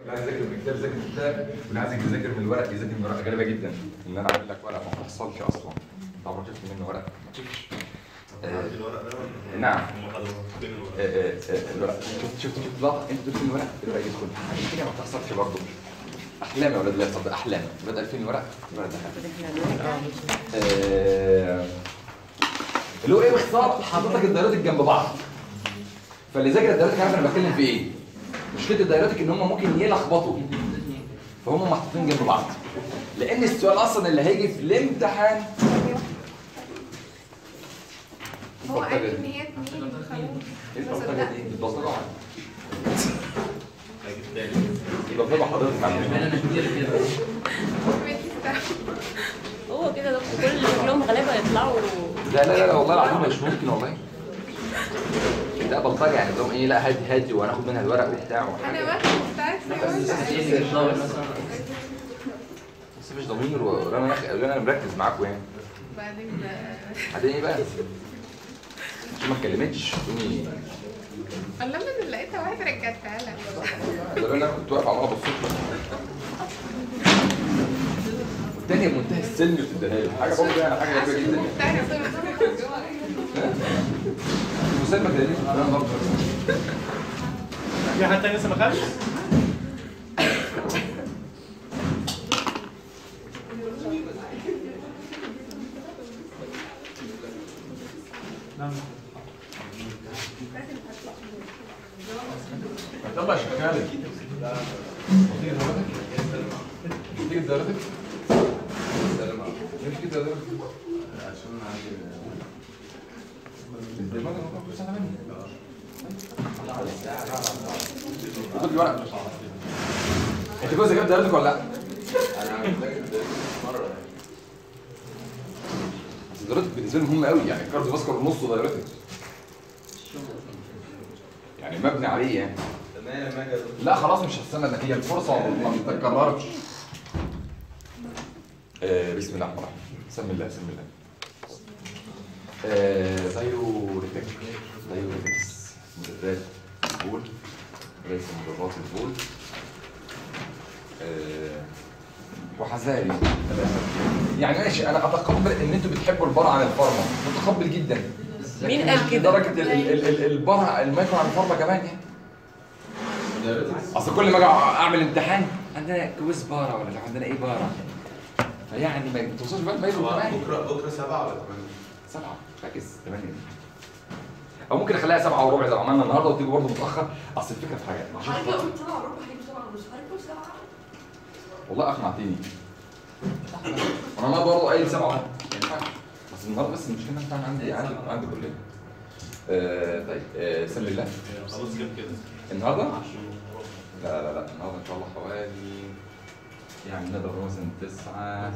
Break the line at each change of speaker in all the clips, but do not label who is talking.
اللي عايز يذاكر من الكتاب يذاكر من الكتاب واللي عايز يذاكر من الورق يذاكر من الورق غريبه جدا ان انا عامل لك ورق ما بتحصلش اصلا انت عمرك شفت منه ورق ما تشوفش آه،
الورق ده ولا-
نعم
هم خدوا فين الورق؟
آه، آه، آه، الورق شفت شفت شفت ضغط انت تقول فين الورق الورق يدخل حاجه ما بتحصلش برضه احلام يا ولاد لا تصدق احلام بدل فين الورق الورق دخل آه، اللي هو ايه باختصار حضرتك الدايرتك جنب بعض فاللي ذاكر الدايرتك عارف انا بتكلم في ايه مشكله الدايرتك ان هم ممكن يلخبطوا فهم محطوطين جنب بعض لان السؤال اصلا اللي هيجي في الامتحان
هو قال
البلطجة
ان
دي.
هي اتنين
ايه
خلاص
البلطجه دي؟ البلطجه واحد.
هيجي تاني
البلطجه حضرتك عارف.
هو كده ده كل اللي كلهم غلابه يطلعوا
لا لا لا والله العظيم مش ممكن والله ده بلطجه يعني نظام ايه لا هادي هادي وهناخد منها الورق وبتاع
انا
وحاجة.
باخد بتاعت
بس مش ضمير وانا انا مركز معاكم يعني
بعدين ده
بعدين ايه بقى؟ عشان ما اتكلمتش تقولي
لما انا لقيتها واحده رجعتها لك
ده انا كنت واقف عمال ابص والتانية بمنتهى السلم بتديها لي حاجه برضه يعني حاجه غريبه جدا يعني. المسلمه كده ليه في الكلام برضه
في حد تاني لسه ما خدش؟ نعم
يلا شغاله تيجي دلوقتي تيجي دلوقتي ليش كده دلوقتي عشان عندي خد الورق انت جوزك جاب دايرتك ولا لا؟ بس دايرتك بالنسبه لي مهمه قوي يعني الكارديو فاسكولار نص دايرتك يعني مبني عليه يعني لا خلاص مش هستنى النتيجه الفرصه ما بتتكررش آه بسم الله الرحمن الرحيم بسم الله بسم الله آه دايوريتك دايوريتكس مدرات البول راسم مدرات البول آه وحذاري يعني ماشي انا اتقبل ان انتوا بتحبوا البر عن الفارما متقبل جدا
مين قال كده؟
درجه ال- ال- ال- ال- البر المايكرو عن الفارما كمان يعني اصل كل ما اجي اعمل امتحان عندنا كويز بارا ولا عندنا ايه بارا فيعني ما توصلش بقى المايكرو كمان
بكره بكره سبعه ولا ثمانيه؟
سبعة ركز ثمانية أو ممكن أخليها سبعة وربع زي ما عملنا النهاردة وتيجي برضه متأخر أصل الفكرة في حاجة عشان
حضرتك
خاطر-
قلت سبعة وربع هيجي سبعة ونص حضرتك قلت سبعة
والله أقنعتني وأنا ما برضه قايل سبعة ما ينفعش بس النهاردة بس المشكلة إن أنا عندي عندي عندي كلية آه طيب آه سلم الله
خلاص كده كده
النهاردة لا لا لا النهاردة إن شاء الله حوالي يعني نقدر نقول مثلا تسعة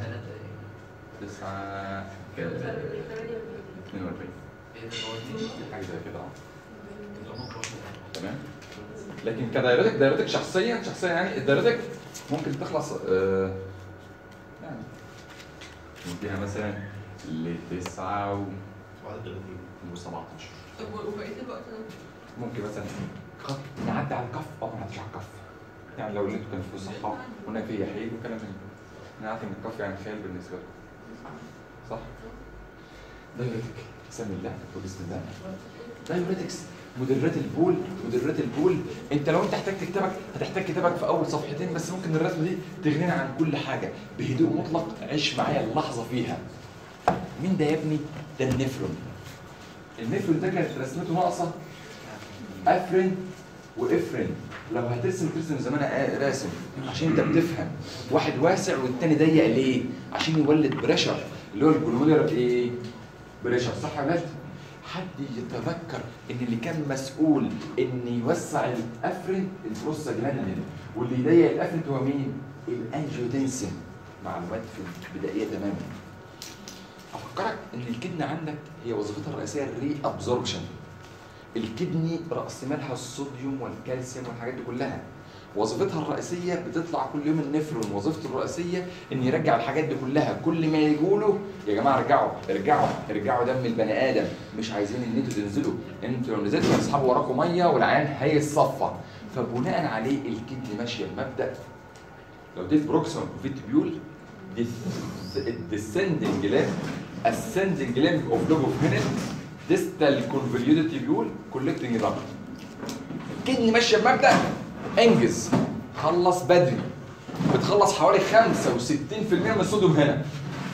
تسعة ك- 42 حاجة زي كده اه تمام لكن كدايرتك دايرتك شخصيا شخصيا يعني الدايرتك ممكن تخلص آه يعني نديها مثلا لتسعة و
بعد 30
و17
طب وبقيت الوقت ده
ممكن مثلا خط نعدي على الكف او ما نعديش على الكف يعني لو لقيته كان في صحة هنا فيه حيل وكلام من ده. نعدي من الكف يعني خيال بالنسبة لكم صح؟ دايرتك بسم الله وبسم الله دايوريتكس مدرات البول مدرات البول انت لو انت احتاج كتابك هتحتاج كتابك في اول صفحتين بس ممكن الرسمه دي تغنينا عن كل حاجه بهدوء مطلق عيش معايا اللحظه فيها مين ده يا ابني ده النفرون النفرون ده كانت رسمته ناقصه افرن وافرن لو هترسم ترسم زي ما انا راسم عشان انت بتفهم واحد واسع والتاني ضيق ليه عشان يولد بريشر اللي هو الجلوميرر ايه بريشر صح يا ولاد حد يتذكر ان اللي كان مسؤول ان يوسع الافرن البروستا جلاندين واللي يضيق الافرن هو مين الانجيوتنسين معلومات في البدائيه تماما افكرك ان الكدنه عندك هي وظيفتها الرئيسيه الري ابزوربشن الكدني راس مالها الصوديوم والكالسيوم والحاجات دي كلها وظيفتها الرئيسيه بتطلع كل يوم النفرون وظيفته الرئيسيه ان يرجع الحاجات دي كلها كل ما يقولوا يا جماعه ارجعوا ارجعوا ارجعوا دم البني ادم مش عايزين ان انتوا تنزلوا انتوا لو نزلتوا هتسحبوا وراكم ميه والعيان هيتصفى فبناء عليه الكدني ماشيه بمبدا لو ديت بروكسيمال فيتبيول descending limb ascending limb of lobe of Henel distal convoluted tubule collecting rubber الكدني ماشيه بمبدا انجز خلص بدري بتخلص حوالي 65% من الصوديوم هنا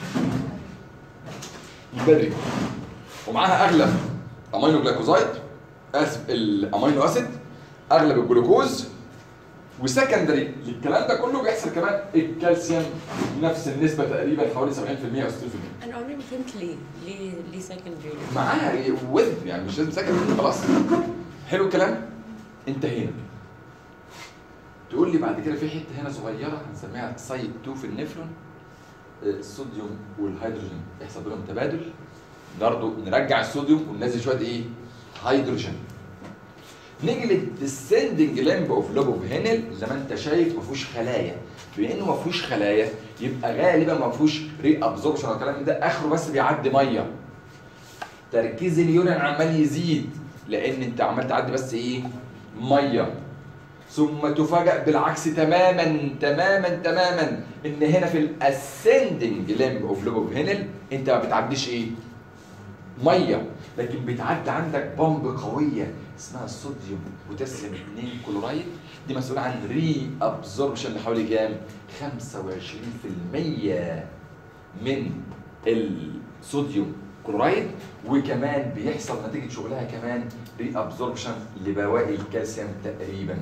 بدري ومعاها اغلب امينو جلايكوزايد اسف الامينو اسيد اغلب الجلوكوز وسكندري للكلام ده كله بيحصل كمان الكالسيوم نفس النسبه تقريبا حوالي 70% او 60%
انا عمري ما فهمت ليه ليه ليه سكندري
معاها وذ يعني مش لازم سكندري خلاص حلو الكلام انتهينا تقول لي بعد كده في حته هنا صغيره هنسميها سايد 2 في النفرون آه، الصوديوم والهيدروجين يحصل بينهم تبادل برضه نرجع الصوديوم وننزل شويه ايه؟ هيدروجين نيجي للديسندنج لامب اوف لوب اوف هينل زي ما انت شايف ما فيهوش خلايا بما انه ما فيهوش خلايا يبقى غالبا ما فيهوش ري ابزوربشن والكلام ده اخره بس بيعدي ميه تركيز اليورين عمال يزيد لان انت عمال تعدي بس ايه ميه ثم تفاجأ بالعكس تماما تماما تماما ان هنا في الاسندنج لامب اوف لوب اوف هينل انت ما بتعديش ايه ميه لكن بتعدي عندك بامب قويه اسمها الصوديوم بوتاسيوم 2 كلورايد دي مسؤوله عن ري ابزوربشن لحوالي كام 25% من الصوديوم كلورايد وكمان بيحصل نتيجه شغلها كمان ري ابزوربشن لبواقي الكالسيوم تقريبا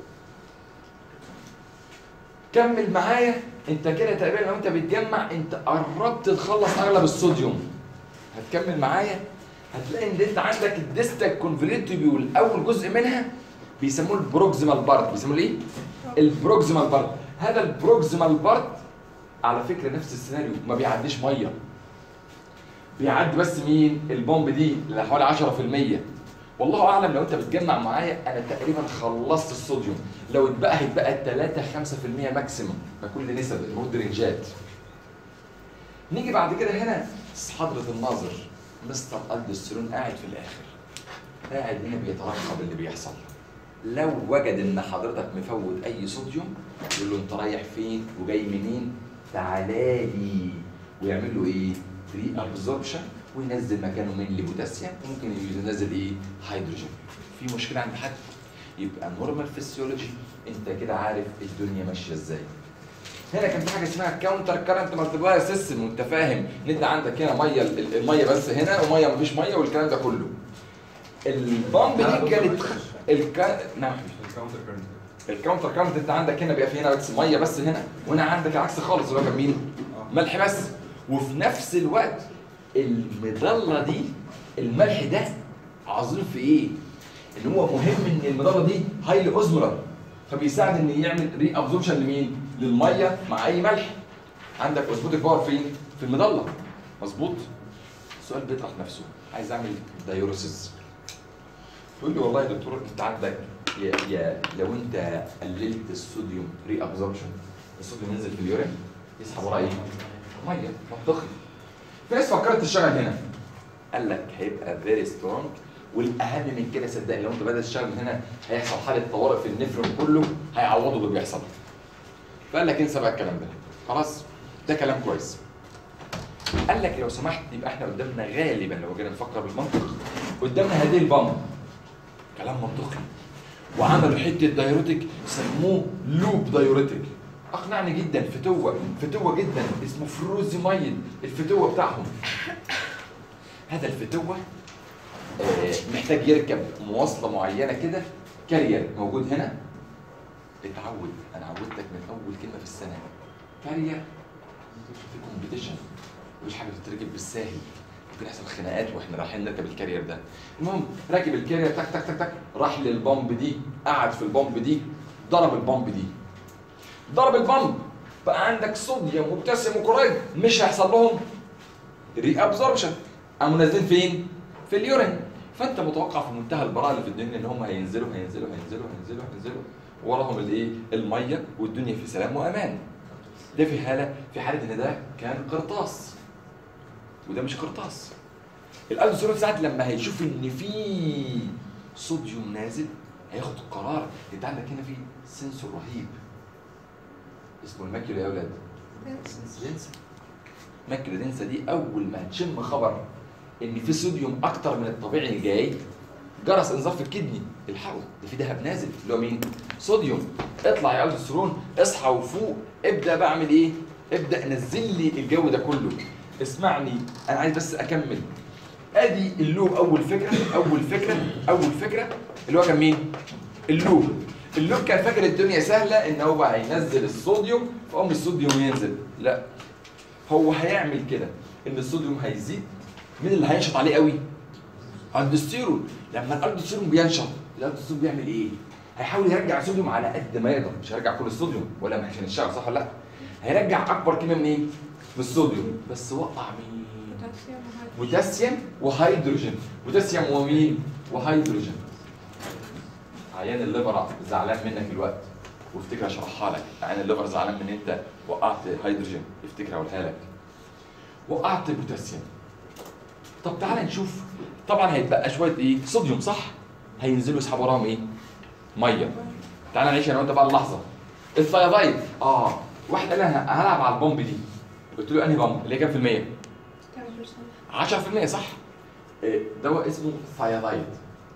كمل معايا انت كده تقريبا لو انت بتجمع انت قربت تخلص اغلب الصوديوم هتكمل معايا هتلاقي ان انت عندك الديستال كونفليتيبيول اول جزء منها بيسموه البروكسيمال بارت بيسموه ايه؟ البروكسيمال بارت هذا البروكسيمال بارت على فكره نفس السيناريو ما بيعديش ميه بيعدي بس مين؟ البومب دي اللي حوالي 10% والله اعلم لو انت بتجمع معايا انا تقريبا خلصت الصوديوم لو اتبقى هيتبقى 3 5% ماكسيموم ده كل نسب المود رينجات نيجي بعد كده هنا حضرة الناظر مستر الدسترون قاعد في الاخر قاعد هنا بيترقب اللي بيحصل لو وجد ان حضرتك مفوت اي صوديوم يقول له انت رايح فين وجاي منين تعالى لي ويعمل له ايه فري ابزوربشن وينزل مكانه من بوتاسيوم وممكن ينزل ايه هيدروجين في مشكله عند حد يبقى نورمال فيسيولوجي انت كده عارف الدنيا ماشيه ازاي هنا كان في حاجه اسمها كاونتر كارنت مالتيبلاير سيستم وانت فاهم ان انت عندك هنا ميه ال- الميه بس هنا وميه مفيش ميه والكلام ده كله البامب دي كانت الكا... نعم
الكاونتر كارنت
الكاونتر كارنت انت عندك هنا بيبقى في هنا بس ميه بس هنا وهنا عندك العكس خالص اللي هو كان مين؟ ملح بس وفي نفس الوقت المظله دي الملح ده عظيم في ايه؟ ان هو مهم ان المظله دي هايلي اوزمولار فبيساعد ان يعمل ري ابزوربشن لمين؟ للميه مع اي ملح عندك اوزموتيك باور فين؟ في المظله مظبوط؟ السؤال بيطرح نفسه عايز اعمل دايوريسيس تقول لي والله يا دكتور انت عندك يا, يا لو انت قللت الصوديوم ري ابزوربشن الصوديوم ينزل في اليورين يسحب وراه ايه؟ ميه منطقي في ناس فكرت تشتغل هنا قال لك هيبقى فيري سترونج والاهم من كده صدقني لو انت بدات تشتغل من هنا هيحصل حاله طوارئ في النفرون كله هيعوضوا اللي بيحصل فقال لك انسى بقى الكلام ده خلاص ده كلام كويس قال لك لو سمحت يبقى احنا قدامنا غالبا لو جينا نفكر بالمنطق قدامنا هذه البامب كلام منطقي وعملوا حته دايوريتك سموه لوب دايوريتك اقنعني جدا فتوه فتوه جدا اسمه فروزيمايد الفتوه بتاعهم هذا الفتوه آه، محتاج يركب مواصله معينه كده كارير موجود هنا اتعود انا عودتك من اول كلمه في السنه كارير في كومبيتيشن مش حاجه بتتركب بالساهل ممكن يحصل خناقات واحنا رايحين نركب الكارير ده المهم راكب الكارير تك تك تك تك راح للبامب دي قعد في البامب دي ضرب البامب دي ضرب البامب بقى عندك صوديوم وبوتاسيوم وكلورايد مش هيحصل لهم ري ابزوربشن قاموا نازلين فين؟ في اليورين فانت متوقع في منتهى البراءه اللي في الدنيا ان هم هينزلوا هينزلوا هينزلوا هينزلوا هينزلوا وراهم الايه؟ الميه والدنيا في سلام وامان. ده في حاله في حاله ان ده كان قرطاس وده مش قرطاس. الالدوستيرون ساعات لما هيشوف ان في صوديوم نازل هياخد قرار انت عندك هنا في سنسور رهيب اسمه الماكيولا يا اولاد دنسة ماكيولا دنسة دي اول ما هتشم خبر ان في صوديوم اكتر من الطبيعي جاي جرس انذار في الكدني الحقوا ده في دهب نازل اللي هو مين؟ صوديوم اطلع يا الدوستيرون اصحى وفوق ابدا بعمل ايه؟ ابدا نزل لي الجو ده كله اسمعني انا عايز بس اكمل ادي اللوب اول فكره اول فكره اول فكره اللي هو كان مين؟ اللوب اللوب كان فاكر الدنيا سهله ان هو هينزل الصوديوم فقوم الصوديوم ينزل لا هو هيعمل كده ان الصوديوم هيزيد مين اللي هينشط عليه قوي؟ الدستيرون لما الالدوستيرون بينشط الالدوستيرون بيعمل ايه؟ هيحاول يرجع الصوديوم على قد ما يقدر مش هيرجع كل الصوديوم ولا مش هنشتغل صح ولا لا؟ هيرجع اكبر كميه منين؟ من الصوديوم بس وقع مين؟ بوتاسيوم وهيدروجين بوتاسيوم ومين؟ وهيدروجين عيان الليفر زعلان منك الوقت وافتكر اشرحها لك عيان الليفر زعلان من انت وقعت هيدروجين افتكر اقولها لك وقعت بوتاسيوم طب تعالى نشوف طبعا هيتبقى شويه ايه صوديوم صح هينزلوا يسحبوا وراهم ايه ميه تعالى نعيش انا وانت بقى اللحظه الثيابايد اه واحد قال لي انا هلعب على البومب دي قلت له انهي بومب اللي هي كام في الميه 10% صح إيه، دواء اسمه ثيابايد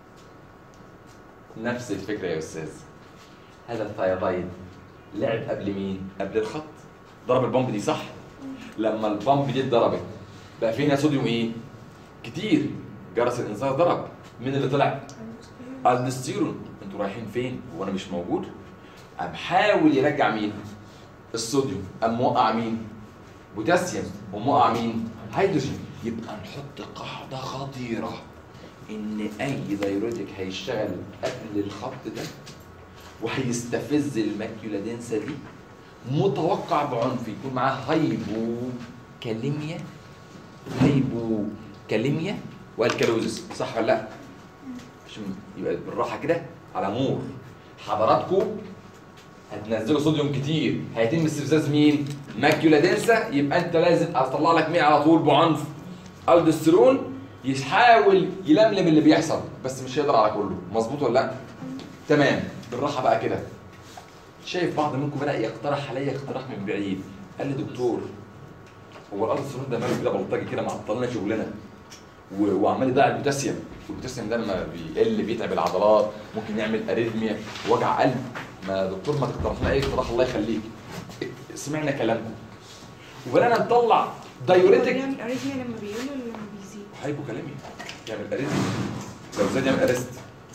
نفس الفكره يا استاذ هذا الثيابايد لعب قبل مين قبل الخط ضرب البومب دي صح لما البومب دي اتضربت بقى فينا صوديوم ايه كتير جرس الانذار ضرب مين اللي طلع الدستيرون انتوا رايحين فين وانا مش موجود قام حاول يرجع مين الصوديوم قام موقع مين بوتاسيوم وموقع مين هيدروجين يبقى نحط قاعده خطيره ان اي دايوريتك هيشتغل قبل الخط ده وهيستفز الماكيولا دنسا دي متوقع بعنف يكون معاه هايبو كاليميا هايبو كاليميا والكالوزس صح ولا لا؟ عشان يبقى بالراحه كده على مور حضراتكم هتنزلوا صوديوم كتير هيتم استفزاز مين؟ ماكيولا دنسا يبقى انت لازم اطلع لك مين على طول بعنف الدسترون يحاول يلملم اللي بيحصل بس مش هيقدر على كله مظبوط ولا لا؟ تمام بالراحه بقى كده شايف بعض منكم بدا يقترح عليا اقتراح من بعيد قال لي دكتور هو الالدسترون ده ماله كده بلطجي كده معطلنا شغلنا و- وعمال يضيع البوتاسيوم والبوتاسيوم ده لما بيقل بيتعب العضلات ممكن يعمل اريثميا وجع قلب ما يا دكتور ما تقترح لنا اي اقتراح الله يخليك سمعنا كلامكم وبدانا نطلع دايوريتك
بيعمل اريثميا لما بيقل ولا لما بيزيد؟
هايبوكاليميا يعمل اريثميا لو زاد يعمل ارست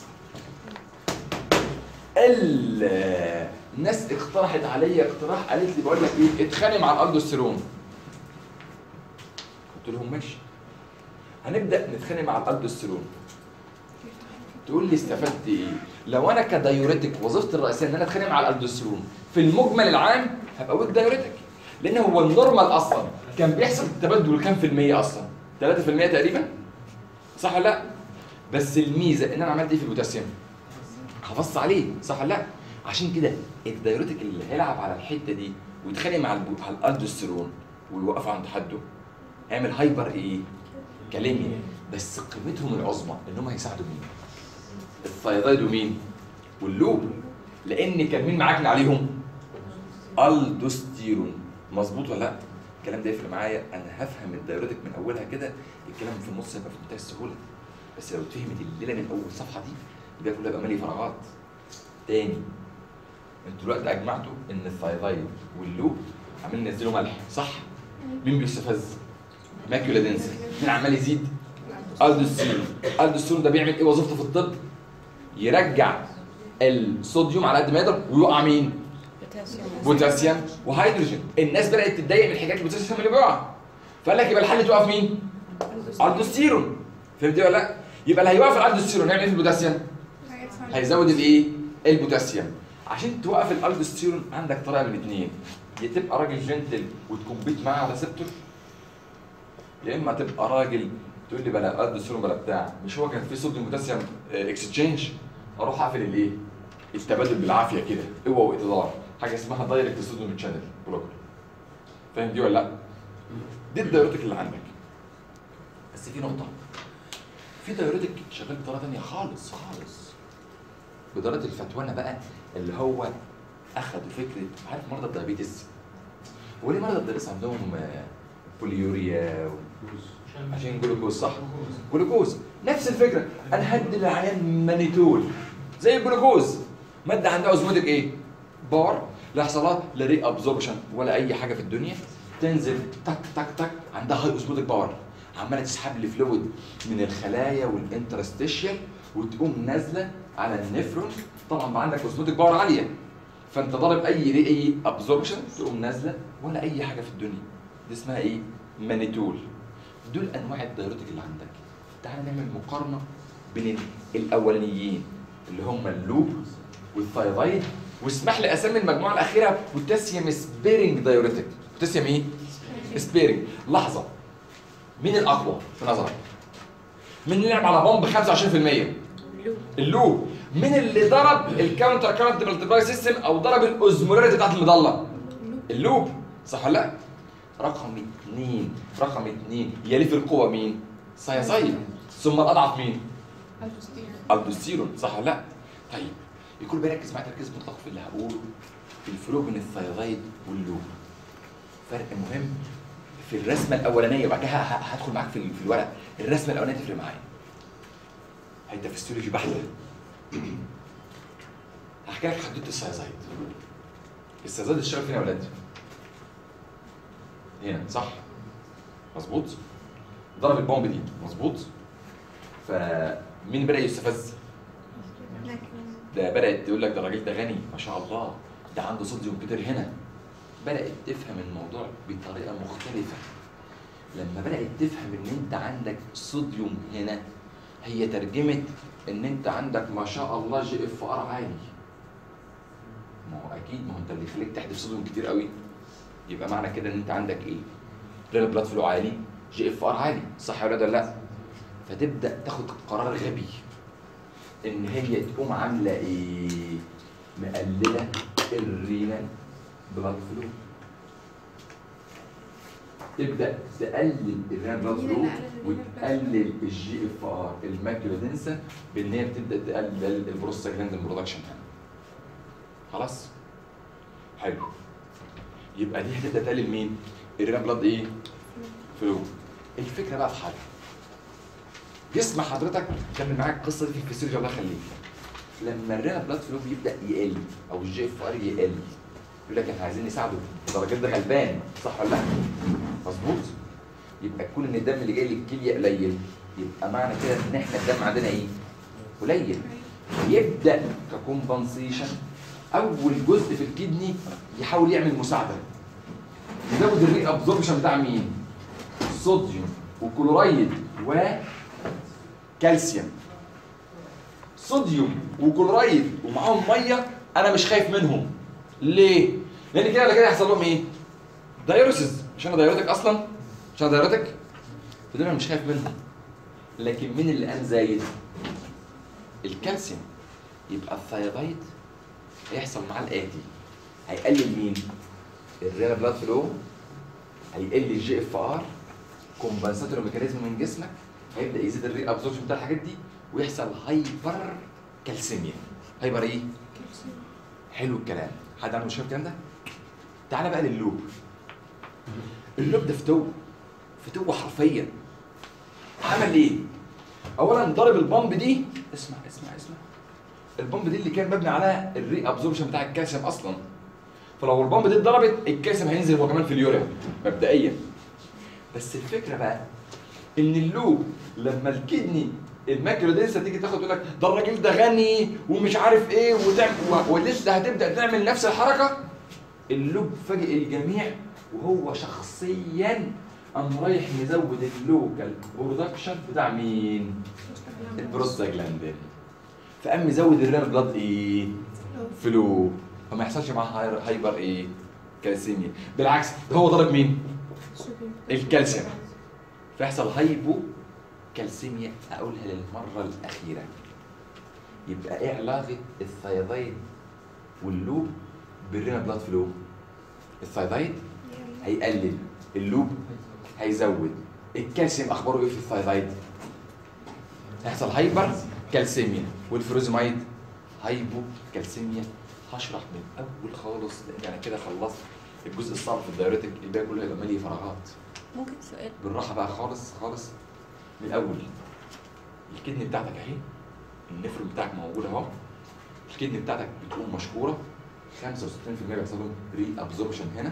ال- الناس اقترحت عليا اقتراح قالت لي بقول لك ايه اتخانق مع الالدوستيرون قلت لهم ماشي هنبدا نتخانق مع الالدوستيرون تقول لي استفدت ايه لو انا كدايوريتك وظيفتي الرئيسيه ان انا اتخانق مع الالدوستيرون في المجمل العام هبقى ويك دايوريتك لان هو النورمال اصلا كان بيحصل تبدل كام في المية اصلا 3% تقريبا صح ولا لا بس الميزه ان انا عملت ايه في البوتاسيوم حافظت عليه صح ولا لا عشان كده الدايوريتك اللي هيلعب على الحته دي ويتخانق مع البو... مع الالدوستيرون ويوقف عند حده هيعمل هايبر ايه كاليميا بس قيمتهم العظمى انهم هيساعدوا مين الثايرويد ومين واللوب لان كان مين معاكن عليهم الدوستيرون مظبوط ولا لا الكلام ده يفرق معايا انا هفهم الدايوريتك من اولها كده الكلام في النص هيبقى في منتهى السهوله بس لو اتفهمت الليله من اول الصفحه دي يبقى كلها يبقى مالي فراغات تاني انتوا دلوقتي اجمعتوا ان الثايرويد واللوب عمالين ينزلوا ملح صح مين بيستفز ماكيولا دنس مين عمال يزيد الدوستيرون الدوستيرون ده بيعمل ايه وظيفته في الطب يرجع الصوديوم على قد ما يقدر ويوقع مين بوتاسيوم وهيدروجين الناس بدات تتضايق من حكايه البوتاسيوم اللي بيقع فقال لك يبقى الحل توقف مين الدوستيرون فهمت ولا لا يبقى اللي هيوقف الالدوستيرون يعمل ايه في البوتاسيوم هيزود الايه البوتاسيوم عشان توقف الالدوستيرون عندك طريقه من اثنين يا تبقى راجل جنتل وتكمبيت معاه على ريسبتور يا اما تبقى راجل تقول لي بلا الدوستيرون بلا بتاع مش هو كان في صوديوم بوتاسيوم اكسشينج اروح اقفل الايه التبادل بالعافيه كده قوه واقتدار حاجه اسمها دايركت صوديوم شانل بلوكر فاهم دي ولا لا دي الدايوريتك اللي عندك بس في نقطه في دايوريتك شغال بطريقه ثانيه خالص خالص بدرجه الفتوانه بقى اللي هو اخذوا فكره عارف مرضى الدايابيتس هو ليه مرضى الدايابيتس عندهم آه، بوليوريا و- عشان جلوكوز صح جلوكوز نفس الفكره انا هدي للعيان مانيتول زي الجلوكوز ماده عندها اوزموتيك ايه بار لا حصلات لا ري ابزوربشن ولا اي حاجه في الدنيا تنزل تك تك تك عندها هاي اوزموتيك باور عماله تسحب لي فلويد من الخلايا والانترستيشيال وتقوم نازله على النفرون طبعا بقى عندك اوزموتيك باور عاليه فانت ضارب اي ري اي ابزوربشن تقوم نازله ولا اي حاجه في الدنيا دي اسمها ايه مانيتول دول انواع الدايوريتك اللي عندك تعال نعمل مقارنه بين الاولانيين اللي هم اللوب والثايرويد واسمح لي اسمي المجموعه الاخيره بوتاسيوم سبيرنج دايوريتك بوتاسيوم ايه سبيرنج لحظه مين الاقوى في نظرك مين اللي لعب على بومب 25% اللوب مين اللي ضرب الكاونتر كارنت ملتبلاي سيستم او ضرب الاوزمولاريتي بتاعت المضله اللوب صح ولا لا رقم اثنين رقم اثنين يلي في القوة مين؟ سايزايد ثم الأضعف مين؟ الدوستيرون صح ولا لا؟ طيب يكون بيركز معايا تركيز مطلق في اللي هقوله في الفروق بين الثايرويد واللوب فرق مهم في الرسمة الأولانية وبعد كده ه- ه- هدخل معاك في ال- في الورق الرسمة الأولانية تفرق معايا حتة فيسيولوجي بحتة هحكي لك حدوتة السايزايد السايزايد اشتغل فين يا ولاد؟ هنا صح مظبوط ضرب البومب دي مظبوط فمين بدا يستفز ده بدات تقول لك ده الراجل ده غني ما شاء الله ده عنده صوديوم كتير هنا بدات تفهم الموضوع بطريقه مختلفه لما بدات تفهم ان انت عندك صوديوم هنا هي ترجمه ان انت عندك ما شاء الله جي اف ار عالي ما هو اكيد ما هو انت اللي يخليك تحدف صوديوم كتير قوي يبقى معنى كده ان انت عندك ايه؟ ريال بلاد فلو عالي جي اف ار عالي صح ولا ده لا؟ فتبدا تاخد قرار غبي ان هي تقوم عامله ايه؟ مقلله الرينال بلاد فلو تبدا تقلل الرينال بلاد
مين
فلو
اللي قلل الرينال بلاد فلو؟
وتقلل الجي اف ار الماكيولا دنسا بان هي بتبدا تقلل البروستاجلاندين برودكشن هنا خلاص؟ حلو يبقى دي هتبدا تقلل مين؟ الرينال بلاد ايه؟ فلو الفكره بقى في حاجه جسم حضرتك كمل معاك القصه دي في الفسيولوجي الله يخليك لما الرينال بلاد فلو بيبدا يقل او الجي اف ار يقل يقول لك احنا عايزين نساعده الراجل ده غلبان صح ولا لا؟ مظبوط يبقى كون ان الدم اللي جاي للكليه قليل يبقى معنى كده ان احنا الدم عندنا ايه؟ قليل يبدا ككومبنسيشن اول جزء في الكدني يحاول يعمل مساعده يزود الري ابزوربشن بتاع مين؟ صوديوم وكلورايد وكالسيوم صوديوم وكلورايد ومعاهم ميه انا مش خايف منهم ليه؟ لان كده ولا كده هيحصل لهم ايه؟ دايوريسيس مش انا دايوريتك اصلا؟ مش انا دايوريتك؟ فدول انا مش خايف منهم لكن مين اللي قام زايد؟ الكالسيوم يبقى الثايرويد هيحصل معاه الاتي هيقلل مين؟ الرينا بلاد فلو هيقل الجي اف ار كومبنساتور ميكانيزم من جسمك هيبدا يزيد الري ابزوربشن بتاع الحاجات دي ويحصل هايبر كالسيميا هايبر ايه؟ حلو الكلام حد عنده مشكله في الكلام ده؟ تعالى بقى للوب اللوب ده فتوه فتوه حرفيا عمل ايه؟ اولا ضرب البامب دي اسمع اسمع اسمع البامب دي اللي كان مبني عليها الري ابزوربشن بتاع الكالسيوم اصلا فلو البامب دي اتضربت الكالسيوم هينزل هو كمان في اليوريا مبدئيا بس الفكره بقى ان اللوب لما الكدني الماكيولا دنسا تيجي تاخد تقول لك ده الراجل ده غني ومش عارف ايه وتعمل و- ولسه هتبدا تعمل نفس الحركه اللوب فاجئ الجميع وهو شخصيا قام رايح مزود اللوكال برودكشن بتاع مين؟ البروستاجلاندين فقام مزود الرينال بلاد ايه؟ فلو فما يحصلش معاه هاير- هايبر ايه؟ كالسيميا بالعكس ده هو ضرب مين؟ الكالسيوم فيحصل هايبو كالسيميا اقولها للمره الاخيره يبقى ايه علاقه الثايرويد واللوب بالرينال بلاد فلو؟ الثايرويد هيقلل اللوب هيزود الكالسيوم اخباره ايه في الثايرويد؟ هيحصل هايبر كالسيميا والفروزمايد هايبو كالسيميا هشرح من اول خالص لان انا كده خلصت الجزء الصعب في الدايوريتك الباقي كله هيبقى مالي فراغات
ممكن سؤال
بالراحه بقى خالص خالص من الاول الكدني بتاعتك اهي النفر بتاعك موجود اهو الكدني بتاعتك بتقوم مشكوره 65% بيحصل لهم ري ابزوربشن هنا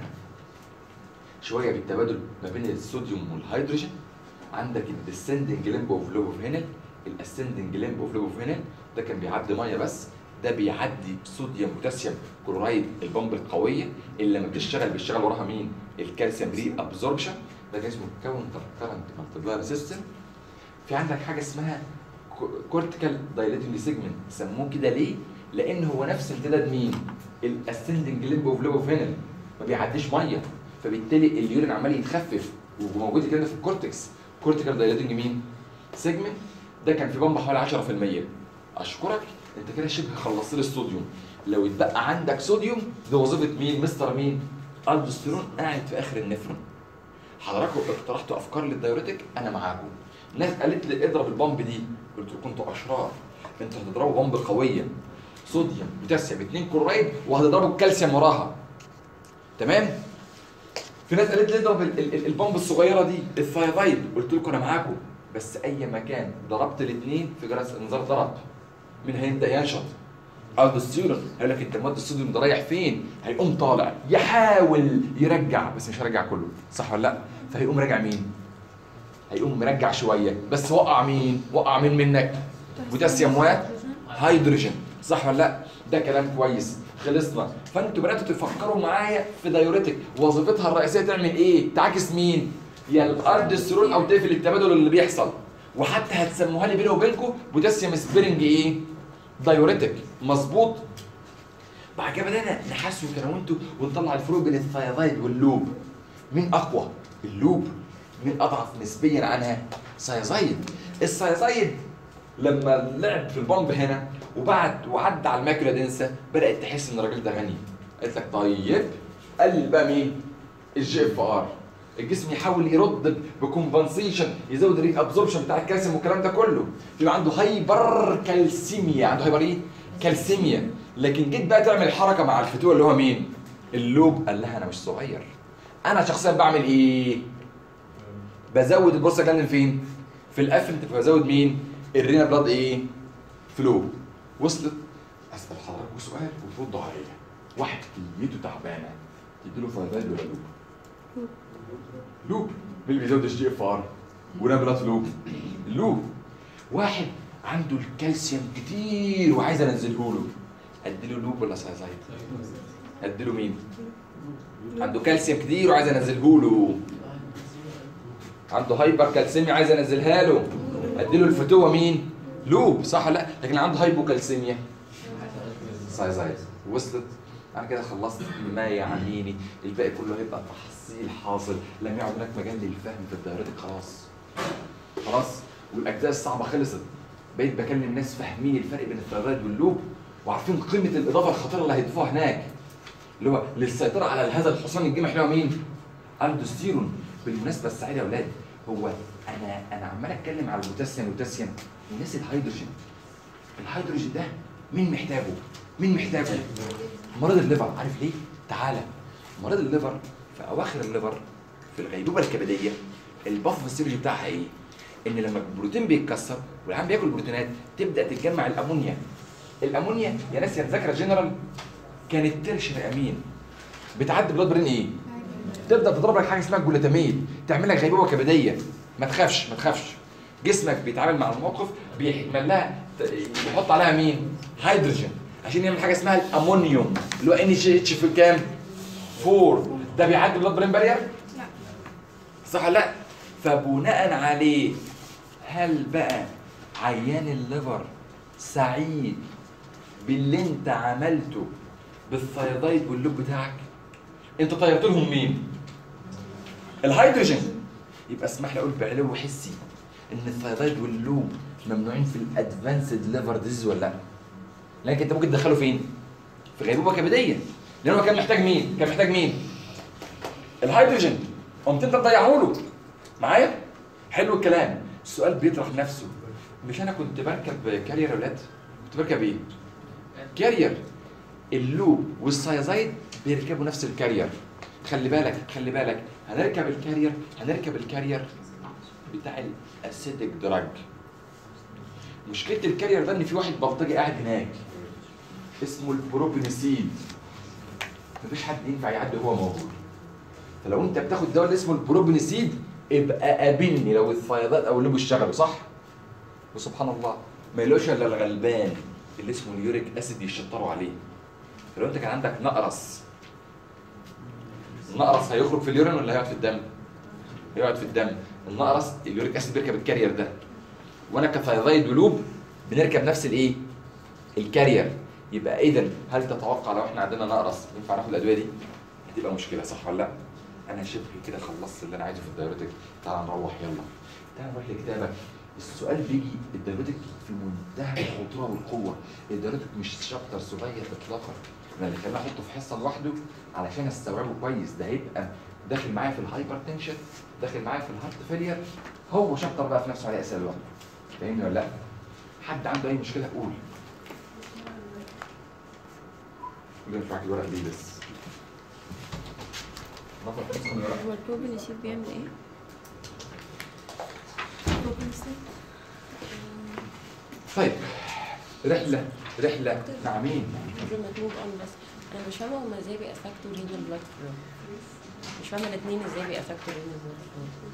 شويه بالتبادل ما بين الصوديوم والهيدروجين عندك الديسندنج ليمب اوف لوب اوف هينل الاسندنج ليمب اوف لوب اوف هينل ده كان بيعدي ميه بس ده بيعدي صوديوم بوتاسيوم كلورايد البامب القويه اللي لما بتشتغل بيشتغل وراها مين؟ الكالسيوم ري ابزوربشن ده كان اسمه كاونتر كارنت مالتيبلاير سيستم في عندك حاجه اسمها كورتيكال دايليتنج سيجمنت سموه كده ليه؟ لان هو نفس امتداد مين؟ الاسندنج ليمب اوف لوب اوف هينل ما بيعديش ميه فبالتالي اليورين عمال يتخفف وموجود كده في الكورتكس كورتيكال دايليتنج مين؟ سيجمنت ده كان في بامب حوالي 10% اشكرك انت كده شبه خلصت لي الصوديوم لو اتبقى عندك صوديوم دي وظيفه مين؟ مستر مين؟ الدوستيرون قاعد في اخر النفرون حضراتكم اقترحتوا افكار للدايوريتك انا معاكم ناس قالت لي اضرب البامب دي قلت لكم انتوا اشرار انتوا هتضربوا بامب قويه صوديوم بوتاسيوم 2 كلورايد وهتضربوا الكالسيوم وراها تمام في ناس قالت لي اضرب ال- ال- ال- البامب الصغيره دي الثايرويد قلت لكم انا معاكم بس اي مكان ضربت الاثنين في جرس انذار ضرب مين هيبدا ينشط الدوستيرون هيقول لك انت مد الصوديوم ده رايح فين؟ هيقوم طالع يحاول يرجع بس مش هيرجع كله صح ولا لا؟ فهيقوم راجع مين؟ هيقوم مرجع شويه بس وقع مين؟ وقع مين منك؟ بوتاسيوم و هيدروجين صح ولا لا؟ ده كلام كويس خلصنا فانتوا بداتوا تفكروا معايا في دايوريتك وظيفتها الرئيسيه تعمل ايه؟ تعاكس مين؟ يا الالدوستيرون او تقفل التبادل اللي بيحصل وحتى هتسموها لي بيني وبينكم بوتاسيوم سبيرنج ايه؟ دايوريتك مظبوط بعد كده بدانا نحاسب كده وانتوا ونطلع الفروق بين الثايرويد واللوب مين اقوى؟ اللوب مين اضعف نسبيا عنها؟ سايزايد السايزايد لما لعب في البامب هنا وبعد وعدى على الماكولا دنسا بدات تحس ان الراجل ده غني قالت لك طيب قلل بقى مين؟ الجي اف ار الجسم يحاول يرد بكومبنسيشن يزود الريك ابزوربشن بتاع الكالسيوم والكلام ده كله يبقى عنده هايبر كالسيميا عنده هايبر ايه؟ كالسيميا لكن جيت بقى تعمل حركه مع الفتوه اللي هو مين؟ اللوب قال لها انا مش صغير انا شخصيا بعمل ايه؟ بزود البروستاجلاندين فين؟ في الافرنت فبزود مين؟ الرينا بلاد ايه؟ فلو وصلت اسال حضرتك سؤال وتردوا عليا واحد كليته تعبانه تديله فايبال ولا لوب؟ لوب مين اللي بيزود الجي اف ار؟ ونبلات لوب اللوب واحد عنده الكالسيوم كتير وعايز انزله له اديله لوب ولا سايزايد؟ اديله مين؟ عنده كالسيوم كتير وعايز انزله له عنده هايبر كالسيميا عايز انزلها له اديله الفتوه مين؟ لوب صح ولا لا؟ لكن عنده هايبو كالسيميا سايزايد وصلت انا كده خلصت ما يعنيني الباقي كله هيبقى تحصيل حاصل لم يعد هناك مجال للفهم في الدايرتك خلاص خلاص والاجزاء الصعبه خلصت بقيت بكلم ناس فاهمين الفرق بين الثيرويد واللوب وعارفين قيمه الاضافه الخطيره اللي هيضيفوها هناك اللي هو للسيطره على هذا الحصان الجمح اللي هو مين؟ الدوستيرون بالمناسبه السعيده يا اولاد هو انا انا عمال اتكلم على البوتاسيوم والبوتاسيوم الناس الهيدروجين الهيدروجين ده مين محتاجه؟ مين محتاجه؟ مريض الليفر عارف ليه؟ تعالى مريض الليفر في اواخر الليفر في الغيبوبه الكبديه الباث فيسيولوجي بتاعها ايه؟ ان لما البروتين بيتكسر والعيان بياكل بروتينات تبدا تتجمع الامونيا الامونيا يا ناس يا ذاكره جنرال كانت ترشر امين بتعدي بلاد برين ايه؟ تبدا تضرب لك حاجه اسمها الجلوتاميد تعمل لك غيبوبه كبديه ما تخافش ما تخافش جسمك بيتعامل مع الموقف بيعمل لها يحط عليها مين؟ هيدروجين عشان يعمل حاجه اسمها الامونيوم اللي هو ان اتش في كام؟ 4 ده بيعدي بلاد برين بارير؟
لا.
صح ولا لا؟ فبناء عليه هل بقى عيان الليفر سعيد باللي انت عملته بالثيرويد واللوب بتاعك؟ انت طيرت لهم مين؟ الهيدروجين يبقى اسمح لي اقول بعلو حسي ان الثيرويد واللوب ممنوعين في الادفانسد ليفر ديزيز ولا لا؟ لكن انت ممكن تدخله فين؟ في غيبوبه كبديه لان هو كان محتاج مين؟ كان محتاج مين؟ الهيدروجين قمت انت تضيعه له معايا؟ حلو الكلام السؤال بيطرح نفسه مش انا كنت بركب كارير يا ولاد؟ كنت بركب ايه؟ كارير اللوب والسايزايد بيركبوا نفس الكارير خلي بالك خلي بالك هنركب الكارير هنركب الكارير بتاع الاسيدك دراج مشكله الكارير ده ان في واحد بلطجي قاعد هناك اسمه البروبينيسيد مفيش حد ينفع يعدي وهو موجود فلو انت بتاخد دواء اللي اسمه البروبينيسيد ابقى قابلني لو الفيضات او اللوب اشتغلوا صح وسبحان الله ما يلوش الا الغلبان اللي اسمه اليوريك اسيد يشطروا عليه فلو انت كان عندك نقرس النقرس هيخرج في اليورين ولا هيقعد في الدم؟ هيقعد في الدم النقرس اليوريك اسيد بيركب الكارير ده وانا كثايرويد ولوب بنركب نفس الايه؟ الكارير يبقى اذا هل تتوقع لو احنا عندنا نقرس ينفع ناخد الادويه دي؟ هتبقى مشكله صح ولا لا؟ انا شبه كده خلصت اللي انا عايزه في الدايوريتك تعال نروح يلا تعال نروح لكتابك السؤال بيجي الدايوريتك في منتهى الخطوره والقوه الدايوريتك مش شابتر صغير اطلاقا انا اللي خلاني احطه في حصه لوحده علشان استوعبه كويس ده هيبقى داخل معايا في الهايبر تنشن داخل معايا في الهارت فيلير هو شابتر بقى في نفسه عليه اسئله لوحده فاهمني ولا لا؟ حد عنده اي مشكله قول قول لي معاك الورق دي بس ناخد حصه من الورق
هو البروبينيسيد بيعمل ايه؟
طيب رحله رحله مع مين؟
المفروض مكتوب اون بس انا مش فاهمه هما ازاي بيأفكتوا رينال بلاد فلو مش فاهمه الاثنين ازاي بيأفكتوا رينال بلاد فلو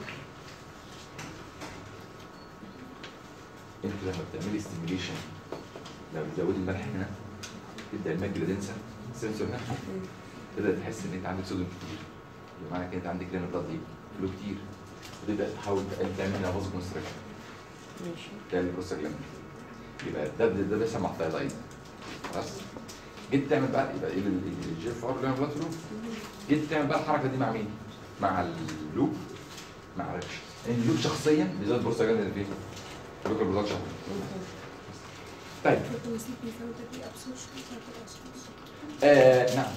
انت لما بتعملي ستيميليشن لو بتزودي الملح هنا تبدا الماجلادنسا سنسور هنا تبدا تحس ان انت عندك صوديوم كتير بمعنى كده انت عندك رينا بلاد ايه؟ فلو كتير وتبدا تحاول تعمل لها فازو كونستركشن
ماشي
ده البروستاجلاندين يبقى ده ده, ده بيسمى ثايرويد خلاص جيت تعمل بقى يبقى ايه الجيف ار اللي هو بلاد فلو جيت تعمل بقى الحركه دي مع مين؟ مع اللوب مع ريتش يعني اللوب شخصيا بيزود بروستاجلاندين فين؟ بياكل برودكشن طيب آه نعم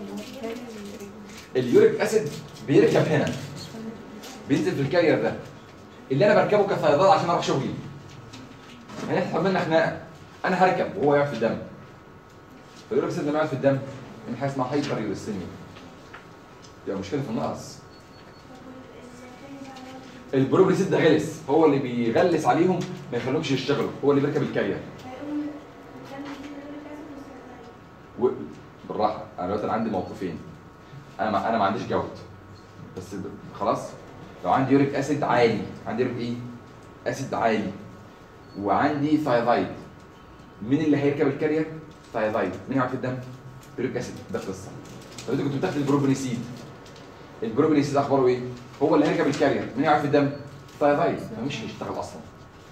اليوريك اسيد بيركب هنا بينزل في الكارير ده اللي انا بركبه كثايرويد عشان اروح شغلي يعني هيحصل منا خناقه انا هركب وهو يقعد في الدم فاليوريك اسيد لما يقعد في الدم من حاجه اسمها هايبر يوريسيميا تبقى مشكله في النقص البروبليسيد ده غلس هو اللي بيغلس عليهم ما يخليهمش يشتغلوا هو اللي بيركب الكارير و... بالراحه انا دلوقتي أنا عندي موقفين انا ما انا ما عنديش جوت بس ب... خلاص لو عندي يوريك اسيد عالي عندي يوريك ايه اسيد عالي وعندي ثايرويد مين اللي هيركب الكارير ثايرويد مين يقعد في الدم يوريك اسيد ده قصه لو انت كنت بتاخد البروبنيسيد البروبنيسيد اخباره ايه هو اللي هيركب الكارير مين يقعد في الدم ثايرويد فمش هيشتغل اصلا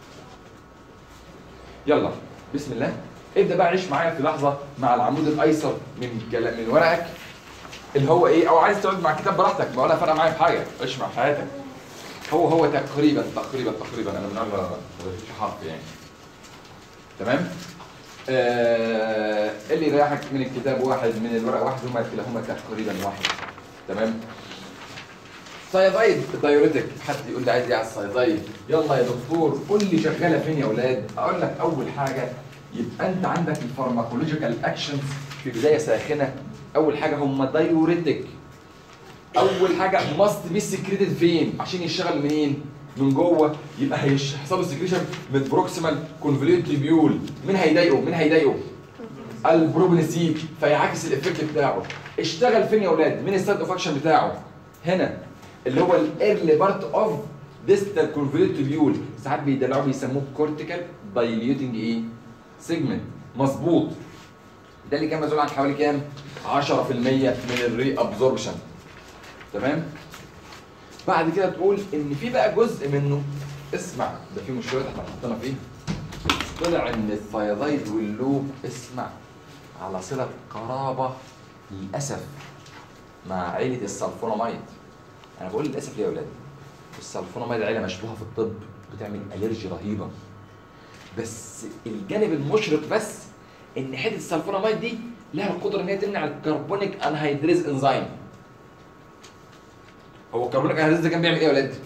يلا بسم الله ابدا بقى عيش معايا في لحظه مع العمود الايسر من كلا- من ورقك اللي هو ايه او عايز تقعد مع الكتاب براحتك ما ولا فرق معايا في حاجه عيش مع حياتك هو هو تقريبا تقريبا تقريبا انا من اغلى في حرف يعني تمام آه اللي يريحك من الكتاب واحد من الورق واحد هما كلاهما تقريبا واحد تمام صيدايد دايوريتك حد يقول لي عايز ايه على الصيدايد يلا يا دكتور قول لي شغاله فين يا اولاد اقول لك اول حاجه يبقى انت عندك الفارماكولوجيكال اكشنز في بدايه ساخنه اول حاجه هم دايوريتك اول حاجه ماست بي سكريتد فين عشان يشتغل منين من جوه يبقى هيش- هيحصل له سكريشن من بروكسيمال كونفوليوت تريبيول مين هيضايقه مين هيضايقه البروبنسيب فيعكس الايفكت بتاعه اشتغل فين يا اولاد مين السايد اوف اكشن بتاعه هنا اللي هو الايرلي بارت اوف ديستال كونفوليوت تريبيول ساعات بيدلعوه بيسموه كورتيكال دايليوتنج ايه سيجمنت مظبوط ده اللي كان مسؤول عن حوالي كام 10% من الري ابزوربشن تمام بعد كده تقول ان في بقى جزء منه اسمع ده في مشكله احنا حطينا فيه طلع ان الثايرويد واللوب اسمع على صله قرابه للاسف مع عيله السلفوناميد انا بقول للاسف ليه يا اولاد السلفوناميد عيله مشبوهه في الطب بتعمل الرجي رهيبه بس الجانب المشرق بس ان حته السلفوناميد دي لها القدره ان هي تمنع الكربونيك انهيدريز انزيم هو الكربونيك انهيدريز ده كان بيعمل ايه يا ولاد؟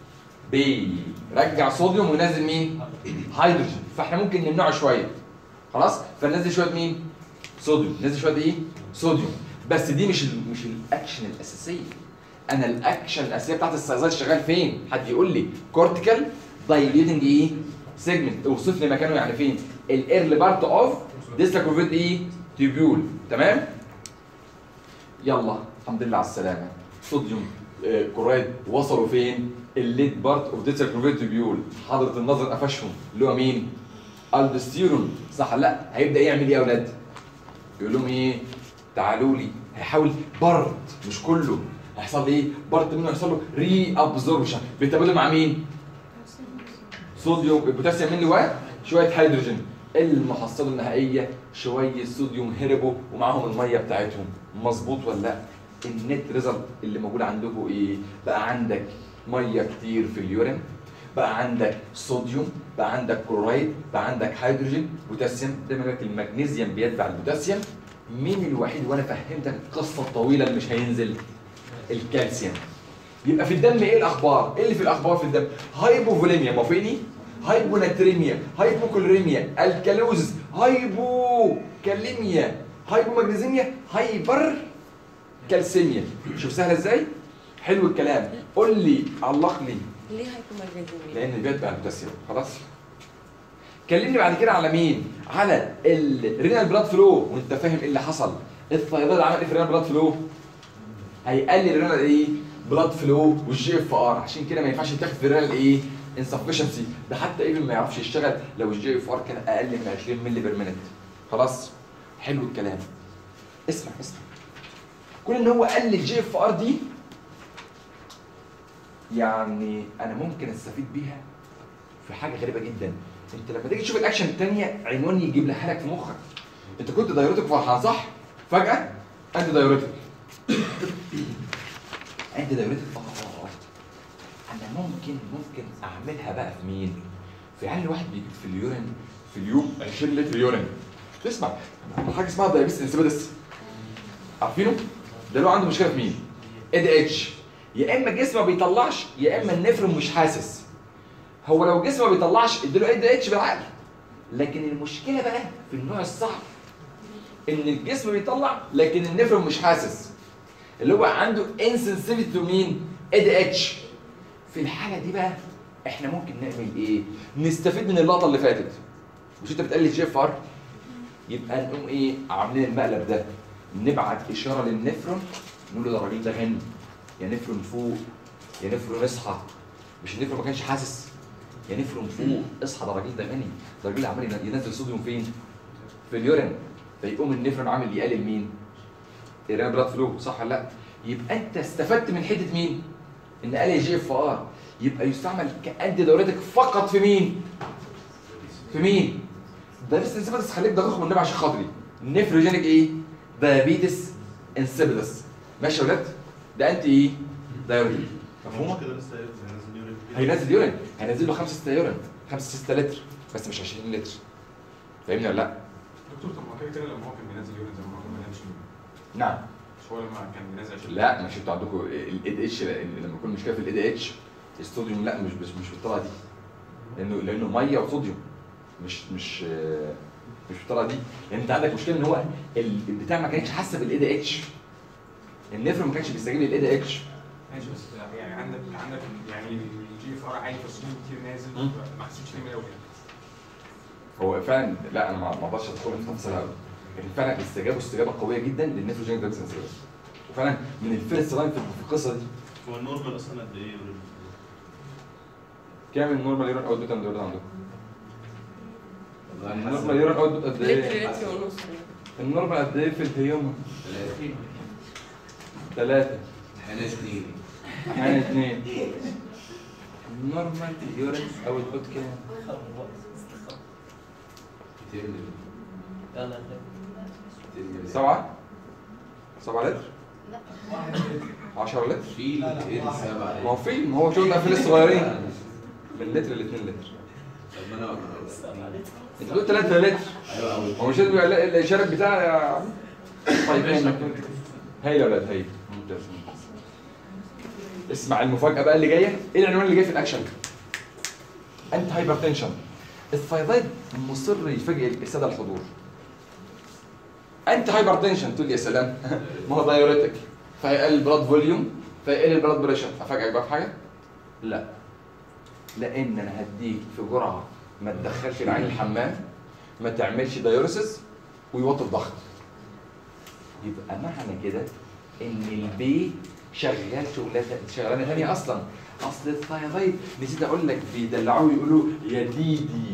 بيرجع صوديوم وينزل مين؟ هيدروجين فاحنا ممكن نمنعه شويه خلاص فننزل شويه مين صوديوم ننزل شويه ايه صوديوم بس دي مش ال مش الاكشن الاساسيه انا الاكشن الاساسيه بتاعت السيزايد شغال فين حد يقول لي كورتيكال دايليتنج ايه سيجمنت اوصف لي مكانه يعني فين الايرلي بارت اوف ديستاكوفيت ايه تيبيول تمام يلا الحمد لله على السلامه صوديوم آه، كلورايد وصلوا فين الليد بارت اوف ديستاكوفيت تيبيول حضره النظر قفشهم اللي هو مين الدستيرون صح لا هيبدا يعمل ايه يا اولاد يقول لهم ايه تعالوا لي هيحاول برد مش كله هيحصل لي ايه برد منه هيحصل له ري ابزوربشن بيتبادل مع مين صوديوم البوتاسيوم منه و شويه هيدروجين المحصله النهائيه شويه صوديوم هربوا ومعاهم الميه بتاعتهم مظبوط ولا لا النت ريزلت اللي موجود عندكم ايه بقى عندك ميه كتير في اليورين بقى عندك صوديوم بقى عندك كلورايد بقى عندك هيدروجين بوتاسيوم دايما يقول لك المغنيسيوم بيتبع البوتاسيوم مين الوحيد وانا فهمتك القصه الطويله اللي مش هينزل الكالسيوم يبقى في الدم ايه الاخبار ايه اللي في الاخبار في الدم هايبوفوليميا موافقني هايبوناتريميا هايبوكلوريميا الكالوزس هايبوكاليميا هايبومagنيزيميا هايبر كالسيميا شوف سهله ازاي حلو الكلام قول لي علق لي
ليه هايبوماجنيزيميا؟
لان بيتبع البوتاسيوم خلاص كلمني بعد كده على مين على الرينال بلاد فلو وانت فاهم ايه اللي حصل الثيرويد عمل ايه في الرينال بلاد فلو هيقلل الرينال ايه بلاد فلو والجي اف ار عشان كده ما ينفعش يتاخد في الرينال ايه انسفشنسي ده حتى ايفن ما يعرفش يشتغل لو الجي اف ار كان اقل من 20 مللي بير مينت خلاص حلو الكلام اسمع اسمع كون ان هو قلل الجي اف ار دي يعني انا ممكن استفيد بيها في حاجه غريبه جدا انت لما تيجي تشوف الاكشن الثانيه عنوان يجيب لها لك في مخك انت كنت دايرتك فرحان صح فجاه انت دايرتك انت دايرتك اه اه اه انا ممكن ممكن اعملها بقى في مين في عيال الواحد بيجيب في اليورين في اليوم 20 لتر يورين تسمع حاجه اسمها دايابيتس انسيبيدس عارفينه ده له عنده مشكله في مين اي دي اتش يا اما الجسم ما بيطلعش يا اما النفرون مش حاسس هو لو الجسم ما بيطلعش اديله اي دي اتش بالعقل لكن المشكله بقى في النوع الصعب ان الجسم بيطلع لكن النفرون مش حاسس اللي هو عنده انسنسيفيتي تو مين اي دي اتش في الحاله دي بقى احنا ممكن نعمل ايه نستفيد من اللقطه اللي فاتت مش انت بتقلل جي اف ار يبقى نقوم ايه عاملين المقلب ده نبعت اشاره للنفرون نقول له ده الراجل ده غني يا نفرون فوق يا نفرون اصحى مش النفرون ما كانش حاسس يا نفرون فوق اصحى ده الراجل ده غني ده الراجل عمال ينزل صوديوم فين؟ في اليورين فيقوم النفرون عامل يقلل مين؟ الرينا بلاد فلو صح ولا لا؟ يبقى انت استفدت من حته مين؟ ان قال جي اف ار يبقى يستعمل كانتي دوريتك فقط في مين؟ في مين؟ ده بس انسيبيدس خليك دقيق والنبي عشان خاطري نفروجينيك ايه؟ دايابيتس انسيبيدس ماشي يا ولاد؟ ده انت ايه؟ دايوريتك مفهومه؟
كده لسه هينزل يورين
هينزل يورين هينزل له 5 6 يورين 5 6 لتر بس مش 20 لتر فاهمني ولا لا؟
دكتور طب ما كده كده لما هو كان بينزل يورين زي ما هو كان بينزل يورين
نعم
مش هو لما كان بينزل 20
لا مش انتوا عندكم الاي دي اتش لما يكون مشكله في الاي دي اتش الصوديوم لا مش مش مش بالطريقه دي لانه لانه ميه وصوديوم مش مش آه، مش بالطريقه دي لان انت عندك مشكله ان هو ال- البتاع ما كانتش حاسه بالاي دي اتش النفر ما كانش بيستجيب للاي دي اتش
ماشي بس يعني عندك عندك يعني الجي اف ار عالي فالصوديوم كتير نازل
مم.
ما حسيتش ليه من الاول
هو فعلا لا انا ما ما اقدرش ادخل في تفاصيل قوي لكن فعلا استجابوا استجابه قويه جدا للنيتروجين دراج سنسيتيف وفعلا من الفيرست لاين في في القصه دي
هو النورمال اصلا قد ايه يورين؟
كام النورمال يورين اوت دوت عندكم عندكم
والله
النورمال يورين اوت دوت قد
لتر
ايه
لتر ونص
النورمال قد ايه في الهيومن
ثلاثين
ثلاثة
احنا اثنين
احيانا اثنين النورمال يورين اوت دوت كام
كتير من
يلا
كتير من
سبعة سبعة لتر 10 لتر
في كتير سبعة
ما هو في ما هو شغل الأفلام الصغيرين من لتر ل 2 لتر
طب ما انا
انت بتقول 3 لتر
ايوه أول.
هو مش لازم يبقى ال- الاشاره بتاع يا عم طيب هايل هايل يا ولاد هايل ممتاز ممتاز اسمع المفاجاه بقى اللي جايه ايه العنوان اللي جاي في الاكشن انت هايبرتنشن الثايرويد مصر يفاجئ الساده الحضور انت هايبرتنشن تقول لي يا سلام ما هو دايوريتك فهيقلل البلاد فوليوم فيقلل البلاد بريشر هفاجئك بقى في حاجه؟ لا لان انا هديك في جرعه ما تدخلش العين الحمام ما تعملش دايوريسيس ويوطي الضغط يبقى معنى كده ان البي شغال شغلانه شغلانه ثانيه اصلا اصل الثايرويد نسيت اقول لك بيدلعوه يقولوا يا ديدي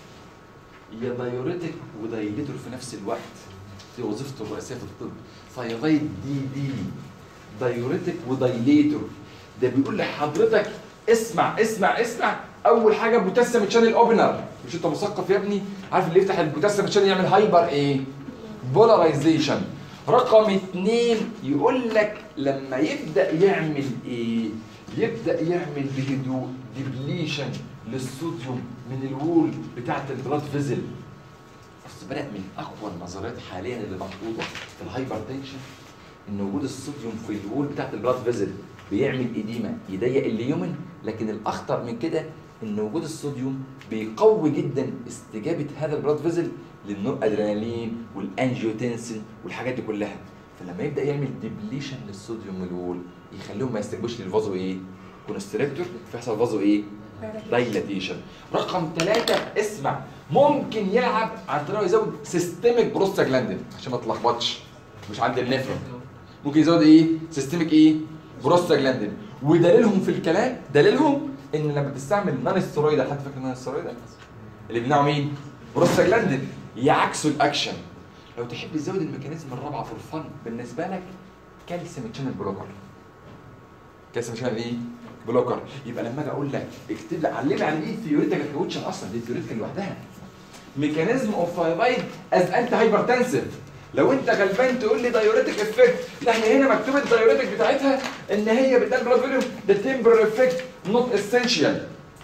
يا دايوريتك ودايليتور في نفس الوقت دي وظيفته الرئيسيه في الطب ثايرويد دي دي دايوريتك ودايليتور ده بيقول لحضرتك اسمع اسمع اسمع اول حاجه بوتاسيوم تشانل اوبنر مش انت مثقف يا ابني عارف اللي يفتح البوتاسيوم تشانل يعمل هايبر ايه بولاريزيشن رقم اتنين يقول لك لما يبدا يعمل ايه يبدا يعمل بهدوء ديبليشن للصوديوم من الوول بتاعه البلاد فيزل بس بدات من اقوى النظريات حاليا اللي محطوطه في الهايبرتنشن ان وجود الصوديوم في الوول بتاعت البلاد فيزل بيعمل اديمه يضيق اليومن لكن الاخطر من كده ان وجود الصوديوم بيقوي جدا استجابه هذا البلاد فيزل للنور ادرينالين والانجيوتنسين والحاجات دي كلها فلما يبدا يعمل ديبليشن للصوديوم من الوول يخليهم ما يستجيبوش للفازو ايه كونستريكتور فيحصل فازو ايه دايلاتيشن رقم ثلاثة اسمع ممكن يلعب عن طريقه يزود سيستميك بروستاجلاندين عشان ما تلخبطش مش عند النفرون ممكن يزود ايه سيستميك ايه بروستاجلاندين ودليلهم في الكلام دليلهم ان لما بتستعمل نون ستيرويد حد فاكر نون ستيرويد اللي بيمنعوا مين بروستاجلاندين يعكسوا الاكشن لو تحب تزود الميكانيزم الرابعه في الفن بالنسبه لك كالسيوم تشانل بلوكر كالسيوم تشانل ايه بلوكر يبقى لما اجي اقول لك اكتب لي علمني يعني ايه ثيوريتيكال كوتشن اصلا دي ثيوريتيكال لوحدها ميكانيزم اوف ثايرويد از انت هايبرتنسيف لو انت غلبان تقول لي دايوريتك افكت لا هي هنا مكتوب الدايوريتك بتاعتها ان هي بتقلل بلاد فوليوم ده تمبر افكت نوت اسينشال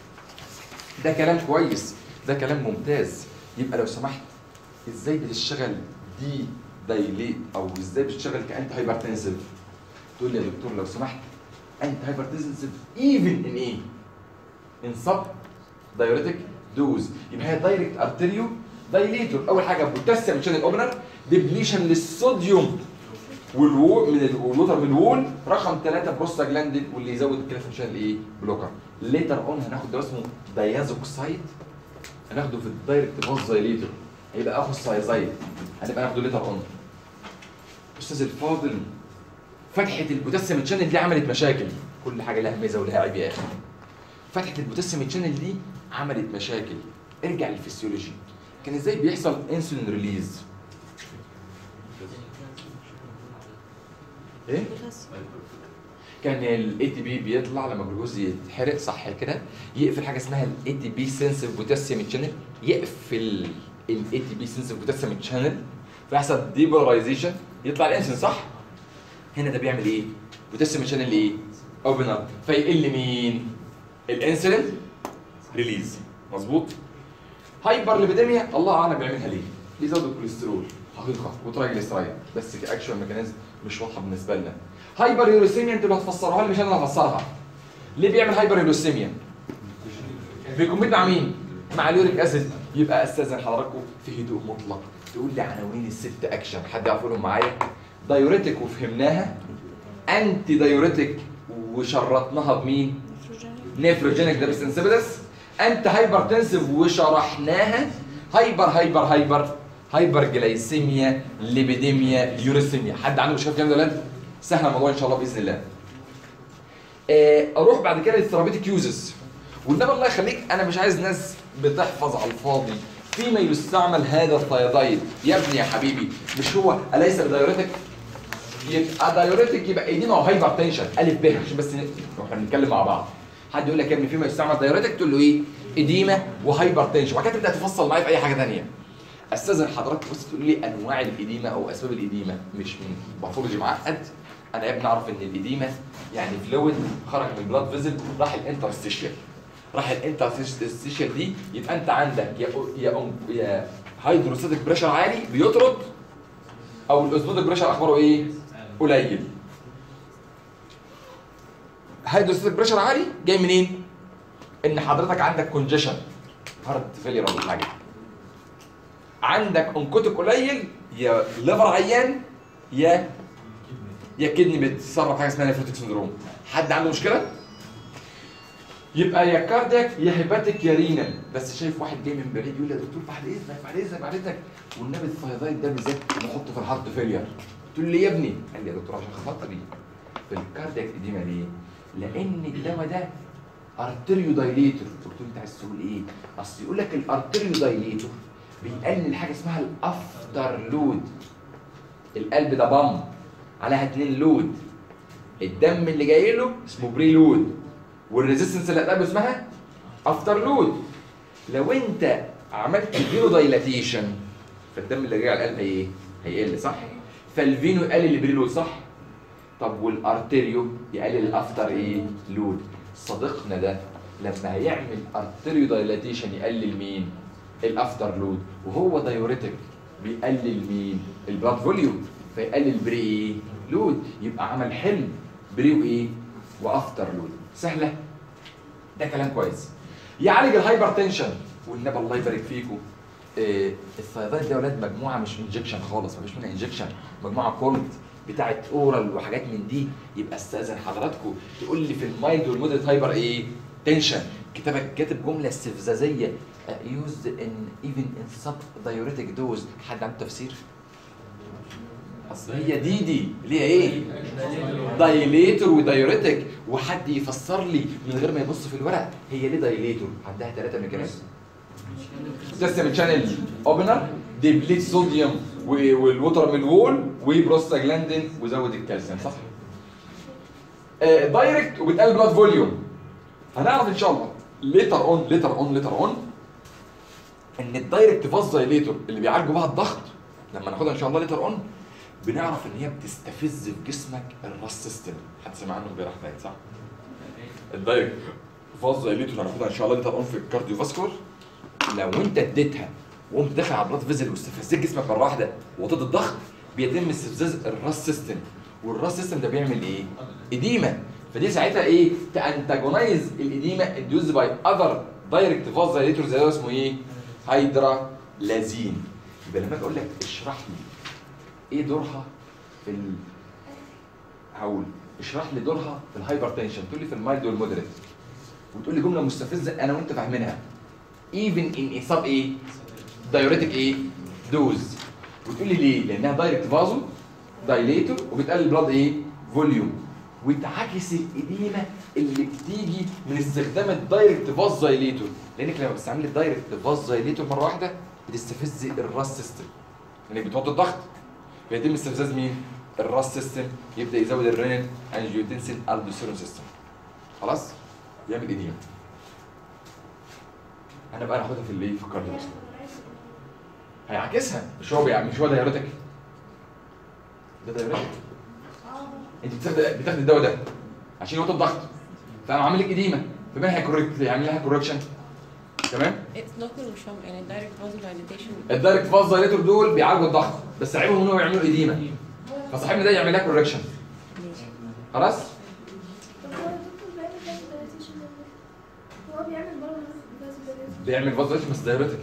ده كلام كويس ده كلام ممتاز يبقى لو سمحت ازاي بتشتغل دي دايليت او ازاي بتشتغل كانت هايبرتنسيف تقول لي يا دكتور لو سمحت انت هايبرتنسيف ايفن ان ايه ان سب دايوريتك دوز يبقى هي دايركت ارتريو دايليتور اول حاجه بوتاسيوم شانل اوبنر ديبليشن للصوديوم والوول من الوتر من الوول رقم ثلاثة بروستاجلاندين واللي يزود الكلافين شانل ايه بلوكر ليتر اون هناخد ده اسمه دايازوكسايد هناخده في الدايركت فوز دايليتور هيبقى اخو السايزايد هنبقى ناخده ليتر اون استاذ الفاضل فتحه البوتاسيوم شانل دي عملت مشاكل كل حاجه لها ميزه ولها عيب يا اخي فتحه البوتاسيوم شانل دي عملت مشاكل ارجع للفسيولوجي كان ازاي بيحصل انسولين ريليز ايه كان الاي تي بي بيطلع لما الجلوكوز يتحرق صح كده يقفل حاجه اسمها الاي تي بي سنسيف بوتاسيوم شانل يقفل الاي تي بي سنسيف بوتاسيوم شانل فيحصل ديبولايزيشن يطلع الانسولين صح هنا ده بيعمل ايه بوتاسيوم شانل ايه اوبنر فيقل مين الانسولين ريليز مظبوط هايبر ليبيديميا الله اعلم بيعملها ليه بيزود الكوليسترول حقيقه وترايجليسرايد بس كاكشوال ميكانيزم مش واضحه بالنسبه لنا هايبر يوريسيميا انتوا اللي هتفسروها لي مش انا اللي هفسرها ليه بيعمل هايبر يوريسيميا بيكون مع مين مع اليوريك اسيد يبقى استاذن حضراتكم في هدوء مطلق تقول لي عناوين الست اكشن حد يعرف يقولهم معايا دايوريتك وفهمناها انتي دايوريتك وشرطناها بمين نيفروجينيك ديبسنسبيلس انت هايبرتنسيف وشرحناها هايبر هايبر هايبر هايبر جلايسيميا ليبيديميا يوريسيميا حد عنده مشكله في الكلام ده ولا لا؟ سهل الموضوع ان شاء الله باذن الله آه، اروح بعد كده للثيرابيتيك يوزز والنبي الله يخليك انا مش عايز ناس بتحفظ على الفاضي فيما يستعمل هذا الثيادايد يا ابني يا حبيبي مش هو اليس بدايوريتك يبقى دايوريتك يبقى ايدينا وهايبر تنشن الف ب عشان بس ن- احنا بنتكلم مع بعض حد يقول لك يا ابني فيما يستعمل دايوريتك تقول له ايه اديمه وهايبر تنشن وبعد كده تبدا تفصل معايا في اي حاجه ثانيه استاذن حضرتك بس تقول لي انواع الاديمه او اسباب الاديمه مش من باثولوجي معقد انا يا ابني اعرف ان الاديمه يعني فلويد خرج من البلاد فيزل راح الانترستيشيال راح الانترستيشيال دي يبقى انت عندك يا يا أم يا هيدروستاتيك بريشر عالي بيطرد او الاسبوتيك بريشر اخباره ايه؟ قليل هيدروستاتيك بريشر عالي جاي منين؟ ان حضرتك عندك كونجيشن هارت فيلير ولا حاجه عندك انكوتك قليل يا ليفر عيان يا يا كدني بتسرب حاجه اسمها نيفروتيك سندروم حد عنده مشكله يبقى يا كاردياك يا هيباتيك يا رينال بس شايف واحد جاي من بعيد يقول لي يا دكتور بعد اذنك بعد اذنك بعد اذنك والنبي الثايرويد ده بالذات نحطه في الهارت فيلير قلت له ليه يا ابني؟ قال لي يا دكتور عشان خاطري في الكاردياك اديما ليه؟ لان الدواء ده ارتريو دايليتور قلت له انت عايز تقول ايه؟ اصل يقول لك الارتريو دايليتور بيقلل حاجه اسمها الافتر لود القلب ده بام عليها اتنين لود الدم اللي جاي له اسمه بري لود والريزيستنس اللي هتقابله اسمها افتر لود لو انت عملت فينو دايلاتيشن فالدم اللي جاي على القلب ايه؟ هيقل صح؟ فالفينو يقلل البري لود صح؟ طب والارتريو يقلل الافتر ايه؟ لود صديقنا ده لما هيعمل ارتريو دايلاتيشن يقلل مين؟ الافتر لود وهو دايوريتك بيقلل مين؟ البلاد فوليوم فيقلل بري ايه؟ لود يبقى عمل حلم بري وايه؟ وافتر لود سهله؟ ده كلام كويس يعالج الهايبرتنشن والنبي الله يبارك فيكم آه الثايرويد ده يا ولاد مجموعه مش انجكشن خالص مفيش منها انجكشن مجموعه كولد بتاعت اورال وحاجات من دي يبقى استاذن حضراتكم تقول لي في المايلد والمودريت هايبر ايه؟ تنشن كتابك كاتب جمله استفزازيه يوز ان ايفن ان سب دايوريتك دوز حد عنده تفسير؟ اصل هي دي دي اللي هي ايه؟ دايليتور ودايوريتك وحد يفسر لي من غير ما يبص في الورق هي ليه دايليتور؟ عندها ثلاثه ميكانيزم سيستم شانل اوبنر ديبليت صوديوم والوتر من الوول وبروستاجلاندين وزود الكالسيوم صح؟ آه دايركت وبتقلل بلاد فوليوم هنعرف ان شاء الله ليتر اون ليتر اون ليتر اون ان الدايركت فازايليتور اللي بيعالجوا بها الضغط لما ناخدها ان شاء الله ليتر اون بنعرف ان هي بتستفز في جسمك الراس سيستم حد سمع عنه امبارح باين صح؟ الدايركت فازايليتور هناخدها ان شاء الله ليتر اون في الكارديو فاسكولار لو انت اديتها وقمت داخل على البلاد فيزل واستفزيت جسمك مره واحده وطيت الضغط بيتم استفزاز الراس سيستم والراس سيستم ده بيعمل ايه؟ اديمه فدي ساعتها ايه؟ تانتاجونايز الاديمه انديوز باي اذر دايركت فازايليتور زي ده اسمه ايه؟ هيدرا لازين يبقى لما اجي اقول لك اشرح لي ايه دورها في ال... هقول اشرح لي دورها في الهايبرتنشن تقول لي في المايلد والمودريت وتقول لي جمله مستفزه انا وانت فاهمينها ايفن ان سب ايه دايوريتك ايه دوز وتقول لي ليه لانها دايركت فازو دايليتور وبتقلل بلاد ايه فوليوم وتعكس الاديمه اللي بتيجي من استخدام الدايركت فاز دايليتور لانك لما بتستعمل الدايركت فاز دايليتور مره واحده بتستفز الراس سيستم لانك بتحط الضغط فيتم استفزاز مين الراس سيستم يبدا يزود الرينين انجيوتنسين الدوستيرون سيستم خلاص يعمل اديمه انا بقى ناخدها في الايه في الكارديو هيعكسها مش هو بيع- مش هو دايرتك ده دايرتك انت بتاخد بتاخد الدواء ده عشان يوطي الضغط فقام عامل لك اديمه فمين هيكوركت هيعمل لها كوركشن تمام
It's not مش فاهم يعني direct vasodilation
الدايركت فاز دايليتور دول بيعالجوا الضغط بس عيبهم ان هم يعملوا اديمه فصاحبنا ده يعمل لها كوركشن
ماشي
خلاص
طب هو الدكتور بيعمل vasodilation ده؟ هو بيعمل برضه vasodilation.
بيعمل فاز دايليتور بس دايرتك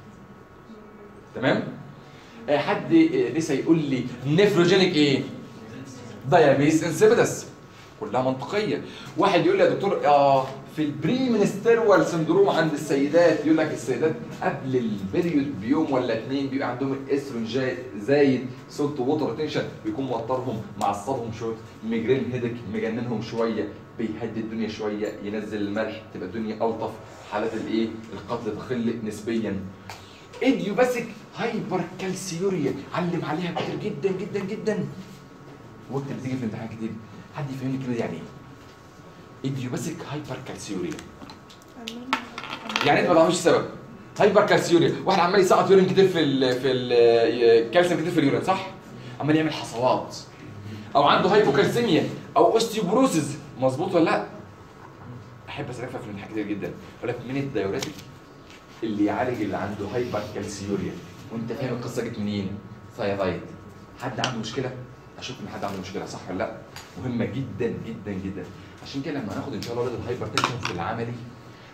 تمام آه، حد آه، لسه يقول لي نيفروجينيك ايه دايابيس انسيبيدس كلها منطقيه واحد يقول لي يا دكتور اه في البري منستيروال سندروم عند السيدات يقول لك السيدات قبل البريود بيوم ولا اتنين بيبقى عندهم الاستروجين جاي- زايد سولت ووتر تنشن بيكون موترهم معصبهم شويه ميجرين هيدك مجننهم شويه بيهدي الدنيا شويه ينزل الملح تبقى الدنيا الطف حالات الايه القتل تقل نسبيا ايديوباثيك هايبر كالسيوريا علم عليها كتير جدا جدا جدا واكتب بتيجي في الامتحان كتير حد يفهمني الكلمه دي يعني ايه ايديوباثيك هايبر كالسيوريا يعني انت ما تعرفش السبب هايبر كالسيوريا واحد عمال يسقط يورين كتير في ال في ال كالسيوم كتير في اليورين صح عمال يعمل حصوات او عنده هايبوكالسيميا او اوستيوبروسيس مظبوط ولا لا احب اسالك في الامتحان كتير جدا اقول لك مين الدايوريتك اللي يعالج اللي عنده هايبر كالسيوريا وانت فاهم القصه جت منين ثايرويد حد عنده مشكله اشوف ان حد عنده مشكله صح ولا لا مهمه جدا جدا جدا عشان كده لما هناخد ان شاء الله ولاد الهايبر تنشن في العملي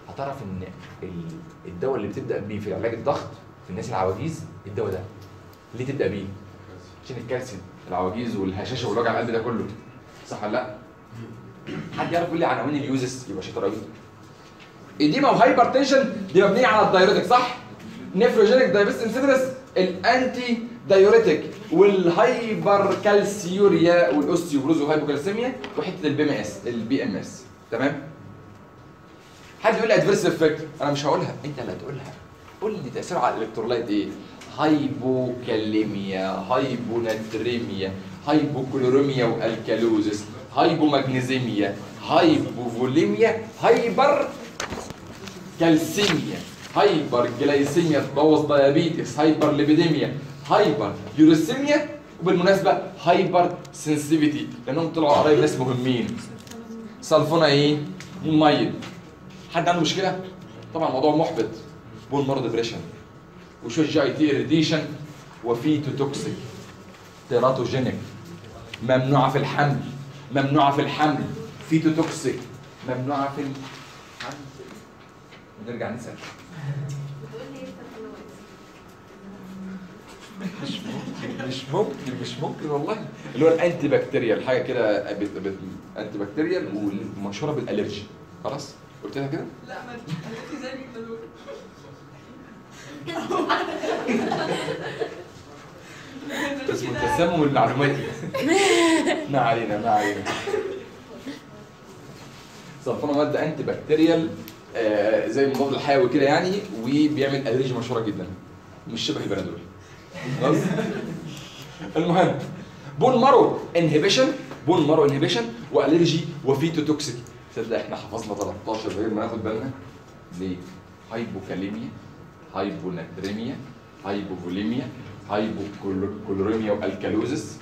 هتعرف ان ال- الدواء اللي بتبدا بيه في علاج الضغط في الناس العواجيز الدواء ده ليه تبدا بيه؟ عشان الكالسيوم العواجيز والهشاشه والوجع القلب ده كله صح ولا لا؟ حد يعرف يقول لي عناوين اليوزس يبقى شاطر قوي ايديما وهايبر تنشن دي مبنيه على الدايوريتك صح؟ نيفروجينيك دايبست انسيدرس الانتي دايوريتك والهايبر كالسيوريا والاوستيوبروز وهايبوكالسيميا وحته البي ام اس البي ام اس تمام؟ حد يقول لي ادفيرس افكت انا مش هقولها انت اللي هتقولها قول لي تاثيره على الالكترولايت ايه؟ هايبوكاليميا هايبوناتريميا هايبوكلوريميا والكالوزس هايبومagنيزيميا هايبوفوليميا هايبر كالسيميا هايبر جلايسيميا تبوظ ديابيتس هايبر ليبيديميا هايبر يوريسيميا وبالمناسبه هايبر سنسيفيتي لانهم طلعوا قرايب ناس مهمين سلفونا ايه؟ مميت حد عنده مشكله؟ طبعا الموضوع محبط بون مارو ديبريشن وشويه جي اي تي اريديشن وفيتو توكسيك تيراتوجينيك ممنوعه في الحمل ممنوعه في الحمل فيتو توكسيك ممنوعه في الحمل نرجع نسال
بتقول لي ايه التكنولوجيا؟
مش ممكن مش ممكن مش ممكن والله اللي هو الانتي بكتيريال حاجه كده بت- بت- انتي بكتيريال ومشهوره بالالرجي خلاص قلت لها كده
لا ما قالت ازاي بيقبلوه
اسمه التسمم المعلوماتي ما علينا ما علينا سلفونه ماده انتي بكتيريال آه زي المضاد الحيوي كده يعني وبيعمل الرجي مشهوره جدا مش شبه البنادول خلاص المهم بون مارو انهبيشن بون مارو انهبيشن والرجي وفيتو توكسيك تصدق احنا حفظنا 13 غير ما ناخد بالنا ليه؟ هايبوكاليميا هايبوناتريميا هايبوفوليميا هايبوكلوريميا والكالوزس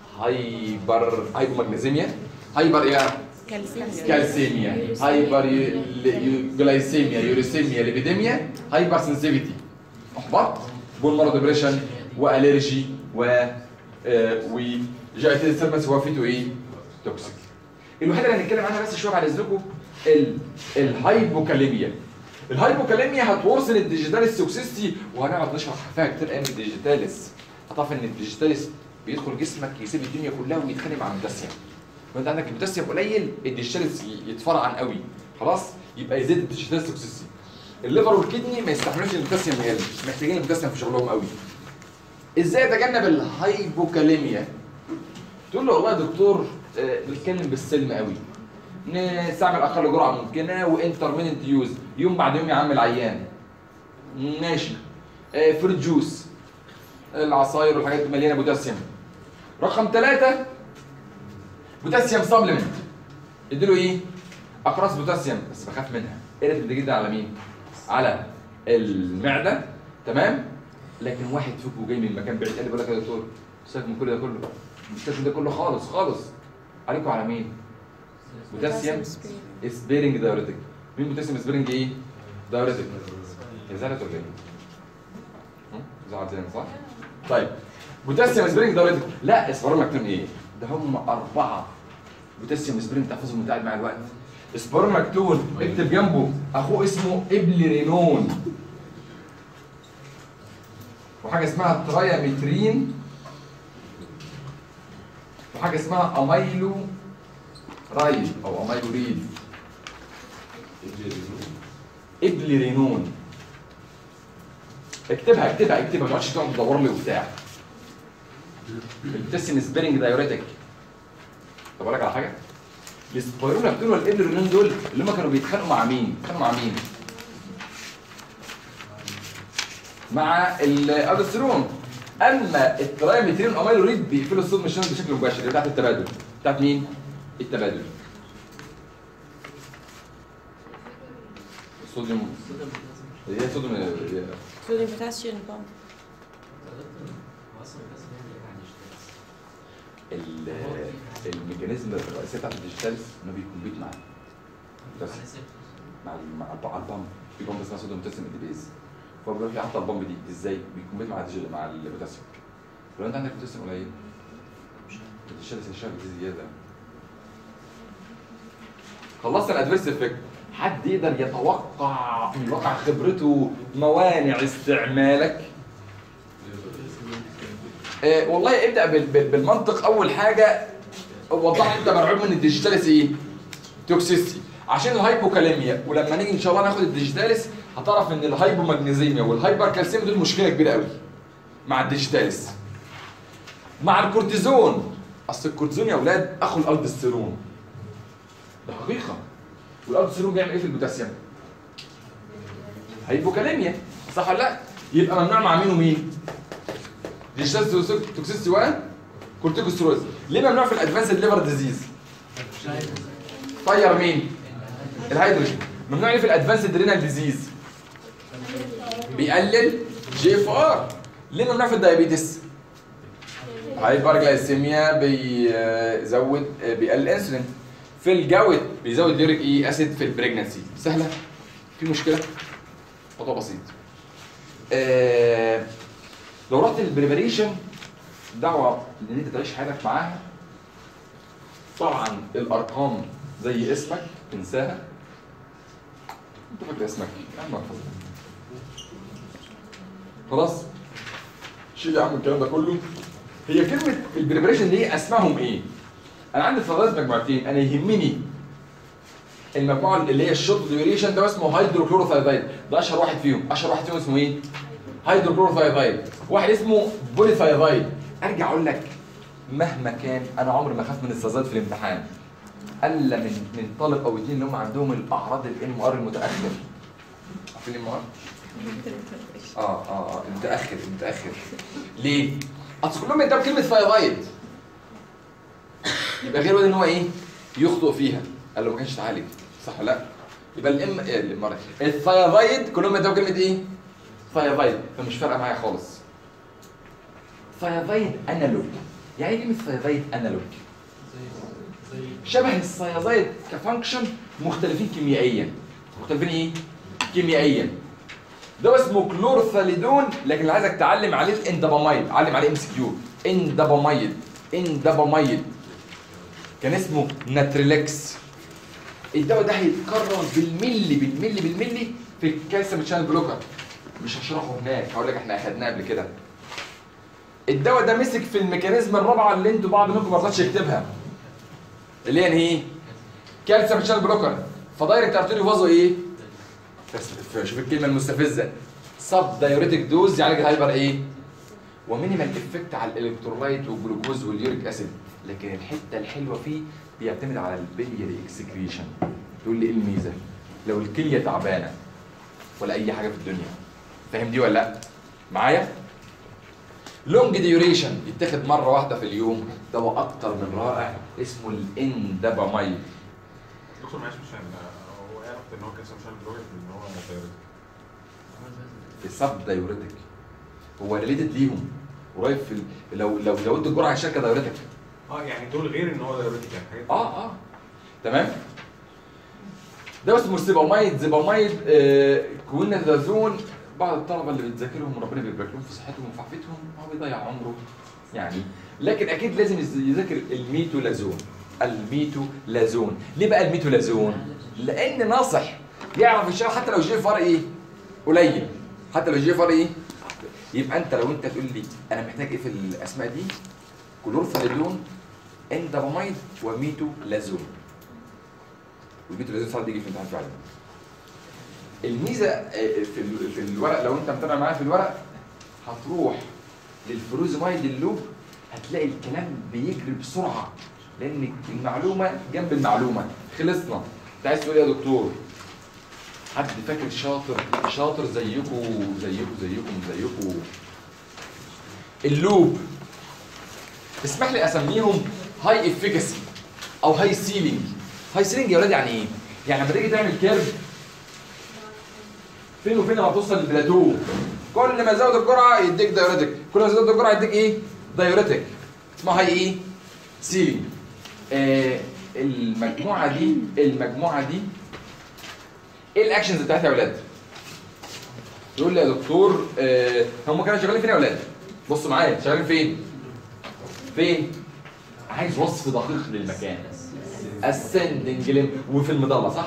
هايبر هايبومagنيزيميا هايبر ايه بقى؟
كالسيميا
كالسيميا هايبر يو- يو- جلايسيميا يوريسيميا ليبيديميا هايبر سنسيفيتي احباط بون مارو ديبريشن والرجي و آه، وجايتين سيرفس وفيتو ايه؟ توكسيك الوحيده اللي هنتكلم عنها بس شويه بعد اذنكم ال- الهايبوكاليميا الهايبوكاليميا هتورثن الديجيتاليس توكسيستي وهنقعد نشرح فيها كتير ايام الديجيتاليس هتعرف ان الديجيتاليس بيدخل جسمك يسيب الدنيا كلها ويتخانق مع البوتاسيوم وانت عندك البوتاسيوم قليل الديجيتاليس ي- يتفرعن قوي خلاص يبقى يزيد الديجيتاليس توكسيستي الليفر والكدني ما يستحملوش ان البوتاسيوم يقل محتاجين البوتاسيوم في شغلهم قوي ازاي اتجنب الهايبوكاليميا تقول له والله يا دكتور آه، نتكلم بالسلم قوي نستعمل اقل جرعه ممكنه وانترميننت يوز يوم بعد يوم يا عم العيان ماشي آه، فروت جوس العصاير والحاجات دي مليانه بوتاسيوم رقم ثلاثة بوتاسيوم سبلمنت اديله ايه؟ اقراص بوتاسيوم بس بخاف منها قلت جدا على مين؟ على المعده تمام؟ لكن واحد فيكم جاي من مكان بعيد قال لي بقول لك يا دكتور سيبك من كل ده كله مش لازم ده كله خالص خالص عليكم على مين؟ بوتاسيوم سبيرنج دايوريتك مين بوتاسيوم سبيرنج ايه؟ دايوريتك زعلت ولا ايه؟ هم؟ زعلت زي صح؟ طيب بوتاسيوم سبيرنج دايوريتك لا اسبرون مكتوب ايه؟ ده هم اربعه بوتاسيوم سبيرنج تحفظهم وانت قاعد معايا الوقت سبرون مكتون اكتب جنبه اخوه اسمه ابليرينون وحاجه اسمها تراياميترين وحاجه اسمها اميلو رايد او اميلو ريد ابليرينون اكتبها اكتبها اكتبها ما تقعدش تقعد تدور لي وبتاع البوتاسيوم سبيرنج دايوريتك طب اقول لك على حاجه السبايرونابتون والابليرينون دول اللي هم كانوا بيتخانقوا مع مين؟ بيتخانقوا مع مين؟ مع الالدوستيرون اما الترايميثرين والاميلوريد بيقفلوا الصوت مش بشكل مباشر اللي بتاعت التبادل بتاعت مين؟ التبادل الصوديوم هي صوديوم هي-
صوديوم بوتاسيوم بامب
ال- الميكانيزم الرئيسيه بتاعت الديجيتالز انه بيكمبيت مع بس مع ال- مع الب- مع البامب في بامب اسمها صوديوم بوتاسيوم اديبيز فهو بيقول لك حتى البامب دي ازاي بيكمبيت مع الديجيتال مع البوتاسيوم لو انت عندك بوتاسيوم قليل الديجيتالز هيشتغل زياده خلصت الادفيرس افكت حد يقدر يتوقع من واقع خبرته موانع استعمالك آه والله ابدا بال- بال- بالمنطق اول حاجه وضح لي انت مرعوب من الديجيتاليس ايه توكسيستي عشان الهايبوكاليميا ولما نيجي ان شاء الله ناخد الديجيتاليس هتعرف ان الهايبومagنيزيميا والهايبر كالسيميا دول مشكله كبيره قوي مع الديجيتاليس مع الكورتيزون اصل الكورتيزون يا اولاد اخو الالدوستيرون ده حقيقه والالدوستيرون بيعمل ايه في البوتاسيوم هايبوكاليميا صح ولا لا يبقى ممنوع مع مين ومين ديجيتاليس توكسيستي 1 كورتيكوسترويد ليه ممنوع في الادفانسد ليفر ديزيز طير مين الهيدروجين ممنوع ليه في الادفانسد رينال ديزيز بيقلل جي اف ار ليه ممنوع في الدايابيتس هايبر جلايسيميا بيزود بيقلل انسولين في الجوت بيزود اليوريك اي اسيد في البريجنسي سهله في مشكله موضوع بسيط آه لو رحت البريباريشن دعوه ان انت تعيش حياتك معاها طبعا الارقام زي اسمك تنساها انت فاكر اسمك يا عم احفظها. خلاص شيل يا عم الكلام ده كله هي كلمه البريبريشن دي اسمائهم ايه انا عندي في الرئيس مجموعتين انا يهمني المجموعه اللي هي الشورت ديوريشن ده اسمه هيدروكلوروثايزايد ده اشهر واحد فيهم اشهر واحد فيهم اسمه ايه هيدروكلوروثايزايد واحد اسمه بوليثايزايد ارجع اقول لك مهما كان انا عمري ما اخاف من الثايزايد في الامتحان الا من من طالب او اتنين اللي هم عندهم الاعراض الام ار المتاخر عارفين الام ار؟ اه اه اه المتاخر المتاخر ليه؟ اصل كلهم يبداوا بكلمه ثايرويد يبقى غير وارد ان هو ايه؟ يخطئ فيها قال له ما كانش تعالج صح ولا لا؟ يبقى الام إيه الام الثايرويد كلهم يبداوا بكلمه ايه؟ ثايرويد فمش فارقه معايا خالص ثايرويد انالوج يعني ايه كلمه ثايرويد انالوج؟ شبه الثايرويد كفانكشن مختلفين كيميائيا مختلفين ايه؟ كيميائيا ده اسمه كلورثاليدون لكن اللي عايزك تعلم عليه الاندابامايد علم عليه ام سي كيو اندابامايد اندابامايد كان اسمه ناتريلكس الدواء ده هيتكرر بالملي بالملي بالملي في الكالسيوم شانل بلوكر مش هشرحه هناك هقول لك احنا اخدناه قبل كده الدواء ده مسك في الميكانيزم الرابعه اللي انتوا بعض منكم ما رضاش يكتبها اللي هي ايه؟ كالسيوم شانل بلوكر فدايركت ارتيري فازو ايه؟ بس شوف الكلمه المستفزه سب دايوريتك دوز يعالج الهايبر ايه؟ ومينيمال افكت على الالكترولايت والجلوكوز واليوريك اسيد لكن الحته الحلوه فيه بيعتمد على البلياري اكسكريشن تقول لي ايه الميزه؟ لو الكليه تعبانه ولا اي حاجه في الدنيا فاهم دي ولا لا؟ معايا؟ لونج ديوريشن يتاخد مره واحده في اليوم دواء اكتر من رائع اسمه الاندابامايد
دكتور معلش مش فاهم هو ايه علاقه ان هو كالسيوم شانل بلوكر ان هو متيرد
في سب دايوريتك هو ريليتد ليهم قريب في ال- لو لو زودت الجرعه الشركه دايوريتك
اه يعني دول غير ان هو دايوريتك يعني حاجات
اه اه تمام ده اسمه سيبامايد زيبامايد آه كوينازازون بعض الطلبه اللي بتذاكرهم وربنا بيبارك لهم في صحتهم وفي عافيتهم هو بيضيع عمره يعني لكن اكيد لازم يز- يذاكر الميتولازون الميتولازون ليه بقى الميتولازون لان ناصح يعرف الشيء حتى لو جه فرق ايه قليل حتى لو جه فرق ايه يبقى انت لو انت تقول لي انا محتاج ايه في الاسماء دي كلورفاليدون اندابامايد وميتولازون والميتولازون ساعات بيجي في الامتحان فعلا الميزه آه، في ال- في الورق لو انت متابع معايا في الورق هتروح للفروزمايد اللوب هتلاقي الكلام بيجري بسرعه لان المعلومه جنب المعلومه خلصنا انت عايز تقول ايه يا دكتور حد فاكر شاطر شاطر زيكم زيكم زيكم زيكم اللوب اسمح لي اسميهم هاي افيكاسي او هاي سيلينج هاي سيلينج يا ولاد يعني ايه؟ يعني لما تيجي تعمل كيرف فين وفين لما توصل للبلاتو كل ما زود الجرعه يديك دايوريتك كل ما زود الجرعه يديك ايه؟ دايوريتك اسمها هاي ايه؟ سيلينج آه المجموعه دي المجموعه دي ايه الاكشنز بتاعتها يا ولاد؟ يقول لي يا دكتور آه هم كانوا شغالين فين يا ولاد؟ بصوا معايا شغالين فين؟ فين؟ عايز وصف دقيق للمكان ascending limb وفي المظله صح؟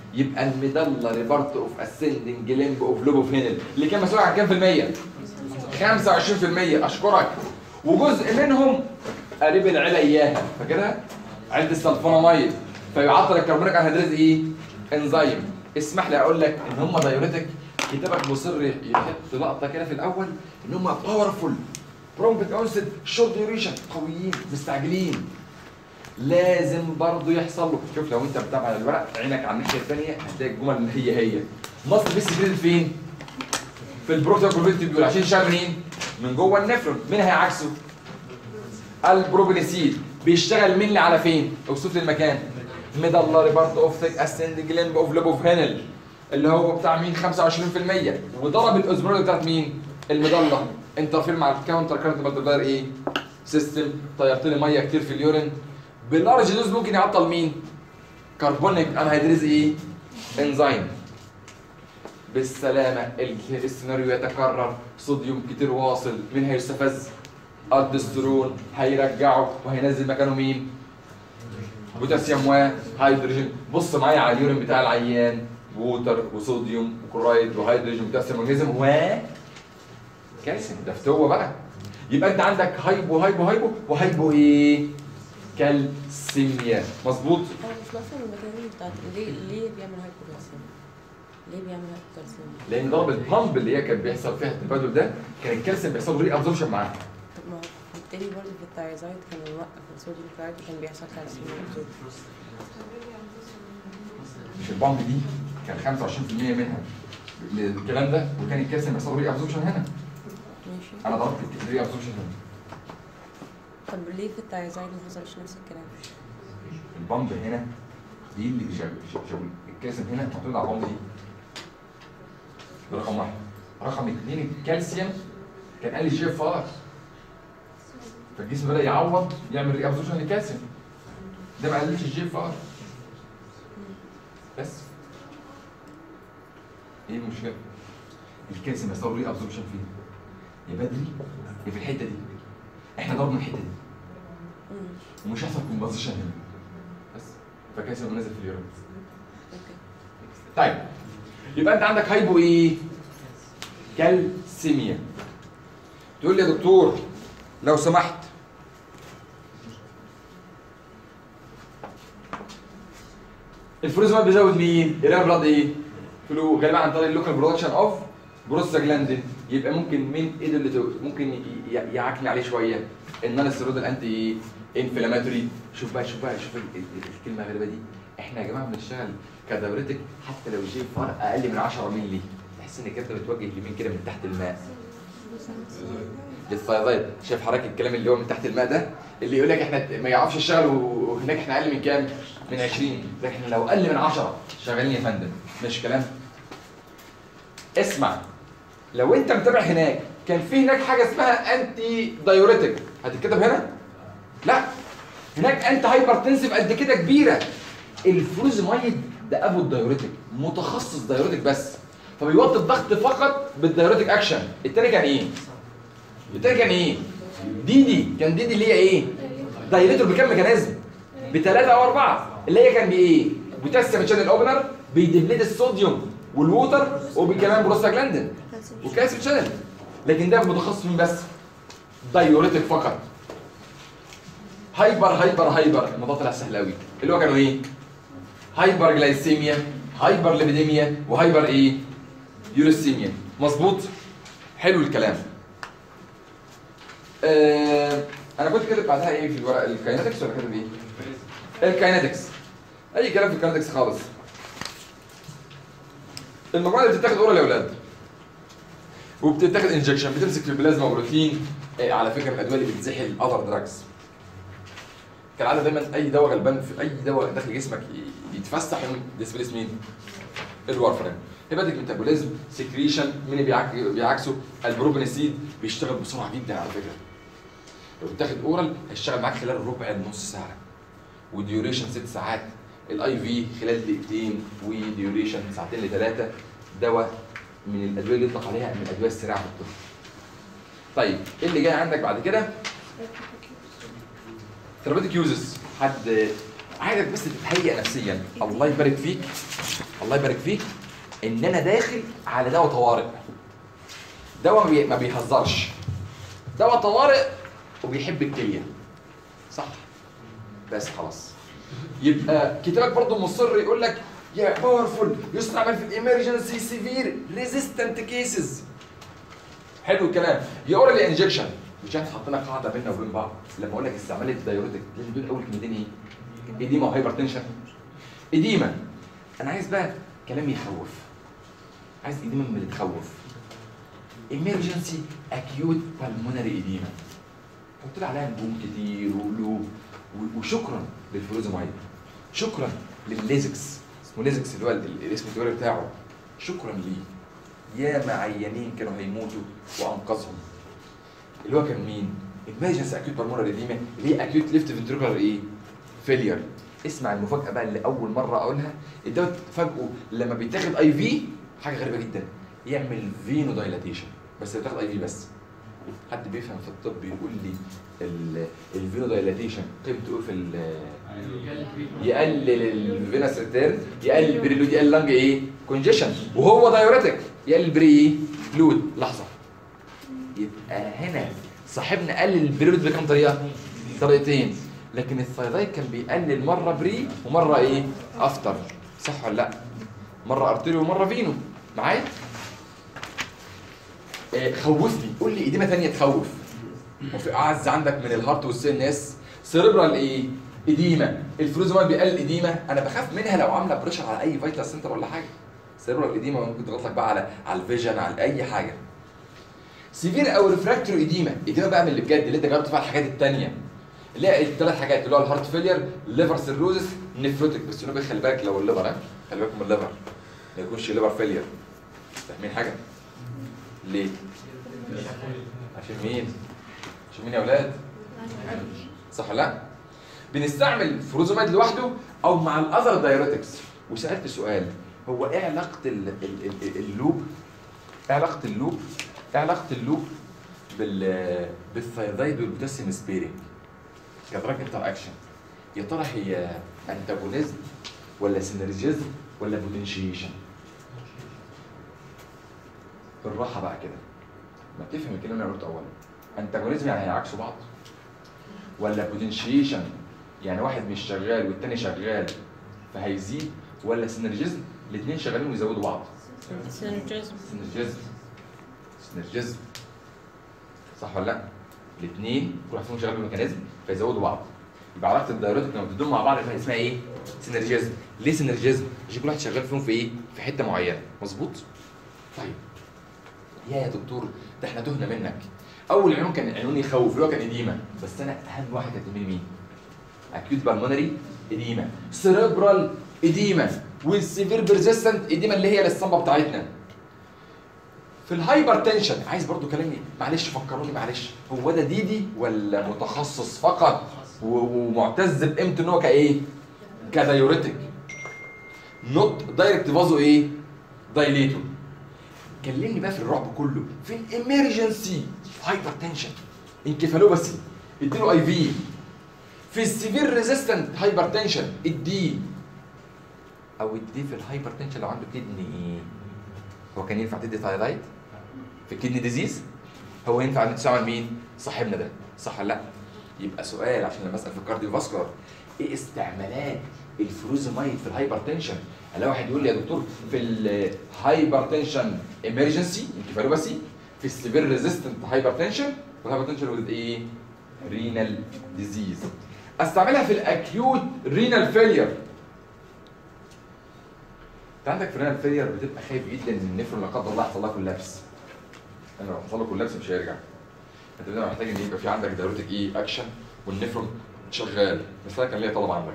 يبقى الميدالري بارت اوف اسندنج ليمب اوف لوب اوف هينل اللي كان مسؤول عن كام في المية؟ 25% اشكرك وجزء منهم قريب العيله اياها فاكرها؟ عيله السلفوناميد فيعطل الكربونيك انهيدريز ايه؟ انزيم اسمح لي اقول لك ان هم دايوريتك كتابك مصر يحط لقطه كده في الاول ان هم باورفول برومبت اونست شورت ديوريشن قويين مستعجلين لازم برضه يحصل له شوف لو انت متابع الورق عينك على الناحيه الثانيه هتلاقي الجمل اللي هي هي مصر بس كريدت فين؟ في البروتوكول عشان يشتغل منين؟ من جوه النفرون مين هيعكسه؟ البروبنسيد بيشتغل مين اللي على فين؟ اوصف لي المكان ميدالري بارت اوف ثيك اسندنج ليمب اوف لوب اوف هينل اللي هو بتاع مين 25% وضرب الاوزمولاري بتاعت مين؟ المضله انترفير مع الكاونتر كارنت مالتيبلاير ايه؟ سيستم طيرت لي ميه كتير في اليورين باللارج دوز ممكن يعطل مين؟ كربونيك انهيدريز ايه؟ انزيم بالسلامه ال- السيناريو يتكرر صوديوم كتير واصل مين هيستفز؟ الدسترون هيرجعه وهينزل مكانه مين؟ بوتاسيوم وهيدروجين بص معايا على اليورين بتاع العيان ووتر وصوديوم وكلورايد وهيدروجين وبوتاسيوم ومغنيسيوم و كالسيوم ده فتوه بقى يبقى انت عندك هايبو هايبو هايبو وهايبو ايه؟ كالسيميا مظبوط؟
هو مش مثلا الميكانيزم بتاعت ليه ليه بيعمل هايبوكالسيوم؟ ليه بيعمل هايبوكالسيوم؟
لان ضرب البامب اللي هي كان بيحصل فيها التبادل ده كان الكالسيوم بيحصل له ري ابزوربشن معاه
طب ما هو بالتالي برضه في التايزايد كان موقف الصوديوم كلايد وكان بيحصل كالسيوم absorption.
مش البامب دي كان 25% منها الكلام ده وكان الكالسيوم بيحصل له ري ابزوربشن هنا
ماشي
انا ضربت الري ابزوربشن هنا
طب ليه في التايزايد ما حصلش نفس الكلام؟
البامب هنا دي اللي شغل شغل الكالسيوم هنا معتمد على البامب دي ده رقم واحد رقم اثنين الكالسيوم كان قال لي جي اف ار فالجسم بدا يعوض يعمل ري ابزوربشن للكالسيوم ده ما قللش الجي اف ار بس ايه المشكله؟ الكالسيوم يحصل له ري ابزوربشن فين؟ يا بدري يا في الحته دي احنا ضربنا الحته دي
مم.
ومش هيحصل كومبوزيشن هنا بس فكالسيوم نازل في اليورين
اوكي
طيب يبقى انت عندك هايبو ايه؟ كالسيميا تقول لي يا دكتور لو سمحت الفلوزمات بيزود مين؟ يلاقي بلاد ايه؟ فلو غالبا عن طريق اللوكال برودكشن اوف بروستاجلاندين يبقى ممكن مين ايه اللي تو- ممكن ي- ي- يعكني عليه شويه النون السيرود الانتي انفلاماتوري شوف بقى شوف بقى شوف ال- ال- الكلمه الغريبه دي احنا يا جماعه بنشتغل كدورتك حتى لو جي فرق اقل من 10 مللي تحس انك انت بتوجه اليمين كده من تحت الماء الثايرويد شايف حضرتك الكلام اللي هو من تحت الماء ده اللي يقول لك احنا ما يعرفش يشتغل وهناك احنا اقل من كام؟ من 20 ده احنا لو اقل من 10 شغالين يا فندم مش كلام اسمع لو انت متابع هناك كان في هناك حاجه اسمها انتي دايوريتك هتتكتب هنا؟ لا هناك انت هايبرتنسيف قد كده كبيره الفلوزمايد ده ابو الدايوريتك متخصص دايوريتك بس فبيوطي الضغط فقط بالدايوريتك اكشن التاني كان ايه؟ التاني كان ايه؟ ديدي كان ديدي اللي هي ايه؟ دايريتور بكام ميكانيزم؟ بثلاثه او اربعه اللي هي كان بايه؟ بوتاسيوم شانل اوبنر بيدبليت الصوديوم والووتر وبكمان بروستاجلاندين وكالسيوم شانل لكن ده متخصص مين بس؟ دايوريتك فقط هايبر هايبر هايبر الموضوع طلع سهل قوي اللي هو كانوا ايه؟ هايبر جلايسيميا هايبر ليبيديميا وهايبر ايه؟ يوريسيميا مظبوط؟ حلو الكلام آه انا كنت كاتب بعدها ايه في الورق الكاينetics ولا كاتب ايه؟ الكاينetics اي كلام في الكاينetics خالص المجموعه اللي بتتاخد اورال يا اولاد وبتتاخد انجكشن بتمسك في البلازما بروتين آه على فكره من الادويه اللي بتزحل اذر دراجز كالعاده دايما اي دواء غلبان في اي دواء داخل جسمك ي- يتفسح يوم ديسبليس مين؟ الوارفرين هيباتيك ميتابوليزم سكريشن مين اللي بيعك... بيعكسه البروبنسيد بيشتغل بسرعه جدا على فكره لو بتاخد اورال هيشتغل معاك خلال ربع نص ساعه وديوريشن ست ساعات الاي في خلال دقيقتين وديوريشن ساعتين لثلاثه دواء من الادويه اللي يطلق عليها من الادويه السريعه في الطب طيب ايه اللي جاي عندك بعد كده ثيرابيوتيك يوزز حد عايزك بس تتهيأ نفسيا الله يبارك فيك الله يبارك فيك ان انا داخل على دواء طوارئ دواء ما بي- ما بيهزرش دواء طوارئ وبيحب الكليه صح بس خلاص يبقى كتابك برضه مصر يقول لك يا باورفول يستعمل في الامرجنسي سيفير ريزيستنت كيسز حلو الكلام يا اورالي انجكشن مش احنا حطينا قاعده بيننا وبين بعض لما اقول لك استعمال الدايوريتك لازم تقول اول كلمتين ايه؟ اديما وهايبر تنشن اديما انا عايز بقى كلام يخوف عايز اديما من اللي تخوف emergency acute pulmonary edema حط لي عليها نجوم كتير وقلوب و- وشكرا للفلوزمايد شكرا للليزكس اسمه ليزكس اللي هو ال- الاسم التجاري بتاعه شكرا ليه يا عيانين كانوا هيموتوا وانقذهم اللي هو كان مين؟ emergency acute pulmonary edema اللي هي acute left ventricular ايه؟ failure اسمع المفاجاه بقى اللي اول مره اقولها الدواء فجاه لما بيتاخد اي في حاجه غريبه جدا يعمل فينو دايلاتيشن بس بتاخد اي في بس حد بيفهم في الطب يقول لي ال- الفينو دايلاتيشن قيمته ايه في ال- يقلل الفينس ريتيرن يقلل البريلود يقلل لانج ايه كونجيشن وهو دايوريتك يقلل البري ايه فلويد لحظه يبقى هنا صاحبنا قلل البريلود بكام طريقه طريقتين لكن الثايرويد كان بيقلل مره بري ومره ايه افتر صح ولا لا مره ارتيريو ومره فينو معايا آه، خوفني قول لي اديمه ثانيه تخوف وفي اعز عندك من الهارت والسي ان اس سيريبرال ايه اديمه الفلوزمال بيقلل اديمه انا بخاف منها لو عامله بريشر على اي فيتال سنتر ولا حاجه سيريبرال اديمه ممكن تضغط لك بقى على على الفيجن على اي حاجه سيفير او ريفراكتوري اديمه اديمه بقى من اللي بجد اللي انت جربت فيها الحاجات الثانيه اللي هي الثلاث حاجات اللي هو الهارت فيلير ليفر سيروزس نفروتك بس نبي خلي بالك لو الليفر ها خلي بالك من الليفر ما يكونش ليفر فيلير فاهمين حاجه؟ ليه؟ عشان مين؟ عشان مين يا اولاد؟ صح ولا لا؟ بنستعمل فروزومايد لوحده او مع الاذر دايوريتكس وسالت سؤال هو ايه علاقه ال ال ال اللوب؟ ايه علاقه اللوب؟ ايه علاقه اللوب بال بالثايرويد والبوتاسيوم سبيرنج؟ كدراج انتر اكشن يا ترى هي انتاجونيزم ولا سينرجيزم ولا بوتنشيشن؟ بالراحه بقى كده ما تفهم الكلمه اللي انا قلته اولا انتاجونيزم يعني هيعكسوا بعض ولا بوتنشيشن يعني واحد مش شغال والتاني شغال فهيزيد ولا سينرجيزم الاثنين شغالين ويزودوا بعض
سينرجيزم
سينرجيزم سينرجيزم صح ولا لا؟ الاثنين كل واحد فيهم شغال بميكانيزم فيزودوا بعض يبقى علاقه الدايركت لما بتدوم مع بعض يبقى اسمها ايه؟ سينرجيزم ليه سينرجيزم؟ عشان كل واحد شغال فيهم في ايه؟ في حته معينه مظبوط؟ طيب يا يا دكتور ده احنا تهنا منك اول عنوان كان عنوان يخوف اللي هو كان اديمه بس انا اهم واحد كانت مين مين؟ اكيوت بالمونري اديمه سيريبرال اديمه والسيفير بيرزيستنت اديمه اللي هي الاسطمبه بتاعتنا في الهايبر تنشن عايز برضو كلامي معلش فكروني معلش هو ده ديدي ولا متخصص فقط و- ومعتز بقيمته ان هو كايه؟ كدايوريتك نوت دايركت فازو ايه؟ دايليتور كلمني بقى في الرعب كله في الامرجنسي هايبر تنشن انكفالوباسي اديله اي في في السيفير ريزيستنت هايبر تنشن اديه او اديه في الهايبر تنشن لو عنده كدني ايه هو كان ينفع تدي ثايرويد في الكدني ديزيز هو ينفع ان تستعمل مين صاحبنا ده صح ولا لا يبقى سؤال عشان لما اسال في الكارديو فاسكولار ايه استعمالات الفروزمايد في الهايبر تنشن الاقي واحد يقول لي يا دكتور في الهايبر تنشن امرجنسي انكفالوباسي في السيفير ريزيستنت هايبر تنشن والهايبر تنشن وذ ايه رينال ديزيز استعملها في الاكيوت رينال فيلير انت عندك في رينال فيلير بتبقى خايف جدا ان النفرون لا قدر الله يحصل لها كولابس انا لو حصل له كولابس مش هيرجع انت بتبقى محتاج ان يبقى في عندك دايوريتك ايه اكشن والنفرون شغال بس انا كان ليا طلب عندك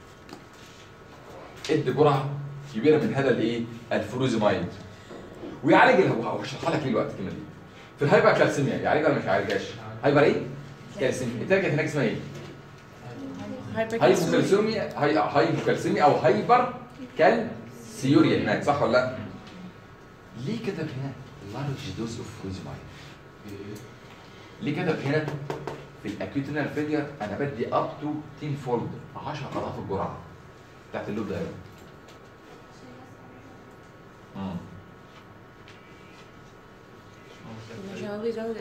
ادي جرعه كبيره من هذا الايه الفروزمايد ويعالج الهواء هشرحها لك ليه الوقت الكلمه دي في الهايبر كالسيميا يعالجها ولا مش يعالجهاش هايبر ايه كالسيميا التانية كانت هناك اسمها ايه هايبوكالسيميا هاي هايبوكالسيميا او هايبر كالسيوريا هناك صح ولا لا؟ ليه كتب هنا لارج دوز اوف فروزمايد؟ ليه كتب هنا في الاكيوت رينال فيلير انا بدي اب تو 10 فولد 10 اضعاف الجرعه بتاعت اللوب ده مم.
عشان هو بيزود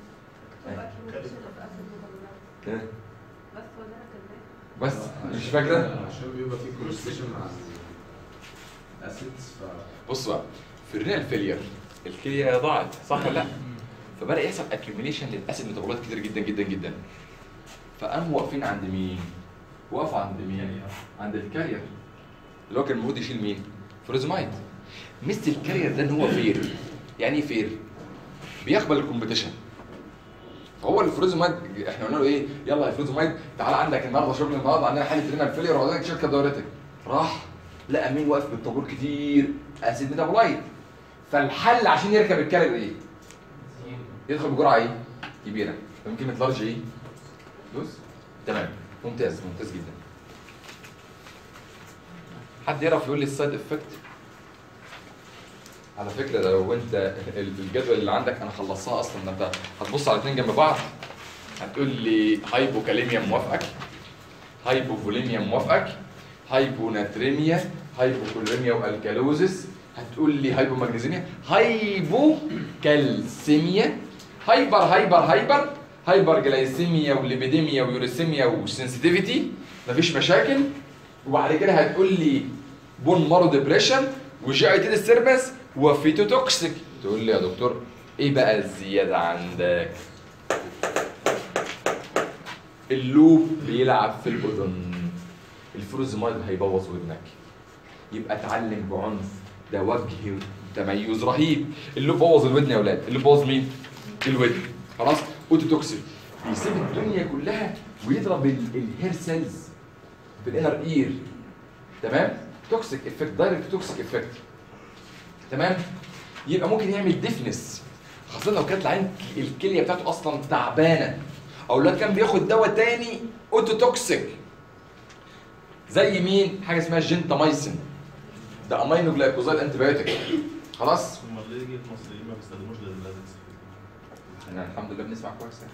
كده
بس ولا انا كذاب
بس مش فاكره
عشان بيبقى في كورسيشن مع الاسيتس ف
بص بقى في الرينال فيلير الكليه ضاعت صح ولا لا؟ فبدا يحصل اكيوميليشن للاسيد ميتابولايت كتير جدا جدا جدا فقاموا واقفين عند مين؟ وقفوا عند مين؟ عند الكارير اللي هو كان المفروض يشيل مين؟ فلوزمايد ميزه الكارير ده ان هو فير يعني ايه فير؟ بيقبل الكومبيتيشن فهو الفلوزمايد احنا قلنا له ايه؟ يلا يا فلوزمايد تعالى عندك النهارده شغل النهارده عندنا حاله رينال فيلير وعندك شركه دورتك راح لقى مين واقف بالطابور كتير اسيد ميتابولايت فالحل عشان يركب الكارير ايه؟ يدخل بجرعه ايه؟ كبيره فاهم كلمه لارج ايه؟ دوز تمام ممتاز ممتاز جدا حد يعرف يقول لي السايد افكت على فكره ده لو انت ال- الجدول اللي عندك انا خلصتها اصلا ده انت هتبص على الاثنين جنب بعض هتقول لي هايبوكاليميا موافقك هايبوفوليميا موافقك هايبوناتريميا هايبوكوليميا والكالوزس هتقول لي هايبومagnesemia هايبوكالسيميا هايبر هايبر هايبر هايبر جلايسيميا وليبيديميا ويوريسيميا وسنسيتيفيتي مفيش مشاكل وبعد كده هتقول لي بون مارو ديبريشن وجي اي تي ديستربنس وفيتوتوكسيك تقول لي يا دكتور ايه بقى الزياده عندك اللوب بيلعب في الاذن الفروزمايد هيبوظ ودنك يبقى اتعلم بعنف ده وجه تميز رهيب اللي بوظ الودن يا اولاد اللي بوظ مين الودن خلاص اوتوتوكسين بيسيب الدنيا كلها ويضرب ال- الهير سيلز في الانر اير تمام توكسيك افكت دايركت توكسيك افكت تمام يبقى ممكن يعمل ديفنس خاصه لو كانت العين الكليه بتاعته اصلا تعبانه او لو كان بياخد دواء تاني اوتوتوكسيك زي مين حاجه اسمها جنتامايسين ده امينو جلايكوزايد انتبيوتيك خلاص
هم ليه جيت مصريين ما بيستخدموش لللازكس
احنا الحمد لله بنسمع كويس يعني.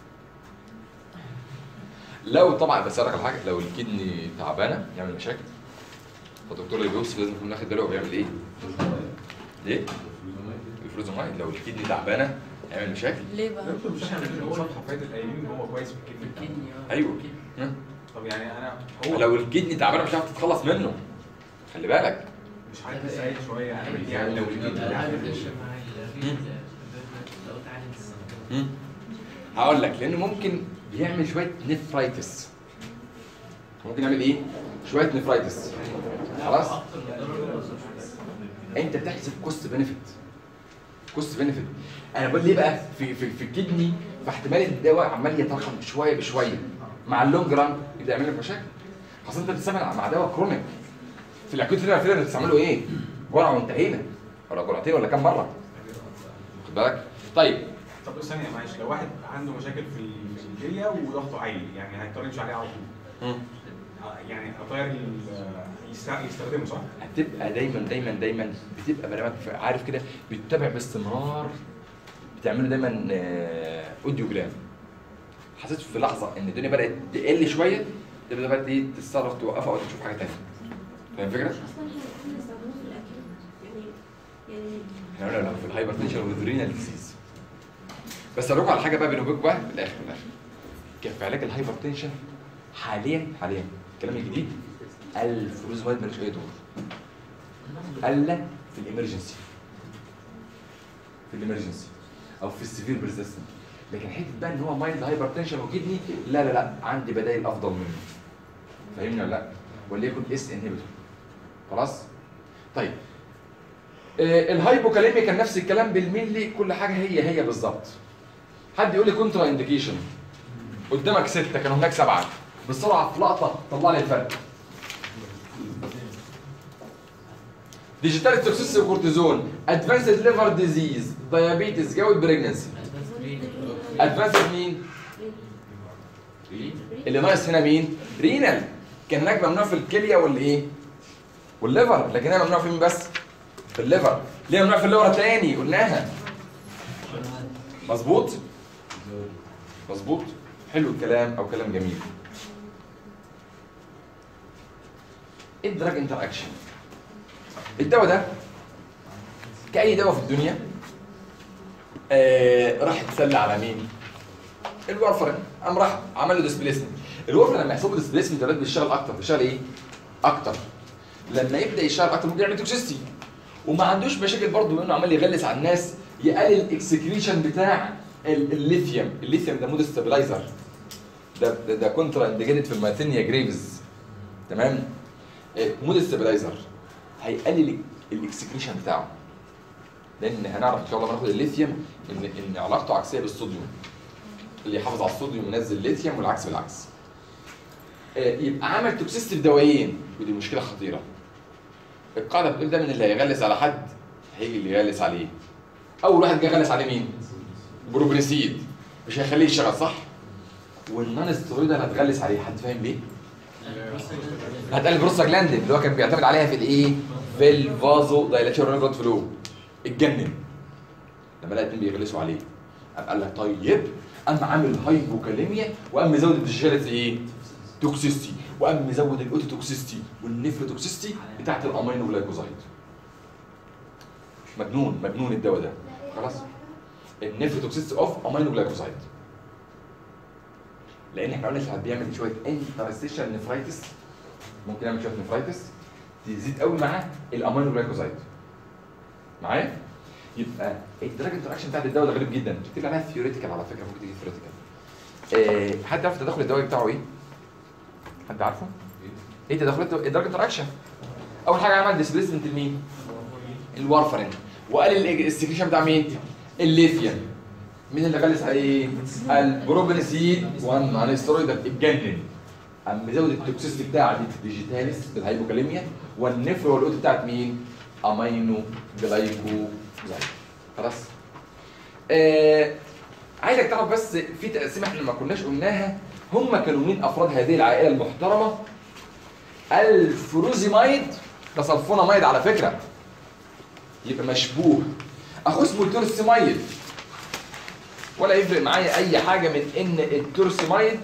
لو طبعا بس أقول لك على حاجه لو الكدني تعبانه يعمل مشاكل فالدكتور اللي بيوصف لازم يكون واخد باله هو بيعمل ايه؟ ليه؟ الفلوزومايد لو الكدني تعبانه يعمل مشاكل
ليه بقى؟
دكتور مش احنا هو صفحه فاتت قايلين ان هو كويس في الكدني
ايوه ها؟
طب يعني انا هو
لو الكدني تعبانه مش هتعرف تتخلص منه خلي بالك
مش عارف اسال شويه اعمل ايه
يعني لو مم. هقول لك لانه ممكن يعمل شويه نفرايتس ممكن يعمل ايه؟ شويه نفرايتس خلاص؟ انت بتحسب كوست بنفيت كوست بنفيت انا بقول ليه بقى في في في الكدني فاحتمال الدواء عمال يتضخم شويه بشويه مع اللونج ران يبدا يعمل لك مشاكل خاصه انت بتستعمل مع دواء كرونيك في الاكيوت رينال فيلر بتستعمله ايه؟ جرعه وانتهينا ولا جرعتين ولا كام مره خد بالك طيب
طب بس ثانيه معلش لو واحد عنده مشاكل في الكليه وضغطه عالي يعني هيضطر يمشي عليه على طول
مم.
آه، يعني اطير ال- يست- يستخدمه صح؟
هتبقى دايما دايما دايما بتبقى برنامج عارف كده بتتابع باستمرار بتعملوا دايما آه، اوديوجرام حسيت في لحظه ان الدنيا بدات تقل شويه تبدا بقى ايه تتصرف توقفها او تشوف حاجه ثانيه فاهم الفكره؟
اصلا احنا المفروض نستخدمه في الاكل يعني يعني
احنا قلنا لو في الهايبرتنشن والرينال ديزيز بس اقول لكم على حاجه بقى بيني وبينكم بقى في الاخر في الاخر كان في علاج الهايبرتنشن حاليا حاليا الكلام الجديد الفلوزمايد ملوش اي دور الا في الامرجنسي في الامرجنسي او في السيفير بريزيستنت لكن حته بقى ان هو مايلد هايبرتنشن وكدني لا لا لا عندي بدائل افضل منه فاهمني ولا لا وليكن اس انهبيتور خلاص طيب آه، الهايبوكاليميا كان نفس الكلام بالملي كل حاجه هي هي بالظبط حد يقول لي كونترا انديكيشن قدامك سته كانوا هناك سبعه بسرعه في لقطه طلع لي الفرق ديجيتال توكسيس وكورتيزون ادفانسد ليفر ديزيز دايابيتس جوي بريجنسي ادفانسد مين؟ اللي ناقص هنا مين؟ رينال كان هناك ممنوع في الكليه والايه؟ والليفر لكن هنا ممنوع في مين بس؟ في الليفر ليه ممنوع في الليفر تاني قلناها مظبوط مظبوط حلو الكلام او كلام جميل ايه الدراج انتر اكشن الدواء ده كاي دواء في الدنيا آه راح يتسلى على مين؟ الورفرين قام راح عمل له ديسبليسمنت الورفرين لما يحصل له ديسبليسمنت الولاد بيشتغل اكتر بيشتغل ايه؟ اكتر لما يبدا يشتغل اكتر ممكن يعمل توكسيستي وما عندوش مشاكل برضه بما انه عمال يغلس على الناس يقلل الاكسكريشن بتاع ال- الليثيوم الليثيوم ده مود ستابلايزر ده ده, ده كونترا انديكيتد في الماثينيا جريفز تمام إيه، مود ستابلايزر هيقلل الاكسكريشن بتاعه لان هنعرف ان شاء الله لما ناخد الليثيوم ان ان علاقته عكسيه بالصوديوم اللي يحافظ على الصوديوم ينزل الليثيوم والعكس بالعكس آه، يبقى عمل توكسيستي في دوايين ودي مشكله خطيره القاعده بتقول دايما اللي هيغلس على حد هيجي اللي يغلس عليه اول واحد جه غلس عليه مين بروبريسيد مش هيخليه يشتغل صح والنون ستيرويد اللي هتغلس عليه حد فاهم ليه هتقلل بروستاجلاندين اللي هو كان بيعتمد عليها في الايه في الفازو دايلاتيشن بلاد فلو اتجنن لما لقى اتنين بيغلسوا عليه قام قال لك طيب قام عامل هايبوكاليميا وقام مزود الديجيتاليتي ايه توكسيستي وقام مزود الاوتو توكسيستي والنفرو توكسيستي بتاعت الامينو جلايكوزايد مجنون مجنون الدواء ده خلاص النفرو توكسيستي اوف امينو جلايكوزايد لان احنا قلنا ساعات بيعمل شويه انترستيشن نفرايتس ممكن يعمل شويه نفرايتس تزيد قوي مع الامينو جلايكوزايد معايا يبقى الدراج انتراكشن بتاعت الدواء ده غريب جدا بتكتب عليها ثيوريتيكال على فكره ممكن تيجي ثيوريتيكال آه حد عارف التدخل الدوائي بتاعه ايه؟ حد عارفه؟ ايه تدخلات الدراج انتراكشن؟ اول حاجه عمل ديسبيسمنت لمين؟ الوارفرين وقال السكريشن بتاع مين؟ الليثيوم مين اللي غلس عليه؟ البروبنسيد 1 مع ستيرويد اتجنن قام مزود التوكسيستي بتاع دي ديجيتاليس بالهايبوكاليميا والنفرو والاوت بتاعت مين؟ امينو جلايكو زي خلاص آه عايزك تعرف بس في تقسيمه احنا ما كناش قلناها هم كانوا مين افراد هذه العائله المحترمه الفروزيمايد ده صلفوناميد على فكره يبقى مشبوه اخوه اسمه التورسيمايد ولا يفرق معايا اي حاجه من ان التورسيمايد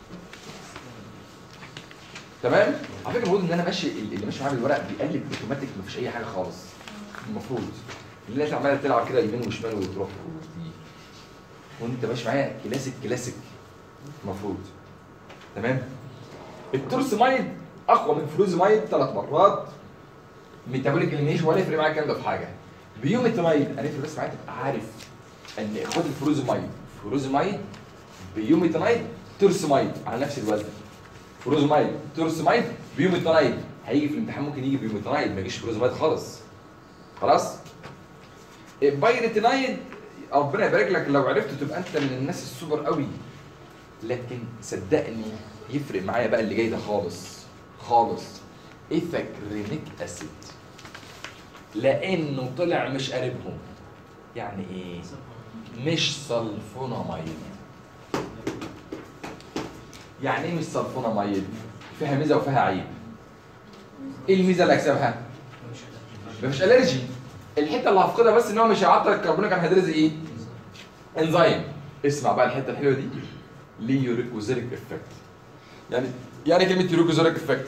تمام على فكره المفروض ان انا ماشي اللي ماشي معايا بالورق بيقلب اوتوماتيك مفيش اي حاجه خالص المفروض الناس عماله تلعب كده يمين وشمال وتروح وتيجي وانت ماشي معايا كلاسيك كلاسيك المفروض تمام التورسمايد اقوى من فلوزمايد ثلاث مرات ميتابوليك اليمينيشن ولا يفرق معايا الكلام ده في حاجه بيوميتامايد انا يفرق بس معايا تبقى عارف ان اخوات الفلوزمايد فلوزمايد بيوميتامايد تورسمايد على نفس الوزن فلوزمايد تورسمايد بيوميتامايد هيجي في الامتحان ممكن يجي بيوميتامايد ما يجيش فلوزمايد خالص خلاص بايرتينايد ربنا يبارك لك لو عرفت تبقى انت من الناس السوبر قوي لكن صدقني يفرق معايا بقى اللي جاي ده خالص خالص ايثاكرينيك اسيد لانه طلع مش قاربهم يعني ايه مش صلفوناميد يعني ايه مش صلفوناميد فيها ميزه وفيها عيب ايه الميزه اللي هكسبها مفيش الرجي الحته اللي هفقدها بس ان هو مش هيعطل الكربونيك انهيدريز ايه انزيم اسمع بقى الحته الحلوه دي ليوريكوزيريك افكت يعني يعني كلمه يوريكوزيريك افكت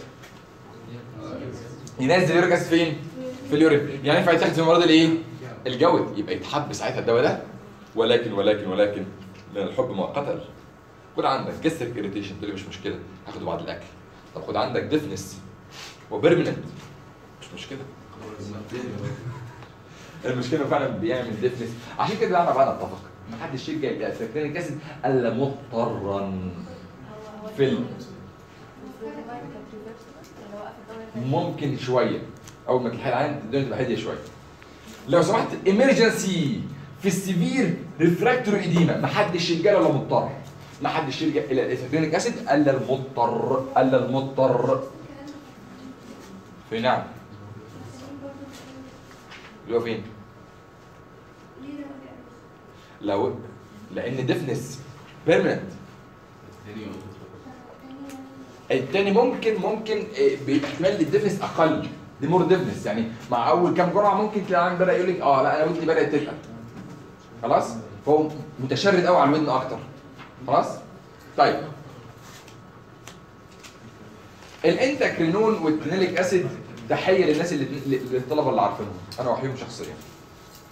ينزل يوريك اسيد فين في اليورين يعني ينفع يتاخد في المرض الايه الجود يبقى يتحب ساعتها الدواء ده ولكن ولكن ولكن لان الحب ما قتل خد عندك جستريك اريتيشن تقول لي مش مشكله هاخده بعد الاكل طب خد عندك ديفنس وبيرمننت مش مشكله المشكله فعلا بيعمل ديفنس عشان كده انا بقى نتفق ما حدش يرجع يبقى سكرين اسيد الا مضطرا في ال- ممكن شويه اول ما تلحق العين الدنيا تبقى هاديه شويه لو سمحت ايمرجنسي في السيفير ريفراكتوري ايديما ما حدش يلجا الا مضطر ما حدش يلجا الى الاسفينيك اسيد الا المضطر الا المضطر في نعم اللي هو فين؟ لو لان ديفنس بيرمننت التاني ممكن ممكن آه، باحتمال الديفنس اقل دي مور ديفنس يعني مع اول كام جرعه ممكن تلاقي العيان بدا يقول لك اه لا انا ودني بدات تتقل خلاص فهو متشرد قوي على الودن اكتر خلاص طيب الانتاكرينون والتينيليك اسيد تحيه للناس اللي للطلبه اللي عارفينهم انا وحيهم شخصيا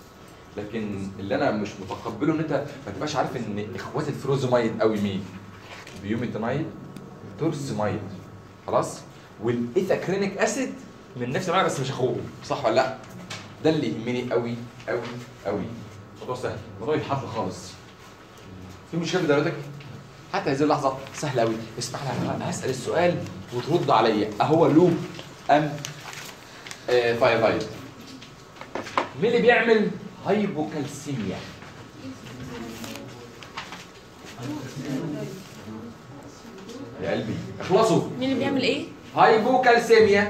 لكن اللي انا مش متقبله ان انت ما تبقاش عارف ان اخوات الفروزومايد قوي مين بيوميتامايد تورسمايد خلاص والايثاكرينيك اسيد من نفس النوع بس مش اخوه صح ولا لا ده اللي يهمني قوي قوي قوي الموضوع سهل الموضوع يتحط خالص في مشكله في دلوقتي حتى هذه اللحظه سهله قوي اسمح لي أنا هسال السؤال وترد عليا اهو لوب ام آه ثايرويد مين اللي بيعمل هايبوكالسيميا يا قلبي اخلصوا
مين اللي بيعمل ايه؟
هايبوكالسيميا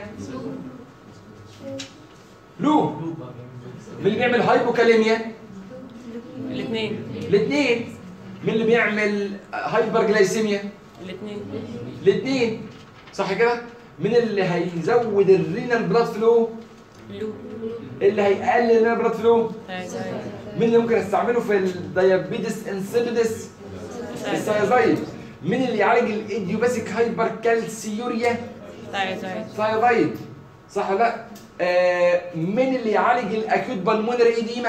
لوب مين اللي بيعمل هايبوكاليميا
الاثنين
الاثنين مين اللي بيعمل هايبرجلايسيميا
الاثنين
الاثنين صح كده مين اللي هيزود الرينال بلاد فلو
لو
اللي هيقلل الرينال بلاد فلو
ثايرويد
مين اللي ممكن استعمله في الديابيتس انسيبيدس الثايرويد مين اللي يعالج الايديوباثيك هايبر كالسيوريا
ثايرويد
ثايرويد صح ولا لا آه مين اللي يعالج الاكيوت بالمونري ايديما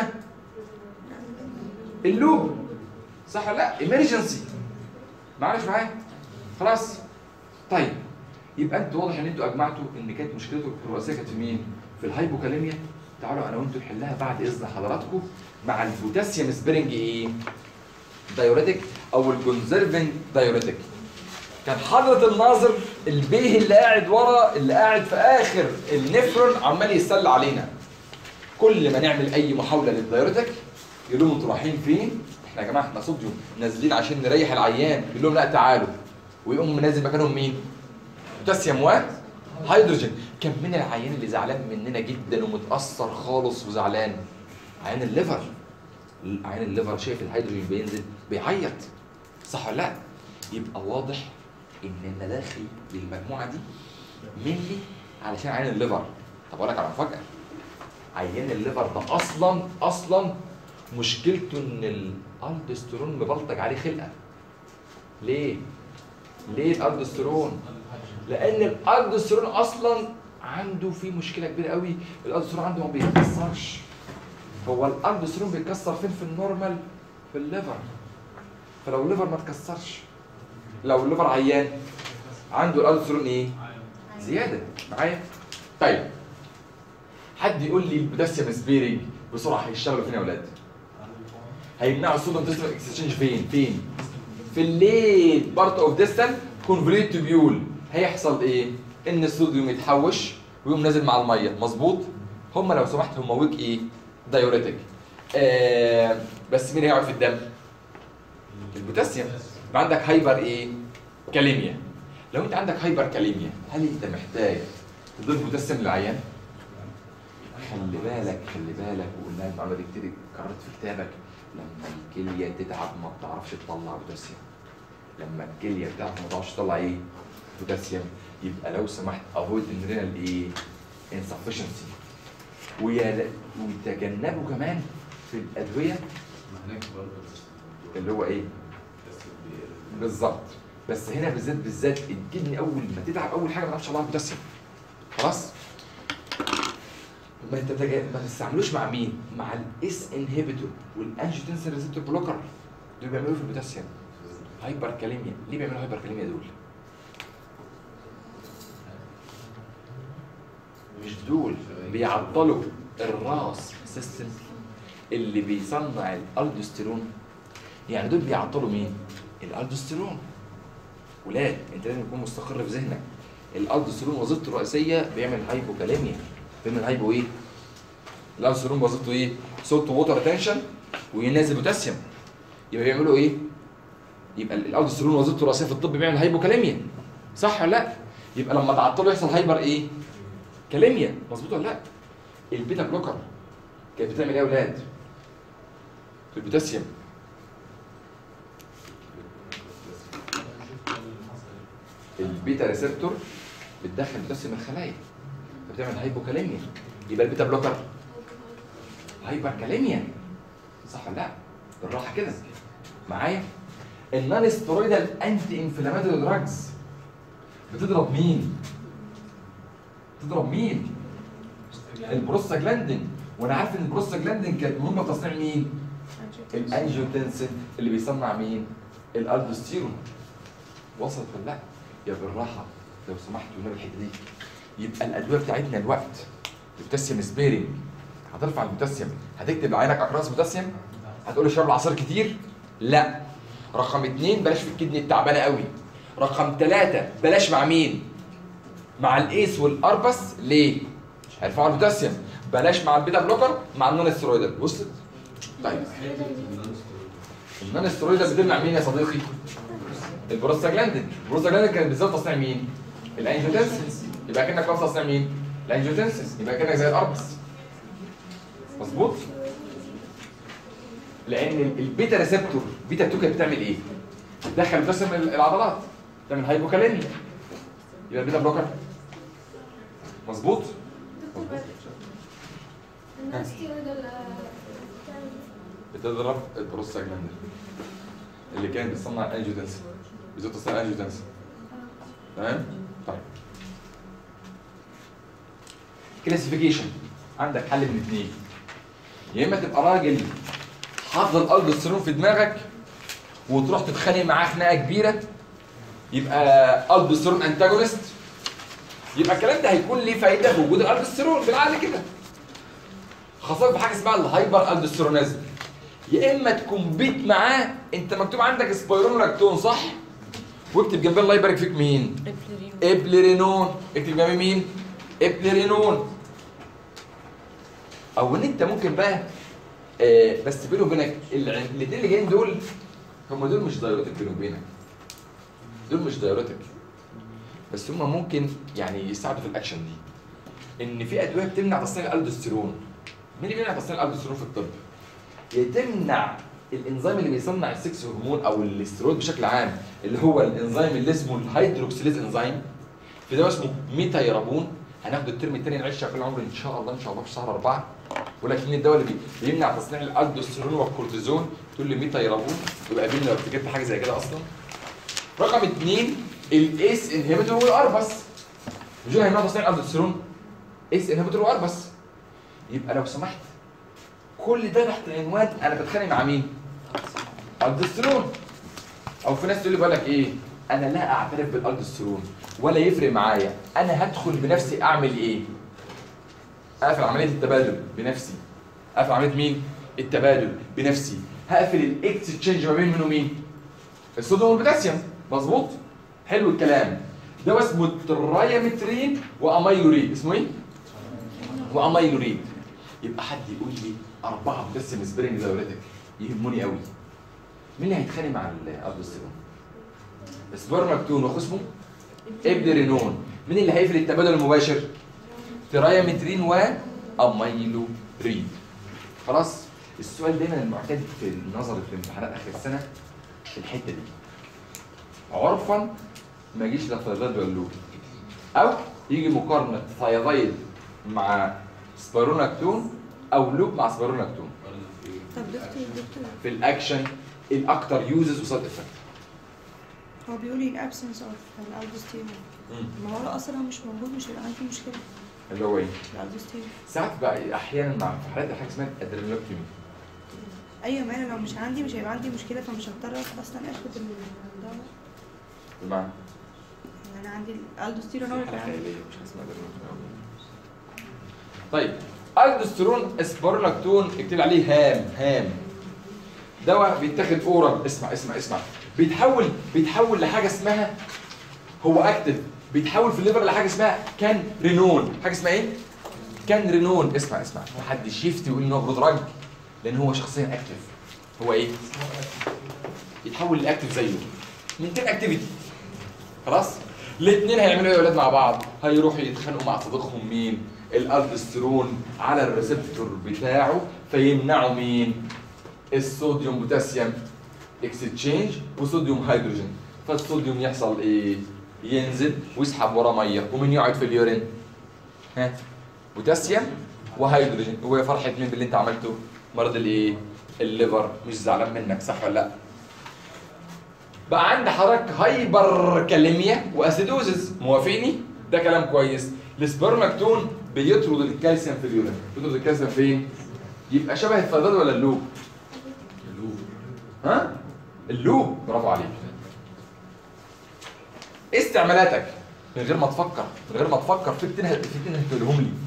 اللوب صح ولا لا ايمرجنسي معلش معايا خلاص طيب يبقى انتوا واضح ان انتوا اجمعتوا ان كانت مشكلته الرئيسيه كانت في مين في الهايبوكاليميا تعالوا انا وانتوا نحلها بعد اذن حضراتكم مع البوتاسيوم سبيرنج ايه دايوريتك او الكونزرفنج دايوريتك كان حضرة الناظر البيه اللي قاعد ورا اللي قاعد في اخر النفرون عمال يسل علينا كل ما نعمل اي محاوله للدايوريتك يقول لهم انتوا رايحين فين؟ احنا يا جماعه احنا صوديوم نازلين عشان نريح العيان يقول لهم لا تعالوا ويقوم منزل مكانهم مين؟ بوتاسيوم و هيدروجين كان من العيان اللي زعلان مننا جدا ومتاثر خالص وزعلان عيان الليفر عيان الليفر شايف الهيدروجين بينزل بيعيط صح ولا لا؟ يبقى واضح ان انا داخل للمجموعه دي مني علشان عيان الليفر طب اقول لك على مفاجاه عيان الليفر ده اصلا اصلا مشكلته ان الالدوستيرون مبلطج عليه خلقه ليه؟ ليه الالدوستيرون؟ لان الالدوستيرون اصلا عنده فيه مشكله كبيره قوي الالدوستيرون عنده ما بيتكسرش هو الالدوستيرون بيتكسر فين في النورمال في الليفر فلو الليفر ما اتكسرش لو الليفر عيان عنده الالدوستيرون ايه زياده معايا طيب حد يقول لي البوتاسيوم سبيرنج بسرعه هيشتغلوا فين يا اولاد هيمنعوا الصوديوم ديستال اكسشينج فين فين في الليت بارت اوف ديستال كونفريت تبيول هيحصل ايه ان الصوديوم يتحوش ويقوم نازل مع الميه مظبوط هم لو سمحت هم ويك ايه دايوريتك آه بس مين هيقعد في الدم البوتاسيوم يبقى عندك هايبر ايه كاليميا لو انت عندك هايبر كاليميا هل انت محتاج تضيف بوتاسيوم للعيان خلي بالك خلي بالك وقلنا المعلومه دي كتير اتكررت في كتابك لما الكليه تتعب ما بتعرفش تطلع بوتاسيوم لما الكليه بتاعتك ما بتعرفش تطلع ايه بوتاسيوم يبقى لو سمحت افويد الرينال ايه انسفشنسي ويا ويتجنبوا كمان في الادويه
هناك برضه
اللي هو ايه بالظبط بس هنا بالذات بالذات الجبن اول ما تتعب اول حاجه ما تعرفش تطلع بوتاسيوم خلاص ما تتج... ما تستعملوش مع مين؟ مع الاس انهبيتور والانجيوتنسين ريسبتور بلوكر دول بيعملوا في البوتاسيوم هايبر كاليميا ليه بيعملوا هايبر كاليميا دول؟ مش دول بيعطلوا الراس سيستم اللي بيصنع الالدوستيرون يعني دول بيعطلوا مين؟ الالدوستيرون ولاد انت لازم تكون مستقر في ذهنك الالدوستيرون وظيفته الرئيسيه بيعمل هايبوكاليميا بيعمل هايبو ايه؟ الالدوستيرون وظيفته ايه؟ سولت ووتر تنشن وينزل بوتاسيوم يبقى بيعملوا ايه؟ يبقى الالدوستيرون وظيفته الرئيسيه في الطب بيعمل هايبوكاليميا صح ولا لا؟ يبقى لما تعطله يحصل هايبر ايه؟ كاليميا مظبوط ولا لا؟ البيتا بلوكر كانت بتعمل ايه يا اولاد؟ في البوتاسيوم البيتا ريسبتور بتدخل بوتاسيوم الخلايا فبتعمل هايبوكاليميا يبقى البيتا بلوكر هايبر كاليميا صح ولا لا؟ بالراحه كده معايا النون ستيرويدال انتي انفلاماتوري دراجز بتضرب مين؟ بتضرب مين؟ البروستاجلاندين وانا عارف ان البروستاجلاندين كانت مهمه في تصنيع مين؟ الانجيوتنسين اللي بيصنع مين؟ الالدوستيرون وصلت ولا لا؟ يا بالراحه لو سمحتوا هنا الحته دي يبقى الادويه بتاعتنا الوقت البوتاسيوم سبيرنج هترفع البوتاسيوم هتكتب عينك اقراص بوتاسيوم هتقول لي اشرب العصير كتير لا رقم اتنين بلاش في الكدني التعبانه قوي رقم ثلاثة بلاش مع مين؟ مع الايس والاربس ليه؟ هيرفعوا البوتاسيوم بلاش مع البيتا بلوكر مع النون ستيرويدال وصلت؟ طيب النون ستيرويدال بتمنع مين يا صديقي؟ البروستاجلاندين البروستاجلاندين كانت بالذات تصنيع مين؟ الانجيوتنسين يبقى كانك واقف تصنيع مين؟ الانجيوتنسين يبقى كانك زي الاربس مظبوط؟ لان البيتا ريسبتور بيتا 2 كانت بتعمل ايه؟ بتدخل بتسم العضلات تعمل هايبوكاليميا يبقى البيتا بلوكر مظبوط؟ مظبوط
الناس ستيرويد ال- بتعمل
بتضرب البروستاجلاندين اللي كان بيصنع الانجيوتنسين بالذات تصنيع الانجيوتنسين تمام؟ طيب كلاسيفيكيشن عندك حل من اثنين يا اما تبقى راجل حافظ الالدوستيرون في دماغك وتروح تتخانق معاه خناقه كبيره يبقى الدوستيرون انتاجونست يبقى الكلام ده هيكون ليه فايده في وجود الالدوستيرون بالعقل كده خاصه في حاجه اسمها الهايبر الدوستيرونازم يا اما تكمبيت معاه انت مكتوب عندك سبايرونولاكتون صح واكتب جنبها الله يبارك فيك مين
إبليرين.
ابليرينون اكتب جنبي مين ابليرينون او ان انت ممكن بقى آه بس بيني وبينك الاثنين اللي جايين دول هم دول مش دايوريتك بيني وبينك دول مش دايوريتك بس هم ممكن يعني يساعدوا في الاكشن دي ان في ادويه بتمنع تصنيع الالدوستيرون مين اللي بيمنع تصنيع الالدوستيرون في الطب يا تمنع الانزيم اللي بيصنع السكس هرمون او الاسترويد بشكل عام اللي هو الانزيم اللي اسمه الهيدروكسيليز انزيم في دواء اسمه ميتايرابون هناخده الترم الثاني نعيش في العمر ان شاء الله ان شاء الله في شهر اربعه ولكن الدواء اللي بي- بيمنع تصنيع الالدوستيرون والكورتيزون تقول لي ميتايرابون يبقى قابلنا لو افتكرت حاجه زي كده اصلا رقم اثنين الايس انهبيتور والاربس مش دول هيمنعوا تصنيع الالدوستيرون ايس انهبيتور واربس يبقى لو سمحت كل ده تحت عنوان انا بتخانق مع مين؟ الدوستيرون او في ناس تقول لي بقول لك ايه؟ انا لا اعترف بالالدوستيرون ولا يفرق معايا انا هدخل بنفسي اعمل ايه؟ اقفل عمليه التبادل بنفسي اقفل عمليه مين؟ التبادل بنفسي هقفل الاكستشينج ما بين مين ومين؟ الصوديوم والبوتاسيوم مظبوط؟ حلو الكلام ده اسمه الترايمترين واميلوريد اسمه ايه؟ واميلوريد يبقى حد يقول لي أربعة بوتاسيوم سبرينج دايوريتك يهموني قوي مين اللي هيتخانق مع الالدوستيرون؟ سبرماكتون واخو اسمه ابدرينون مين اللي هيفرق التبادل المباشر؟ ترايمترين واميلوريد خلاص السؤال دايما المعتاد في النظر في امتحانات اخر السنه في الحته دي عرفا ما يجيش لا ثايرويد ولا لوب او يجي مقارنه ثايرويد مع سبيروناكتون او لوب مع سبيروناكتون
طب دكتور دكتور
في الاكشن الاكتر يوزز وسايد افكت
هو بيقول لي الابسنس اوف الالدوستيرون ما هو اصلا مش موجود مش هيبقى عندي مشكله
اللي هو ايه
الالدوستيرون
ساعات بقى احيانا مع في حالات حاجه اسمها ادرينالكتومي
ايوه ما انا لو مش عندي مش هيبقى عندي مشكله فمش هضطر اصلا اخد الدواء
بمعنى
يعني انا عندي الالدوستيرون هو اللي
حاله
كان عندي
خياليه مش حاجه اسمها adrenaline. طيب الدوستيرون اسبروناكتون اكتب عليه هام هام دواء بيتاخد اورال اسمع اسمع اسمع بيتحول بيتحول لحاجه اسمها هو اكتف بيتحول في الليفر لحاجه اسمها كان رينون حاجه اسمها ايه؟ كان رينون اسمع اسمع محدش يفتي ويقول ان هو برودراج لان هو شخصيا اكتف هو ايه؟ يتحول لاكتف زيه من تين اكتيفيتي خلاص؟ الاثنين هيعملوا ايه يا ولاد مع بعض؟ هيروحوا يتخانقوا مع صديقهم مين؟ الالدوستيرون على الريسبتور بتاعه فيمنعوا مين؟ الصوديوم بوتاسيوم اكستشينج وصوديوم هيدروجين فالصوديوم يحصل ايه؟ ينزل ويسحب وراه ميه ومين يقعد في اليورين؟ ها؟ بوتاسيوم وهيدروجين هو يا فرحه مين باللي انت عملته؟ مرض الايه؟ الليفر مش زعلان منك صح ولا لا؟ بقى عندي حضرتك هايبر كاليميا واسيدوزز موافقني؟ ده كلام كويس السبرماكتون بيطرد الكالسيوم في اليورين بيطرد الكالسيوم فين يبقى شبه الفضاد ولا اللوب اللوب ها اللوب برافو عليك ايه استعمالاتك من غير ما تفكر من غير ما تفكر في اتنين في اتنين هتقولهم لي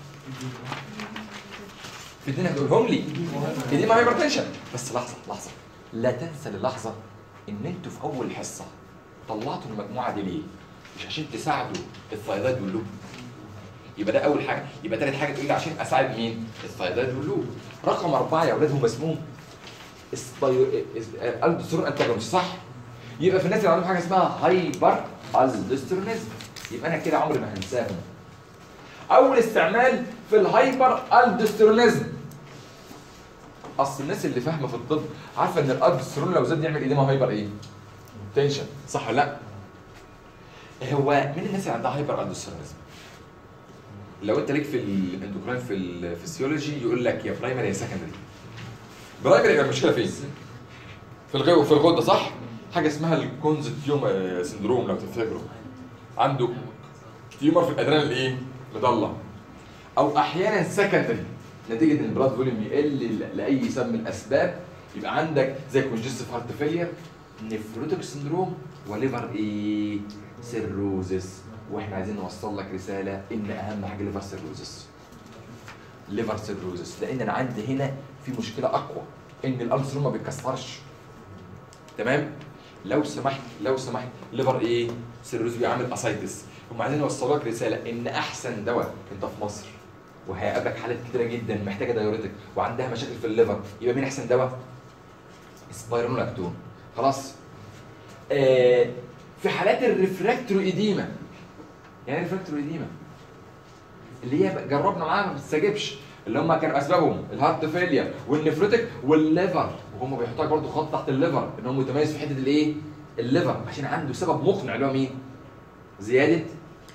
في اتنين هتقولهم لي دي ما هايبرتنشن بس لحظه لحظه لا تنسى للحظه ان انتوا في اول حصه طلعتوا المجموعه دي ليه؟ مش عشان تساعدوا الثايرويد واللوب يبقى ده اول حاجه يبقى تالت حاجه تقول لي عشان اساعد مين؟ الثايرويد واللوب رقم اربعه يا اولاد هو اسمهم الدسترون انتاجونست صح؟ يبقى في الناس اللي عندهم حاجه اسمها هايبر الدسترونيزم يبقى انا كده عمري ما هنساهم اول استعمال في الهايبر الدسترونيزم اصل الناس اللي فاهمه في الطب عارفه ان الالدسترون لو زاد يعمل ايديما هايبر ايه؟ تنشن صح ولا لا؟ هو مين الناس اللي عندها هايبر الدسترونيزم؟ لو انت ليك في الاندوكراين في الفسيولوجي يقول لك يا برايمري يا سكندري برايمري يبقى المشكله فين؟ في الغو في الغده صح؟ حاجه اسمها الكونز تيوم سندروم لو تفتكروا عنده تيومر في الادرينال ايه؟ مضله او احيانا سكندري نتيجه ان البلاد فوليوم يقل لاي سبب من الاسباب يبقى عندك زي كونجستيف هارت فيلير نفروتك سندروم وليفر ايه؟ سيروزس واحنا عايزين نوصل لك رساله ان اهم حاجه ليفر سيروزس ليفر سيروزس لان انا عندي هنا في مشكله اقوى ان الالسرون ما بيتكسرش تمام لو سمحت لو سمحت ليفر ايه سيروز بيعمل اسايتس هم عايزين يوصلوا لك رساله ان احسن دواء انت في مصر وهيقابلك حالات كتيره جدا محتاجه دايوريتك وعندها مشاكل في الليفر يبقى مين احسن دواء سبايرونولاكتون خلاص آه في حالات الريفراكتوري ايديما يعني ايه ريفراكتوري ايديما اللي هي جربنا معاها ما بتستجبش اللي هم كانوا اسبابهم الهارت فيلير والنفروتك والليفر وهم بيحطوا لك برضه خط تحت الليفر ان هو متميز في حته الايه؟ الليفر عشان عنده سبب مقنع اللي هو مين؟ زياده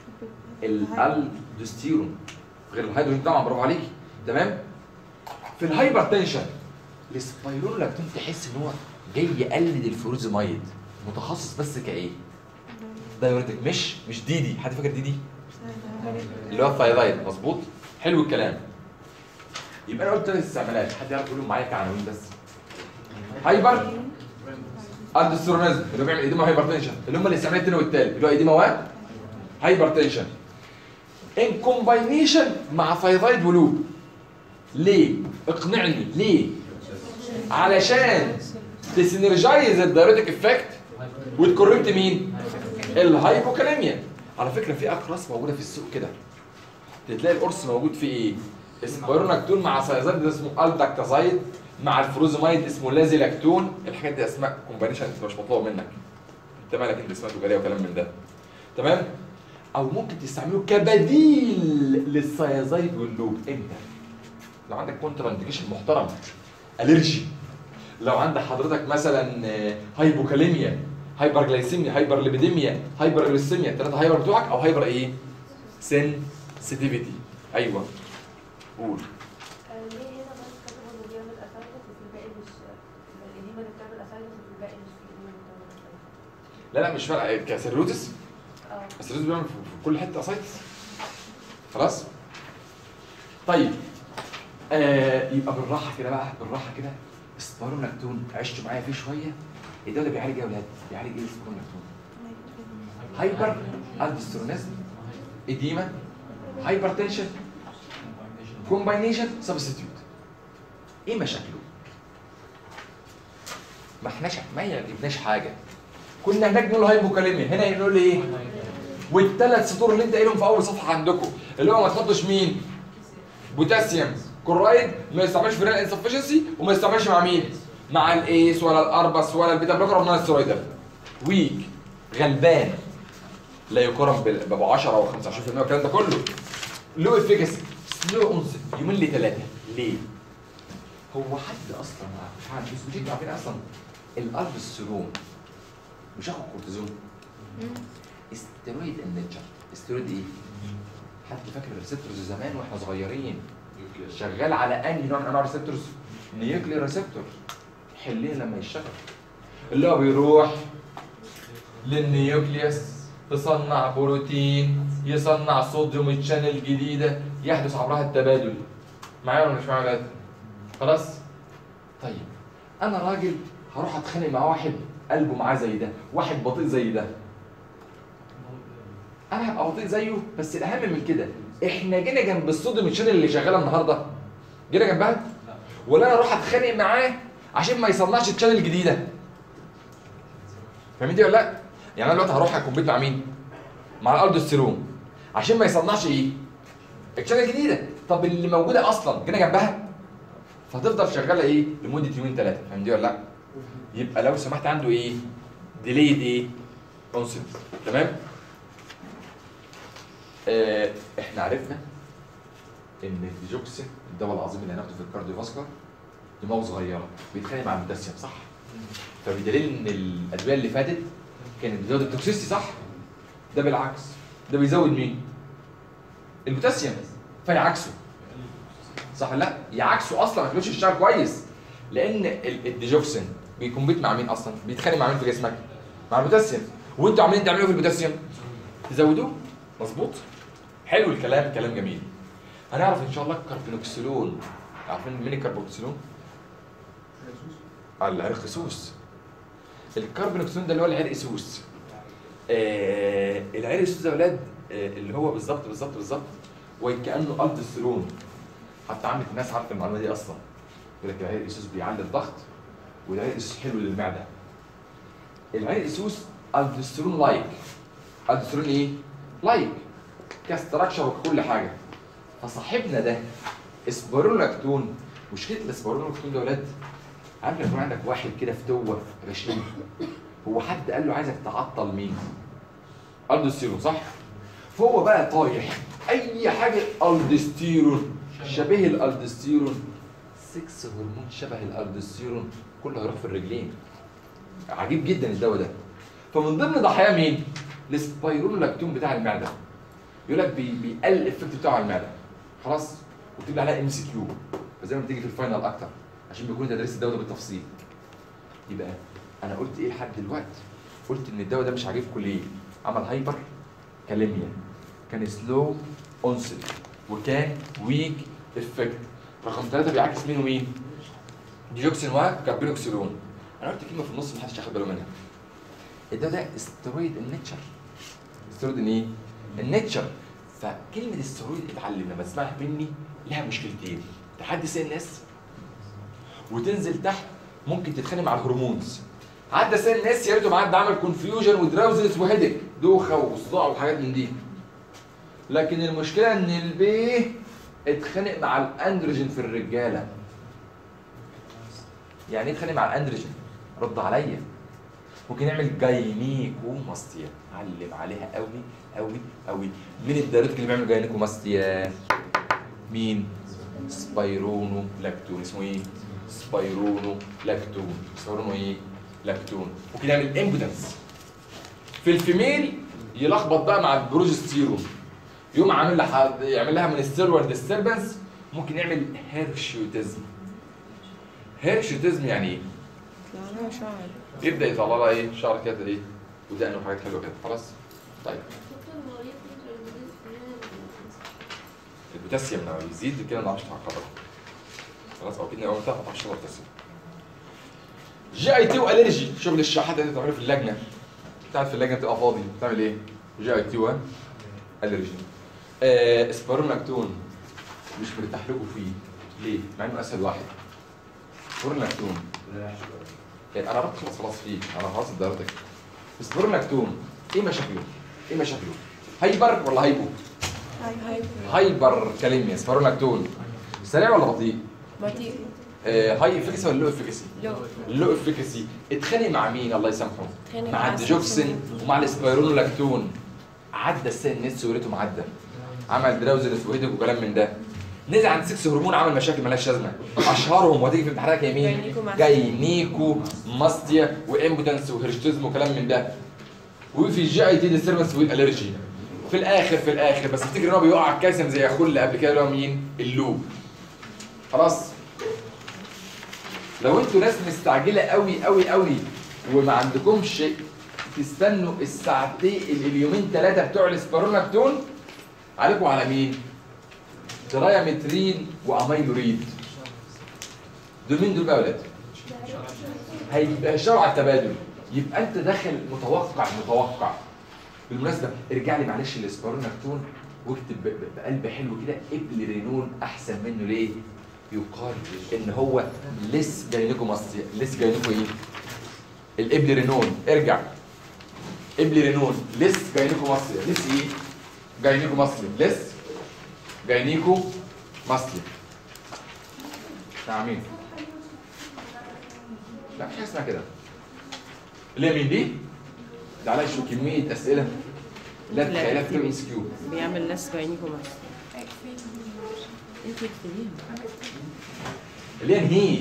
الالدوستيرون غير الهيدروجين طبعا برافو عليكي تمام؟ في الهايبر تنشن السبايرونولاكتون تحس ان هو جاي يقلد الفروزمايد متخصص بس كايه؟ دايوريتك مش مش ديدي حد فاكر ديدي؟ اللي هو الثايرويد مظبوط؟ حلو الكلام يبقى انا قلت ثلاث استعمالات حد يعرف يقولهم معايا كعناوين بس هايبر الدسترونيزم اللي هو بيعمل ايديما هايبرتنشن اللي هم الاستعمال الثاني والثالث اللي هو ايديما و هايبرتنشن ان كومباينيشن مع ثايرويد ولوب ليه؟ اقنعني ليه؟ علشان تسينرجايز الدايريتك افكت وتكوركت مين؟ الهايبوكاليميا على فكره في اقراص موجوده في السوق كده تلاقي القرص موجود فيه ايه؟ اسبايروناكتون مع سايزايد اسمه الداكتازايد مع الفروزمايد اسمه لازيلاكتون الحاجات دي اسماء كومبانيشن انت مش مطلوبه منك انت مالك انت اسمها تجاريه وكلام من ده تمام او ممكن تستعمله كبديل للسايزايد واللوب امتى لو عندك كونترا انديكيشن محترم الرجي لو عند حضرتك مثلا هايبوكاليميا هايبر جلايسيميا هايبر ليبيديميا هايبر الثلاثه هايبر بتوعك او هايبر ايه سنسيتيفيتي ايوه قول
آه، ليه هنا بس كتبوا انه بيعمل اسايتس وفي الباقي مش القديمه اللي بتعمل اسايتس وفي الباقي مش في القديمه اللي بتعمل اسايتس
لا لا مش فارقه كسيروزس
اه
السيروزس بيعمل في في كل حته اسايتس خلاص طيب آه يبقى بالراحه كده بقى بالراحه كده سباروناكتون عشتوا معايا فيه شويه الدواء ده بيعالج ايه يا اولاد؟ بيعالج ايه السباروناكتون؟ هايبر الدسترونيزم اديما هايبر تنشن كومباينيشن سبستيوت ايه مشاكله؟ ما احناش ما جبناش حاجه كنا هناك نقول هايبوكاليميا هنا نقول ايه؟ والثلاث سطور اللي انت قايلهم في اول صفحه عندكم اللي هو ما تحطش مين؟ بوتاسيوم كلورايد ما يستعملش في رينال انسفشنسي وما يستعملش مع مين؟ مع الايس ولا الاربس ولا البيتا بلوكر ولا السترويدال ويك غلبان لا يقارن بال- بابو 10 او 25% والكلام ده كله له افيكاسي سلو اونست يومين لثلاثه ليه؟ هو حد اصلا مش عارف مش انتوا عارفين اصلا الالبسترون مش هاخد كورتيزون استرويد النيتشر استرويد ايه؟ حد فاكر الريسبتورز زمان واحنا صغيرين شغال على انهي نوع من انواع الريسبتورز؟ نيوكلير ريسبتور حلين لما يشتغل اللي هو بيروح للنيوكليوس تصنع بروتين يصنع صوديوم تشانل جديده يحدث عبرها التبادل معايا ولا مش معايا يا ولاد؟ خلاص طيب انا راجل هروح اتخانق مع واحد قلبه معاه زي ده واحد بطيء زي ده انا هبقى بطيء زيه بس الاهم من كده احنا جينا جنب الصوديوم تشانل اللي شغاله النهارده جينا جنبها ولا انا اروح اتخانق معاه عشان ما يصنعش تشانل جديده فاهمين دي ولا لا يعني انا دلوقتي هروح اكمبيت مع مين مع الالدوستيرون عشان ما يصنعش ايه التشانل جديده طب اللي موجوده اصلا جينا جنبها فتفضل شغاله ايه لمده يومين ثلاثه فاهم دي ولا لا يبقى لو سمحت عنده ايه ديليد ايه اونست تمام آه احنا عرفنا ان الديجوكسين الدواء العظيم اللي هناخده في الكارديو فاسكولار دماغه صغيره بيتخانق مع البوتاسيوم صح فبدليل ان الادويه اللي فاتت كانت بتزود التوكسيستي صح ده بالعكس ده بيزود مين البوتاسيوم فيعكسه صح ولا لا يعكسه اصلا ما يخلوش يشتغل كويس لان ال- الديجوكسين بيكمبيت مع مين اصلا بيتخانق مع مين في جسمك مع البوتاسيوم وانتوا عاملين تعملوا إيه في البوتاسيوم تزودوه مظبوط حلو الكلام كلام جميل هنعرف ان شاء الله الكربونوكسيلون عارفين مين الكربونوكسيلون العرق سوس الكربونوكسيلون ده اللي هو العرق سوس آه العرق سوس ده يا ولاد آه اللي هو بالظبط بالظبط بالظبط وكانه الدوستيرون حتى عامة الناس عارفه المعلومه دي اصلا يقول لك العرق سوس بيعلي الضغط والعرق سوس حلو للمعده العرق سوس الدوستيرون لايك الدوستيرون ايه؟ لايك كاستراكشر وكل حاجه فصاحبنا ده اسبرونلاكتون مشكله الاسبرونلاكتون ده يا ولاد عارف لما يكون عندك واحد كده فتوه غشيم هو حد قال له عايزك تعطل مين؟ الدوستيرون صح؟ فهو بقى طايح اي حاجه الدوستيرون شبيه الالدوستيرون 6 هرمون شبه الالدوستيرون كله هيروح في الرجلين عجيب جدا الدواء ده فمن ضمن ضحايا مين؟ السبايرونلاكتون بتاع المعده يقول لك بي- بيقلل الافكت بتاعه على المعده خلاص وتبقى عليها ام سي كيو فزي ما بتيجي في الفاينل اكتر عشان بيكون تدريس الدواء ده بالتفصيل يبقى انا قلت ايه لحد دلوقتي قلت ان الدواء ده مش عاجبكم ليه عمل هايبر كاليميا كان سلو اونست وكان ويك افكت رقم ثلاثة بيعكس مين ومين ديوكسين وكاربينوكسيلون انا قلت كلمه في النص محدش ياخد باله منها الدواء ده استرويد النيتشر استرويد ايه النيتشر فكلمه الاسترويد اتعلم لما تسمعها مني لها مشكلتين تحدث الناس وتنزل تحت ممكن تتخانق مع الهرمونز عدى سن الناس يا ريته معدي عمل كونفيوجن ودراوزنس وهيدك دوخه وصداع وحاجات من دي لكن المشكله ان البيه اتخانق مع الاندروجين في الرجاله يعني ايه اتخانق مع الاندروجين رد عليا ممكن نعمل جاينيكوماستيا علم عليها قوي قوي قوي مين الدايرتك اللي بيعمل جاينيكوماستيا مين سبايرونو لاكتون اسمه ايه سبايرونو لاكتون سبايرونو ايه لاكتون ممكن يعمل امبوتنس في الفيميل يلخبط بقى مع البروجستيرون يقوم عامل لها يعمل لها من ستيرويد ديستربنس ممكن يعمل هيرشوتيزم هيرشوتيزم يعني ايه
يطلع لها شعر
يبدا يطلع لها ايه شعر كده ايه ودقن وحاجات حلوه كده خلاص طيب
دكتور هو ليه كتر الجديد في
البوتاسيوم لما بيزيد كده ما نعرفش نعقدها خلاص او كده اول ما تعرفش تشرب بوتاسيوم جي اي تي والرجي شغل الشحاته اللي بتعمله في اللجنه بتاعت في اللجنه بتبقى فاضي بتعمل ايه؟ جي اي تي والرجي آه سباروناكتون مش مرتاح لكم فيه ليه؟ مع انه اسهل واحد سباروناكتون يعني انا بخلص خلاص فيه انا خلاص ادارتك سباروناكتون ايه مشاكله؟ ايه مشاكله؟ هايبر ولا هايبو؟ هايبر كاليميا سباروناكتون سريع ولا بطيء؟
بطيء
آه هاي افكسي ولا لو افكسي؟
لو
اللو افكسي اتخانق مع مين الله يسامحه؟
اتخانق
مع
مع
الديجوكسين ومع السبايرونولاكتون عدى السن نت وريته معدى عمل دراوزنس وهيدك وكلام من ده نزل عند 6 هرمون عمل مشاكل مالهاش لازمه اشهرهم وهتيجي في امتحانات يمين
جاينيكو ماستيا.
جاينيكو ماستيا وامبوتنس وهيرشتزم وكلام من ده وفي الجي اي تي ديستربنس والالرجي في الاخر في الاخر بس افتكر ان هو بيقع على الكالسيوم زي اخوه اللي قبل كده اللي هو مين؟ اللوب خلاص لو انتوا ناس مستعجله قوي قوي قوي وما عندكمش تستنوا الساعتين ال- اليومين ثلاثه بتوع الاسباروناكتون عليكم على مين؟ ترايامترين واميلوريد دول مين دول بقى يا ولاد؟ هيبقى هيشتغلوا على التبادل يبقى انت داخل متوقع متوقع بالمناسبه ارجع لي معلش الاسبارونكتون واكتب ب- ب- بقلب حلو كده ابليرينون احسن منه ليه؟ يقال ان هو لس جاينيكو مصري لس جاينيكو ايه؟ الابليرينون ارجع ابليرينون لس جاينيكو مصري لس ايه؟ جاينيكو مصري لس جاينيكو مصري بتاع مين؟ لا مفيش حاجه اسمها كده اللي هي مين دي؟ ده عليها شو كميه اسئله لا تتخيلها في ام اس كيو
بيعمل لس جاينيكو مصر انت اكتبيها
اللي هي نهي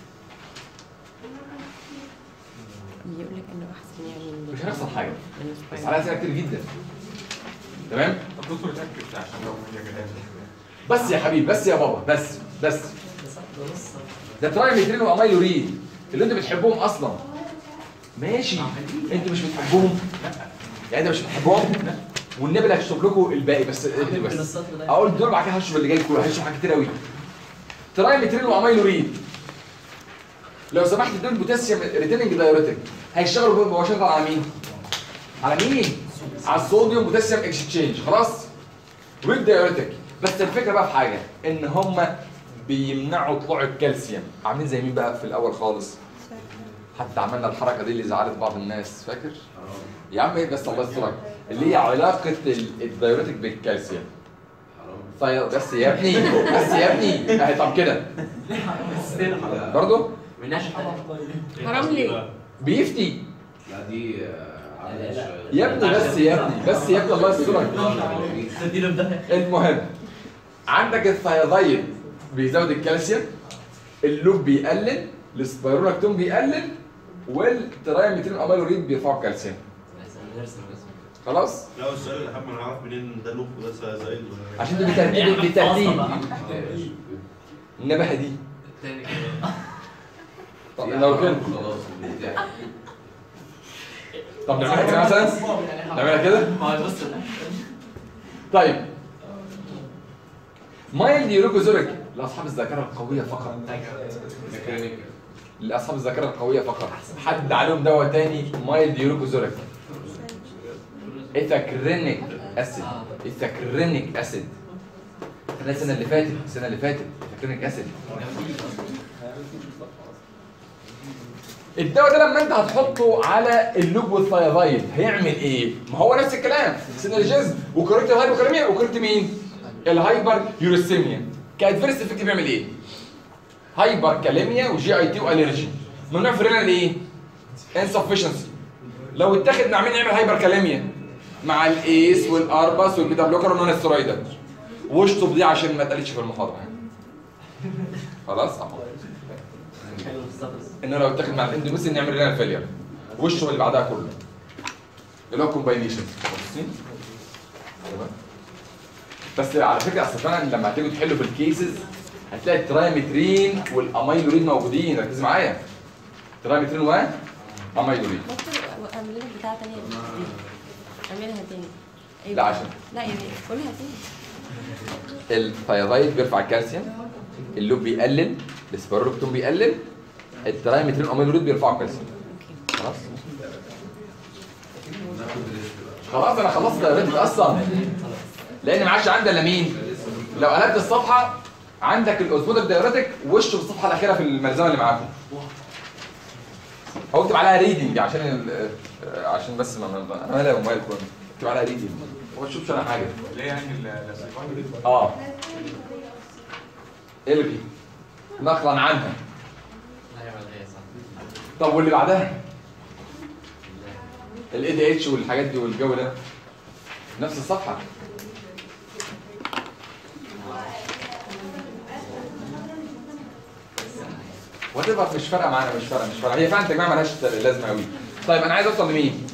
يقول لك انه احسن يعني من
مش هيحصل حاجه
من
بس
السبايرال.
عليها اسئله كتير جدا تمام؟
طب دكتور اتاكد عشان لو هي جهاز
بس يا حبيبي بس يا بابا بس بس ده ترايمترين واميلوريد اللي انتوا بتحبوهم اصلا ماشي انتوا مش بتحبوهم يعني انت مش بتحبوهم والنبي اللي هشرب لكم الباقي بس اهدوا بس اقول دول بعد كده هشرب اللي جاي كله هشرب حاجات كتير قوي ترايمترين واميلوريد لو سمحت دول بوتاسيوم ريتيننج دايوريتك هيشتغلوا مباشره على مين؟ على مين؟ على الصوديوم بوتاسيوم اكسشينج خلاص؟ والدايوريتك بس الفكره بقى في حاجه ان هم بيمنعوا طلوع الكالسيوم عاملين زي مين بقى في الاول خالص حتى عملنا الحركه دي اللي زعلت بعض الناس فاكر يا عم ايه بس الله يسترك اللي هي علاقه ال- الدايوريتك بالكالسيوم طيب بس يا ابني بس يا ابني اهي طب كده برضه
حرام ليه؟
بيفتي
لا دي آه، عاملة شوية.
يا ابني بس يا ابني بس يا ابني الله يسترك المهم عندك الثيازايد بيزود الكالسيوم اللوب بيقلل السبيرونكتون بيقلل والترايمترين اميلوريد بيرفعوا الكالسيوم خلاص
لا السؤال الاهم انا اعرف منين ده لوب وده زي ولا
عشان ده بترتيب بالترتيب النبهه دي طب لو كده
خلاص بتاع.
طب نعملها كده مثلا نعملها كده طيب مايلد يوروكوزوريك لاصحاب الذاكره القويه فقط
ميكانيكا.
لاصحاب الذاكره القويه فقط حد عليهم دواء تاني مايلد يوروكوزوريك ايثاكرينيك اسيد ايثاكرينيك اسيد احنا السنه اللي فاتت السنه اللي فاتت ايثاكرينيك اسيد الدواء ده لما انت هتحطه على اللوب والثيازايد هيعمل ايه؟ ما هو نفس الكلام سينرجيزم وكوريكت الهايبوكاليميا وكوريكت مين؟ الهايبر يوريسيميا كادفيرس افكت بيعمل ايه؟ هايبر كاليميا وجي اي تي والرجي ممنوع في الرنال ايه؟ انسفشنسي لو اتاخد مع مين يعمل هايبر كاليميا؟ مع الايس والاربس والبيتا بلوكر والنون ستيرويدال واشطب دي عشان ما اتقالتش في المحاضره خلاص اهو انه لو اتاخد مع الاندوميسين نعمل رينال فيلير وشه اللي بعدها كله اللي هو كومباينيشن بس على فكره اصل فعلا لما هتيجوا تحلوا في الكيسز هتلاقي الترايمترين والاميلورين موجودين ركز معايا ترايمترين واميلورين
ممكن اعمل لك بتاعه تانية دي اعملها تاني أيوة.
لا عشان
لا يا بيه قولها تاني
الثيازايد بيرفع الكالسيوم اللوب بيقلل السباروكتون بيقلل الترايمترين والاميلورين بيرفعوا الكالسيوم
اوكي
خلاص خلاص انا خلصت دايرتك اصلا لان ما عادش عندي الا مين لو قلبت الصفحه عندك الاوزموتيك دايرتك وشه في الصفحه الاخيره في الملزمه اللي معاكم هو اكتب عليها ريدنج عشان ال- عشان بس ما ما- انا مالي ومالكم اكتب عليها ريدنج ما تشوفش انا حاجه
اللي هي يعني الاسيفايد
اه الغي نقلا عنها طب واللي بعدها الاي دي اتش والحاجات دي والجو ده نفس الصفحه وات مش فارقه معانا مش فارقه مش فارقه هي فعلا تجميع مالهاش لازمه قوي طيب انا عايز اوصل لمين؟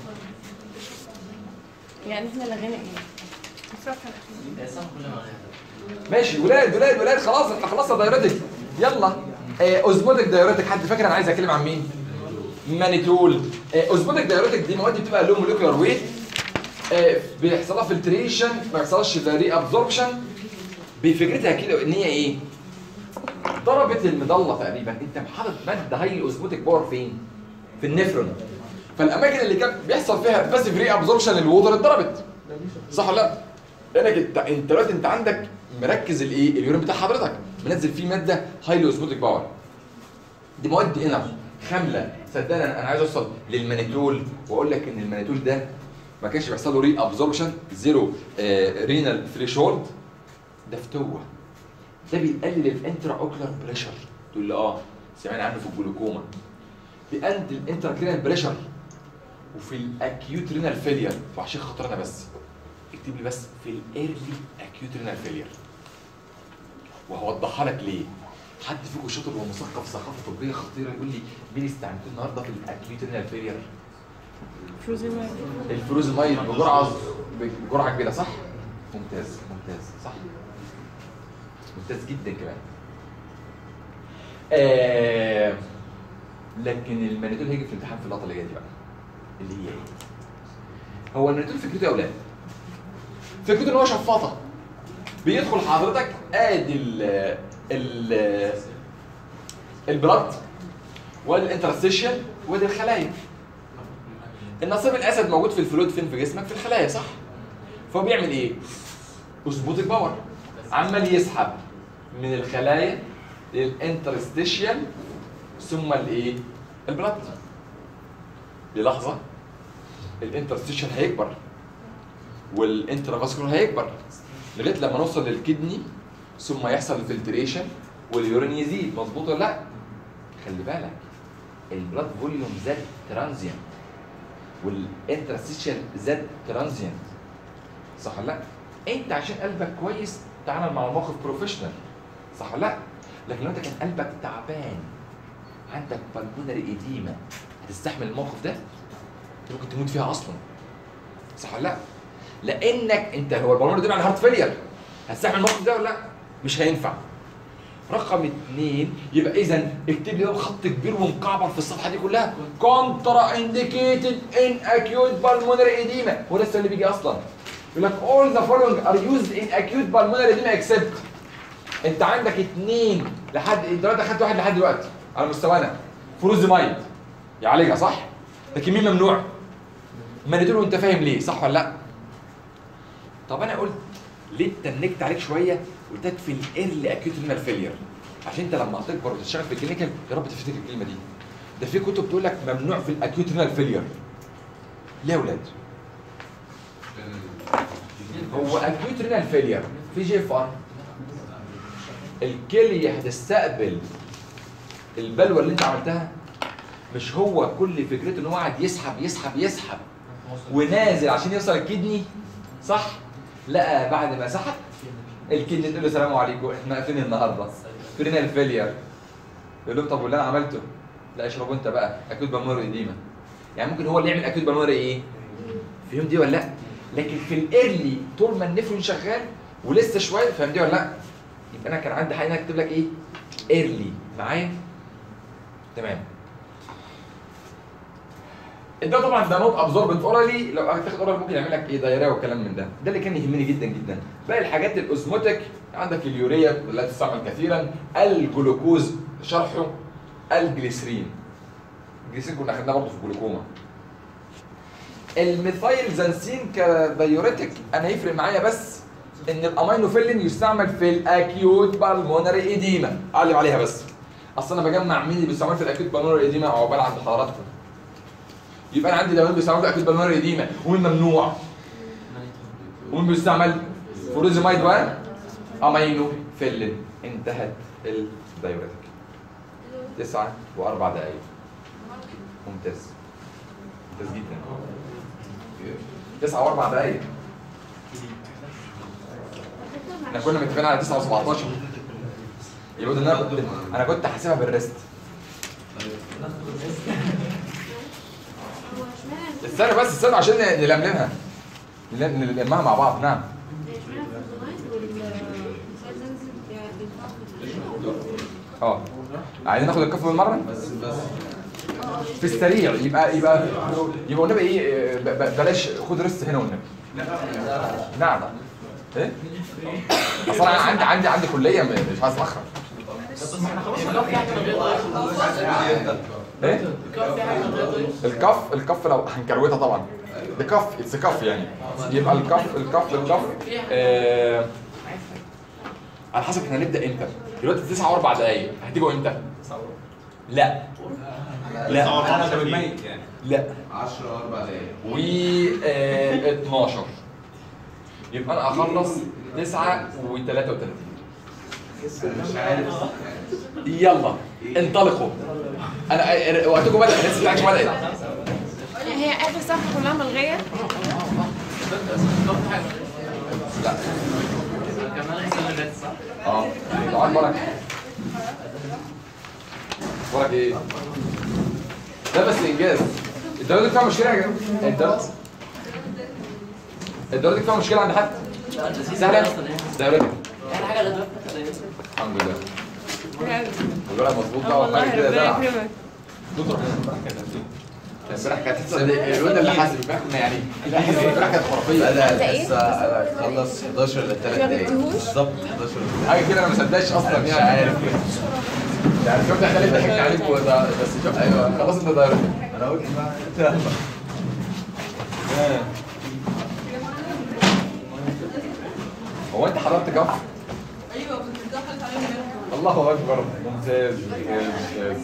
يعني احنا لغينا ايه؟
الصفحه الاخيره
ماشي ولاد ولاد ولاد خلاص احنا خلصنا دايرتك يلا آه، اوزموتيك دايرتك حد فاكر انا عايز اتكلم عن مين؟ مانيتول آه، اوزموتيك دايرتك دي مواد بتبقى لو موليكولار ويت آه، بيحصل لها فلتريشن ما بيحصلش ري ابزوربشن بفكرتها كده ان هي ايه؟ ضربت المضله تقريبا انت حاطط ماده هاي اوزموتيك باور فين؟ في النفرون فالاماكن اللي كان بيحصل فيها بس فري ابزوربشن الووتر اتضربت صح ولا لا؟ لانك انت انت دلوقتي انت عندك مركز الايه؟ اليورين بتاع حضرتك منزل فيه ماده هاي اوزموتيك باور دي مواد انر خامله صدقني انا أنا عايز اوصل للمانيتول واقول لك ان المانيتول ده ما كانش بيحصل له ري ابزوربشن زيرو رينال ثريشولد ده فتوه ده بيقلل الانترا اوكلر بريشر تقول لي اه سمعنا عنه في الجلوكوما بيقلل الانترا كرينال بريشر وفي الاكيوت رينال فيلير وعشان خاطر انا بس اكتب لي بس في الايرلي اكيوت رينال فيلير وهوضحها لك ليه حد فيكم شاطر ومثقف ثقافه طبيه خطيره يقول لي مين استعملته النهارده في الاكيوت رينال فيلير
فروزن
الفروزمايد بجرعه بجرعه كبيره صح ممتاز ممتاز صح ممتاز جدا كمان آه لكن المانيتول هيجي في الامتحان في اللقطه اللي جايه دي بقى اللي هي ايه هو المانيتول فكرته يا اولاد فكرته ان هو شفاطه بيدخل حضرتك ادي ال ال البلد وادي الانترستيشن وادي الخلايا النصيب الاسد موجود في الفلويد فين في جسمك في الخلايا صح فهو بيعمل ايه اوزموتيك باور عمال يسحب من الخلايا للانترستيشيال ثم الايه البلد للحظه الانترستيشن هيكبر والانترافاسكولار هيكبر لغايه لما نوصل للكدني ثم يحصل الفلتريشن واليورين يزيد مظبوط ولا لا خلي بالك البلاد فوليوم زاد ترانزيانت والانترستيشن زاد ترانزيانت صح ولا لا انت عشان قلبك كويس تعامل مع الموقف بروفيشنال صح ولا لا لكن لو انت كان قلبك تعبان عندك بالمونري ايديما هتستحمل الموقف ده انت ممكن تموت فيها اصلا صح ولا لا لانك انت هو البالمونري ايديما يعني هارت فيلير هتستحمل الموقف ده ولا لا مش هينفع رقم اثنين يبقى اذا اكتب لي ده بخط كبير ومكعبر في الصفحه دي كلها كونترا انديكيتد ان اكيوت بالمونري ايديما هو ده السؤال اللي بيجي اصلا يقول لك all the following are used in acute pulmonary edema except انت عندك اثنين لحد دلوقتي اخدت واحد لحد دلوقتي على مستوانا فروزمايد يعالجها صح لكن مين ممنوع مانيتول وانت فاهم ليه صح ولا لا طب انا قلت ليه اتنكت عليك شويه قلت لك في الايرلي اكيوت رينال فيلير عشان انت لما هتكبر وتشتغل في الكلينيكال يا رب تفتكر الكلمه دي ده في كتب بتقول لك ممنوع في الاكيوت رينال فيلير ليه يا اولاد هو اكيوت رينال فيلير في جي اف ار الكليه هتستقبل البلوه اللي انت عملتها مش هو كل فكرته ان هو قاعد يسحب يسحب يسحب ونازل عشان يوصل الكدني صح لقى بعد ما سحب الكدني تقول له السلام عليكم احنا قافلين النهارده رينال فيلير يقول لهم طب واللي انا عملته لا اشربوا انت بقى اكيوت بالمونري ايديما يعني ممكن هو اللي يعمل اكيوت بالمونري ايه فيهم دي ولا لا لكن في الايرلي طول ما النفرون شغال ولسه شويه فاهم دي ولا لا يبقى انا كان عندي حاجه اكتب لك ايه ايرلي معايا تمام ده طبعا ده نوت ابزوربنت اورالي لو هتاخد اورال ممكن يعمل لك ايه دايريه وكلام من ده ده اللي كان يهمني جدا جدا باقي الحاجات الاوزموتيك عندك اليوريا لا تستعمل كثيرا الجلوكوز شرحه الجليسرين الجليسرين كنا اخدناه برضه في الجلوكوما الميثايل زنسين كدايوريتك انا يفرق معايا بس ان الامينوفيلين يستعمل في الاكيوت بالمونري ايديما اعلم عليها بس اصل انا بجمع مين اللي بيستعمل في الاكيوت بالمونري ايديما عقبال عند حضراتكم يبقى انا عندي دواء بيستعمل في الاكيوت بالمونري ايديما ومين ممنوع ومين بيستعمل فوروزيمايد و امينوفيلين انتهت الدايوريتك تسعة وأربع دقايق ممتاز ممتاز جدا تسعة وأربع دقايق احنا كنا متفقين على 9 و17 يبقى ده انا كنت انا كنت حاسبها بالريست استنى بس استنى عشان نلملمها نلم- نلمها مع بعض نعم اه عايزين ناخد الكف بالمره
بس بس
في السريع يبقى يبقى يبقى والنبي ايه ب- ب- بلاش خد ريست هنا والنبي نعم ايه؟ اصل انا عندي عندي عندي كليه م- مش عايز اتاخر ايه؟ الكف الكف لو هنكروتها طبعا ده كف اتس كف يعني يبقى الكف الكف الكف آه على حسب احنا هنبدا امتى دلوقتي 9 و4 دقايق هتيجوا امتى؟ لا لا
انا ده بالميت يعني
لا
10 4 دقايق
و آه، 12 يبقى انا اخلص 9 و 33
مش عارف
يلا انطلقوا انا أنا- وقتكم بدأ الناس بتاعتكم بدأت
هي اخر صفحه كلها ملغيه
لا اه طبعا برك برك ايه ده بس انجاز الدرجه دي فيها مشكله يا جماعه الدرجه الدرجه دي فيها مشكله عند حد سهله ده رجل الحمد لله الولد مظبوط بقى
والله
وحاجه كده
ربنا
دلع
يكرمك
دكتور امبارح كانت حصه الواد اللي حاسب امبارح كنا يعني امبارح كانت خرافيه
انا الحصه انا خلص 11 ل 3 دقايق بالظبط 11 ل
حاجه كده انا ما صدقش اصلا يعني مش عارف يعني شفت خالد ضحك عليك وده بس شفت ايوه خلاص انت دايركت
انا قلت بقى
هو انت حضرت كف؟ ايوه كنت داخل عليهم الله اكبر ممتاز ممتاز ممتاز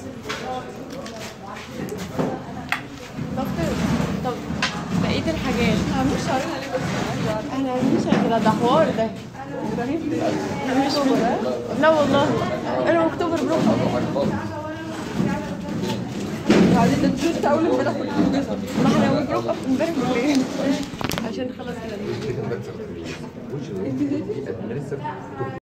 دكتور طب بقيه الحاجات احنا مش كده ده حوار ده مش لا والله انا اكتوبر بروح عايزين تنسوا اول امبارح ما احنا بنروح امبارح بالليل عشان خلاص كده